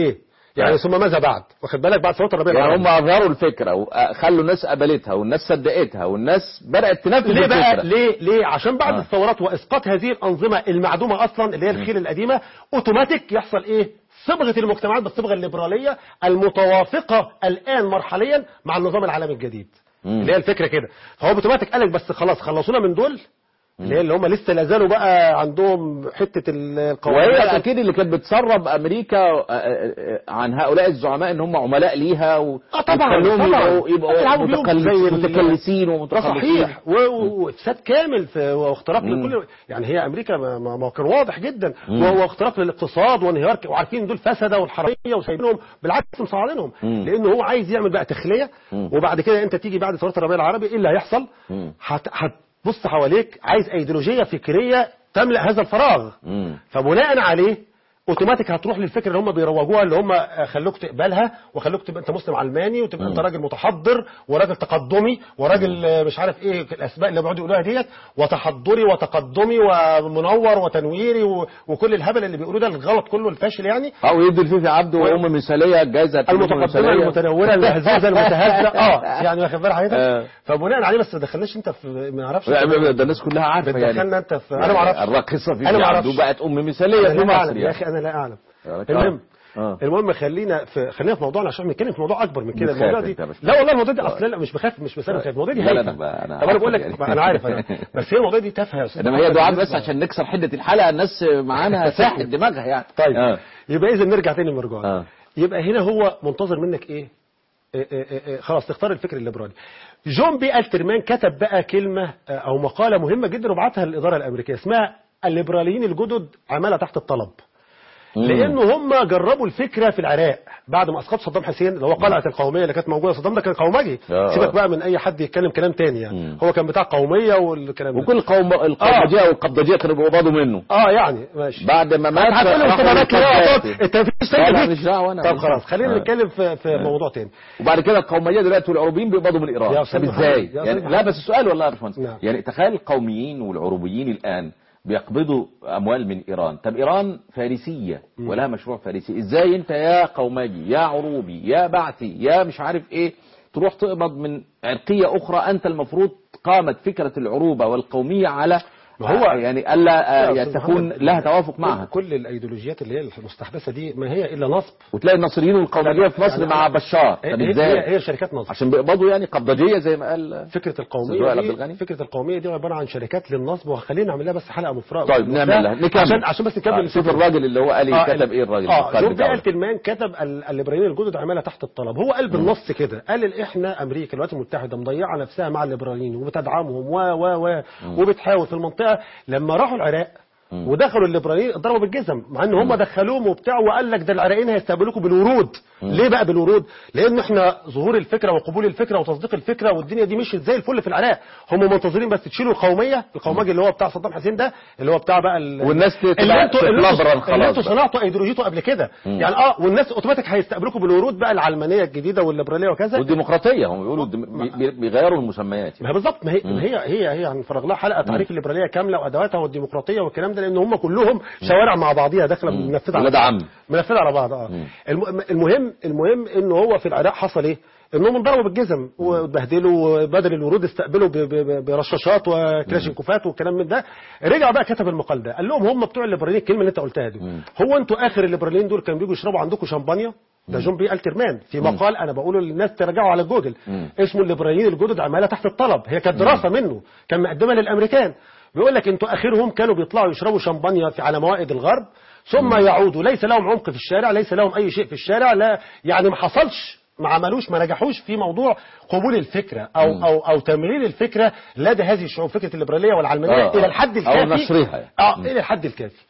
يعني آه. ثم ماذا بعد واخد بالك بعد ثوره الربيع يعني العربي هم اظهروا الفكره وخلوا الناس قبلتها والناس صدقتها والناس بدات تنفذ ليه بقى الفكره ليه ليه عشان بعد آه. الثورات واسقاط هذه الانظمه المعدومه اصلا اللي هي الخيل القديمه اوتوماتيك يحصل ايه صبغه المجتمعات بالصبغه الليبراليه المتوافقه الان مرحليا مع النظام العالمي الجديد مم. اللي هي الفكره كده فهو اوتوماتيك قال لك بس خلاص خلصونا من دول اللي هي اللي هم لسه لا زالوا بقى عندهم حته وهي القوانين اكيد اللي كانت بتسرب امريكا آه، آه، آه، عن هؤلاء الزعماء ان هم عملاء ليها و... اه طبعا وتخليهم طبعا يبقوا, يبقوا يلعبوا بيهم متقلص- زي ال- متكلسين ده ومتخلصين صحيح و- و- وافساد كامل في واختراق مم. لكل يعني هي امريكا ما, ما ما كان واضح جدا مم. وهو اختراق للاقتصاد وانهيار ك- وعارفين دول فسده والحراميه وسايبينهم بالعكس مصعدينهم مم. لانه هو عايز يعمل بقى تخليه مم. وبعد كده انت تيجي بعد ثوره الربيع العربي ايه اللي هيحصل؟ مم. هت- هتبص حواليك عايز ايديولوجيه فكريه تملا هذا الفراغ مم. فبناء عليه اوتوماتيك هتروح للفكره اللي هم بيروجوها اللي هم خلوك تقبلها وخلوك تبقى انت مسلم علماني وتبقى انت راجل متحضر وراجل تقدمي وراجل آه، مش عارف ايه الاسماء اللي بيقعدوا يقولوها ديت وتحضري وتقدمي ومنور وتنويري و- وكل الهبل اللي بيقولوه ده الغلط كله الفاشل يعني او يدوا الفيفي عبده وام مثاليه جايزه المتقدمه المتنوره المهزوزه المتهزه اه يعني واخد بال آه. حضرتك فبناء عليه بس ما دخلناش انت في ما اعرفش لا، ده الناس كلها عارفه يعني بتدخلنا انت في انا ما اعرفش الراقصه أنا في ما عبده أعرفش. بقت ام مثاليه في انا لا مصر اعلم يا يعني اخي انا لا اعلم آه. المهم آه. المهم خلينا في خلينا في موضوعنا عشان بنتكلم في موضوع اكبر من كده بتخاف الموضوع دي أنت مش لا والله الموضوع دي اصلا لا مش بخاف مش بسبب خايف الموضوع دي لا، لا، هايفه أنا ب- أنا طب انا بقول لك عارف يعني. انا عارف انا بس هي الموضوع دي تافهه يا استاذ انما هي محمد دعاء بس بالنسبة. عشان نكسر حده الحلقه الناس معانا ساحت دماغها يعني طيب آه. يبقى اذا نرجع تاني للمرجوع آه. يبقى هنا هو منتظر منك ايه إيه إيه إيه خلاص تختار الفكر الليبرالي جون بي الترمان كتب بقى كلمه آه، او مقاله مهمه جدا وبعتها للاداره الامريكيه اسمها الليبراليين الجدد عماله تحت الطلب مم. لانه هم جربوا الفكره في العراق بعد ما اسقطوا صدام حسين اللي هو قلعه القوميه اللي كانت موجوده صدام ده كان قومجي آه. سيبك بقى من اي حد يتكلم كلام تاني يعني مم. هو كان بتاع قوميه والكلام ده وكل القوم القومجيه والقبضجيه كانوا بيقبضوا منه اه يعني ماشي بعد ما مات هتقول لي راحوا انت مالك للقبضات. ليه انت مفيش لا، لا، تاني مش دعوة أنا. طب خلاص خلينا آه. نتكلم في في موضوع تاني وبعد كده القوميه دلوقتي والعروبيين بيقبضوا من ايران يا طب أستاذ ازاي محمد، يا يعني أستاذ لا محمد. بس السؤال والله يا باشمهندس نعم. يعني تخيل القوميين والعروبيين الان بيقبضوا اموال من ايران طب ايران فارسيه ولها مشروع فارسي ازاي انت يا قومجي يا عروبي يا بعثي يا مش عارف ايه تروح تقبض من عرقيه اخرى انت المفروض قامت فكره العروبه والقوميه على ما هو- يعني الا يا آه، أستاذ تكون محمد، لها توافق كل- معها كل الايديولوجيات اللي هي المستحدثه دي ما هي الا نصب وتلاقي النصريين والقومجيه في مصر يعني مع بشار هي طب هي, ازاي هي شركات نصب عشان بيقبضوا يعني قبضجيه زي ما قال فكره أستاذ القوميه وائل عبد دي الغني؟ فكره القوميه دي عباره عن شركات للنصب وخلينا نعمل لها بس حلقه مفرغه طيب نعملها نكمل عشان عشان بس نكمل آه، شوف الفكرة. الراجل اللي هو قال آه، إيه كتب ال- ايه الراجل اه الفقار جون بتاعه. بي التلمان كتب ال- الليبراليين الجدد عماله تحت الطلب هو قال بالنص كده قال ال- احنا امريكا الولايات المتحده مضيعه نفسها مع الليبراليين وبتدعمهم و و و وبتحاول في المنطقه لما راحوا العراق ودخلوا الليبراليين ضربوا بالجزم مع ان هم دخلوهم وبتاع وقال لك ده العراقيين هيستقبلوكم بالورود ليه بقى بالورود لان احنا ظهور الفكره وقبول الفكره وتصديق الفكره والدنيا دي مشيت زي الفل في العراق هم منتظرين بس تشيلوا القوميه القومجي اللي هو بتاع صدام حسين ده اللي هو بتاع بقى ال- والناس تتبع- اللي انتوا اللي تتلبرن انتوا- خلاص اللي انتوا بقى. صنعتوا ايديولوجيته قبل كده يعني اه والناس اوتوماتيك هيستقبلوكم بالورود بقى العلمانيه الجديده والليبراليه وكذا والديمقراطيه هم بيقولوا الدم- بي- بيغيروا المسميات ما هي بالظبط ما هي ما هي هي هي هنفرغ لها حلقه تعريف الليبراليه كامله وادواتها والديمقراطيه والكلام ده لان هم كلهم شوارع مع بعضيها داخله منفذه ولاد عم. منفذه على بعض اه الم- المهم المهم ان هو في العراق حصل ايه؟ انهم انضربوا بالجزم واتبهدلوا وبدل الورود استقبلوا ب- ب- برشاشات وكلاشينكوفات والكلام من ده رجع بقى كتب المقال ده قال لهم هم بتوع الليبراليين الكلمه اللي انت قلتها دي هو انتوا اخر الليبراليين دول كانوا بيجوا يشربوا عندكم شمبانيا ده جون بي الترمان في مقال انا بقوله للناس تراجعوا على جوجل اسمه الليبراليين الجدد عماله تحت الطلب هي كانت دراسه منه كان مقدمه للامريكان بيقول لك انتوا اخرهم كانوا بيطلعوا يشربوا شمبانيا في على موائد الغرب ثم يعودوا ليس لهم عمق في الشارع ليس لهم اي شيء في الشارع لا يعني ما حصلش ما عملوش ما نجحوش في موضوع قبول الفكره او او او تمرير الفكره لدى هذه الشعوب فكره الليبراليه والعلمانيه آه، آه. الى الحد أو الكافي نشرها يعني. اه الى الحد الكافي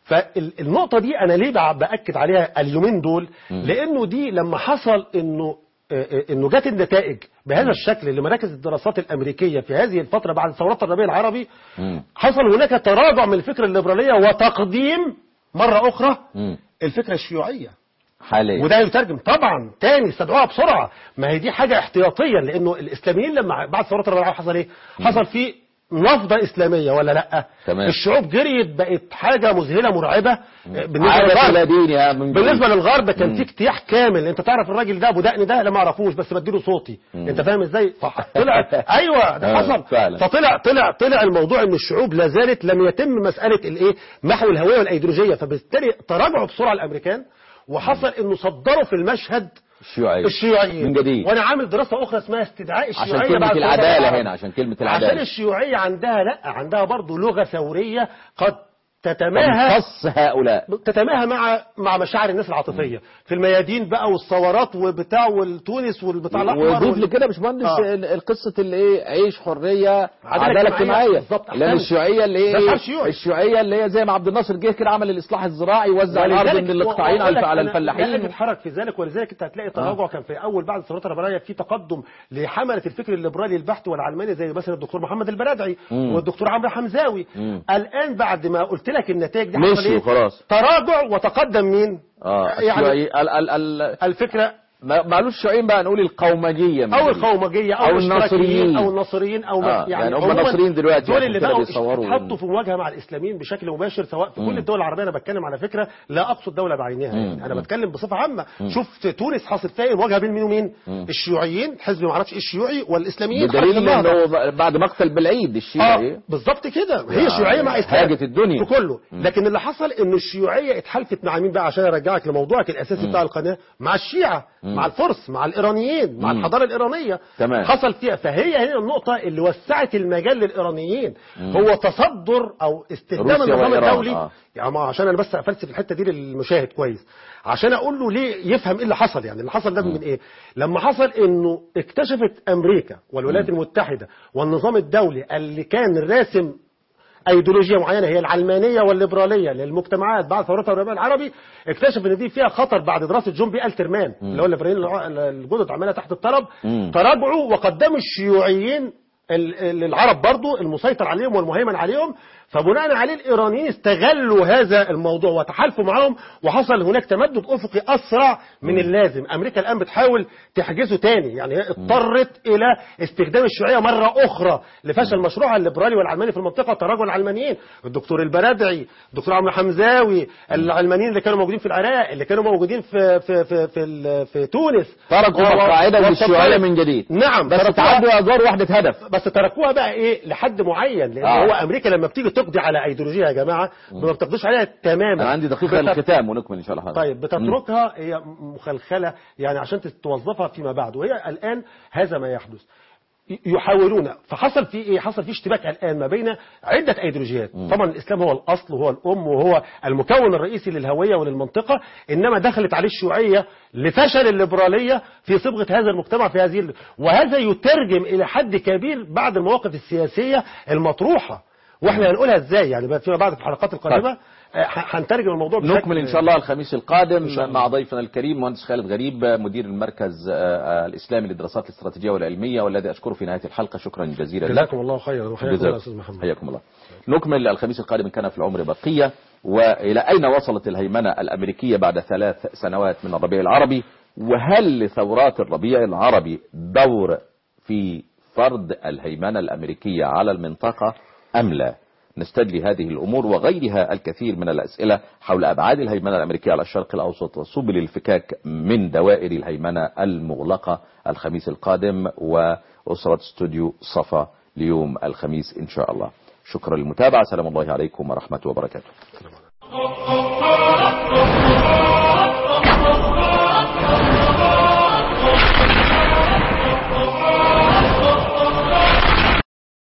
فالنقطه دي انا ليه بع- باكد عليها اليومين دول لانه دي لما حصل انه آه، آه، انه جت النتائج بهذا الشكل لمراكز الدراسات الامريكيه في هذه الفتره بعد ثورات الربيع العربي مم. حصل هناك تراجع من الفكره الليبراليه وتقديم مره اخرى مم. الفكره الشيوعيه حاليا وده يترجم طبعا تاني استدعوها بسرعه ما هي دي حاجه احتياطيا لانه الاسلاميين لما بعد ثوره الربيع العربي حصل ايه؟ حصل في نفضة إسلامية ولا لا تمام. الشعوب جريت بقت حاجة مذهلة مرعبة بالنسبة عادة للغرب لا دين يا من بالنسبه للغرب كان في اجتياح كامل انت تعرف الراجل ده ابو دقن ده لا ما اعرفوش بس بديله صوتي انت فاهم ازاي طلع ايوه ده آه، حصل فعلا. فطلع طلع طلع الموضوع ان الشعوب لا زالت لم يتم مساله الايه محو الهويه والايديولوجيه فبالتالي تراجعوا بسرعه الامريكان وحصل انه صدروا في المشهد الشيوعية الشيوعيين من جديد وانا عامل دراسه اخرى اسمها استدعاء الشيوعيه عشان كلمة بعد ثورة العدالة العرب. هنا عشان كلمة عشان العدالة الشيوعيه عندها لا عندها برضه لغه ثوريه قد تتماهى تمتص هؤلاء تتماهى مع مع مشاعر الناس العاطفيه في الميادين بقى والثورات وبتاع والتونس والبتاع الاحمر وضيف وال- لكده يا باشمهندس آه. ال- القصه اللي ايه عيش حريه عدالة عداله اجتماعية. اجتماعيه بالظبط، لان أحسنت. الشيوعيه اللي ده هي شعار ايه شيوعي. الشيوعيه اللي هي زي ما عبد الناصر جه كده عمل الاصلاح الزراعي وزع الارض ولذلك- من الاقطاعين وأقول لك على على أنا لا الفلاحين اتحرك في ذلك ولذلك انت هتلاقي تراجع كان في اول بعد الثورات الربانيه في تقدم لحمله الفكر الليبرالي البحت والعلماني زي مثلا الدكتور محمد البرادعي مم. والدكتور عمرو حمزاوي مم. الان بعد ما قلت لك النتائج دي حصل مشوا ايه خلاص. تراجع وتقدم مين اه يعني الشيوعي ال ال ال الفكره ما- معلوش الشيوعيين بقى نقول القومجيه من او جديد. القومجيه او, أو الاشتراكيين الناصريين. او الناصريين او آه، يعني هم عموماً ناصريين دلوقتي دول عشان اللي كده بقوا بيصوروا اتحطوا في مواجهه مع الاسلاميين بشكل مباشر سواء في كل الدول العربيه انا بتكلم على فكره لا اقصد دوله بعينها يعني انا بتكلم بصفه عامه شفت تونس حاصل فيها إيه؟ مواجهه بين مين ومين الشيوعيين حزب ما اعرفش ايه الشيوعي والاسلاميين خرج بدليل النهضة. انه بعد مقتل بالعيد الشيعي اه بالظبط كده هي شيوعيه مع اسلام هاجت الدنيا. في كله لكن اللي حصل ان الشيوعيه اتحالفت مع مين بقى عشان ارجعك لموضوعك الاساسي بتاع القناه مع الشيعه مع الفرس مع الايرانيين مع الحضاره الايرانيه تمام. حصل فيها فهي هنا النقطه اللي وسعت المجال للايرانيين هو تصدر او استخدام روسيا النظام وإيران، الدولي آه. يعني ما عشان انا بس افلسف الحته دي للمشاهد كويس عشان اقول له ليه يفهم ايه اللي حصل يعني اللي حصل ده من ايه لما حصل انه اكتشفت امريكا والولايات المتحده والنظام الدولي اللي كان راسم ايديولوجيا معينه هي العلمانيه والليبراليه للمجتمعات بعد ثورات الربيع العربي اكتشف ان دي فيها خطر بعد دراسه جون بي الترمان اللي هو الليبراليين الع- الجدد عماله تحت الطلب مم. تراجعوا وقدموا الشيوعيين ال- ال- العرب برضو المسيطر عليهم والمهيمن عليهم فبناء عليه الايرانيين استغلوا هذا الموضوع وتحالفوا معهم وحصل هناك تمدد افقي اسرع من اللازم امريكا الان بتحاول تحجزه تاني يعني هي اضطرت الى استخدام الشيوعيه مره اخرى لفشل مشروعها الليبرالي والعلماني في المنطقه تراجع العلمانيين الدكتور البرادعي الدكتور عمرو حمزاوي العلمانيين اللي كانوا موجودين في العراق اللي كانوا موجودين في في في في, ال- في تونس تركوا و- القاعده و- والشيوعيه وصدرت- من جديد نعم بس تركوها- تعدوا ادوار وحده هدف بس تركوها بقى ايه لحد معين لان آه. آه. هو امريكا لما بتيجي تقضي على ايديولوجيا يا جماعه ما بتقضيش عليها تماما انا عندي دقيقه بت- للختام ونكمل ان شاء الله طيب بتتركها هي مخلخله يعني عشان توظفها فيما بعد وهي الان هذا ما يحدث ي- يحاولون فحصل في ايه حصل في اشتباك الان ما بين عده ايديولوجيات طبعا الاسلام هو الاصل وهو الام وهو المكون الرئيسي للهويه وللمنطقه انما دخلت عليه الشيوعيه لفشل الليبراليه في صبغه هذا المجتمع في هذه ال- وهذا يترجم الى حد كبير بعد المواقف السياسيه المطروحه واحنا هنقولها ازاي يعني بقى فيما بعد في الحلقات القادمه آه، ح- هنترجم الموضوع بشكل نكمل ان شاء الله الخميس القادم مع ضيفنا الكريم مهندس خالد غريب مدير المركز آه، آه، الاسلامي للدراسات الاستراتيجيه والعلميه والذي اشكره في نهايه الحلقه شكرا جزيلا لك جزاكم الله خيرا وحياكم الله يا جزاكم. استاذ محمد حياكم الله نكمل الخميس القادم إن كان في العمر بقية وإلى أين وصلت الهيمنة الأمريكية بعد ثلاث سنوات من الربيع العربي وهل لثورات الربيع العربي دور في فرض الهيمنة الأمريكية على المنطقة أم لا نستدلي هذه الأمور وغيرها الكثير من الأسئلة حول أبعاد الهيمنة الأمريكية على الشرق الأوسط وسبل الفكاك من دوائر الهيمنة المغلقة الخميس القادم وأسرة استوديو صفا ليوم الخميس إن شاء الله شكرا للمتابعة سلام الله عليكم ورحمة وبركاته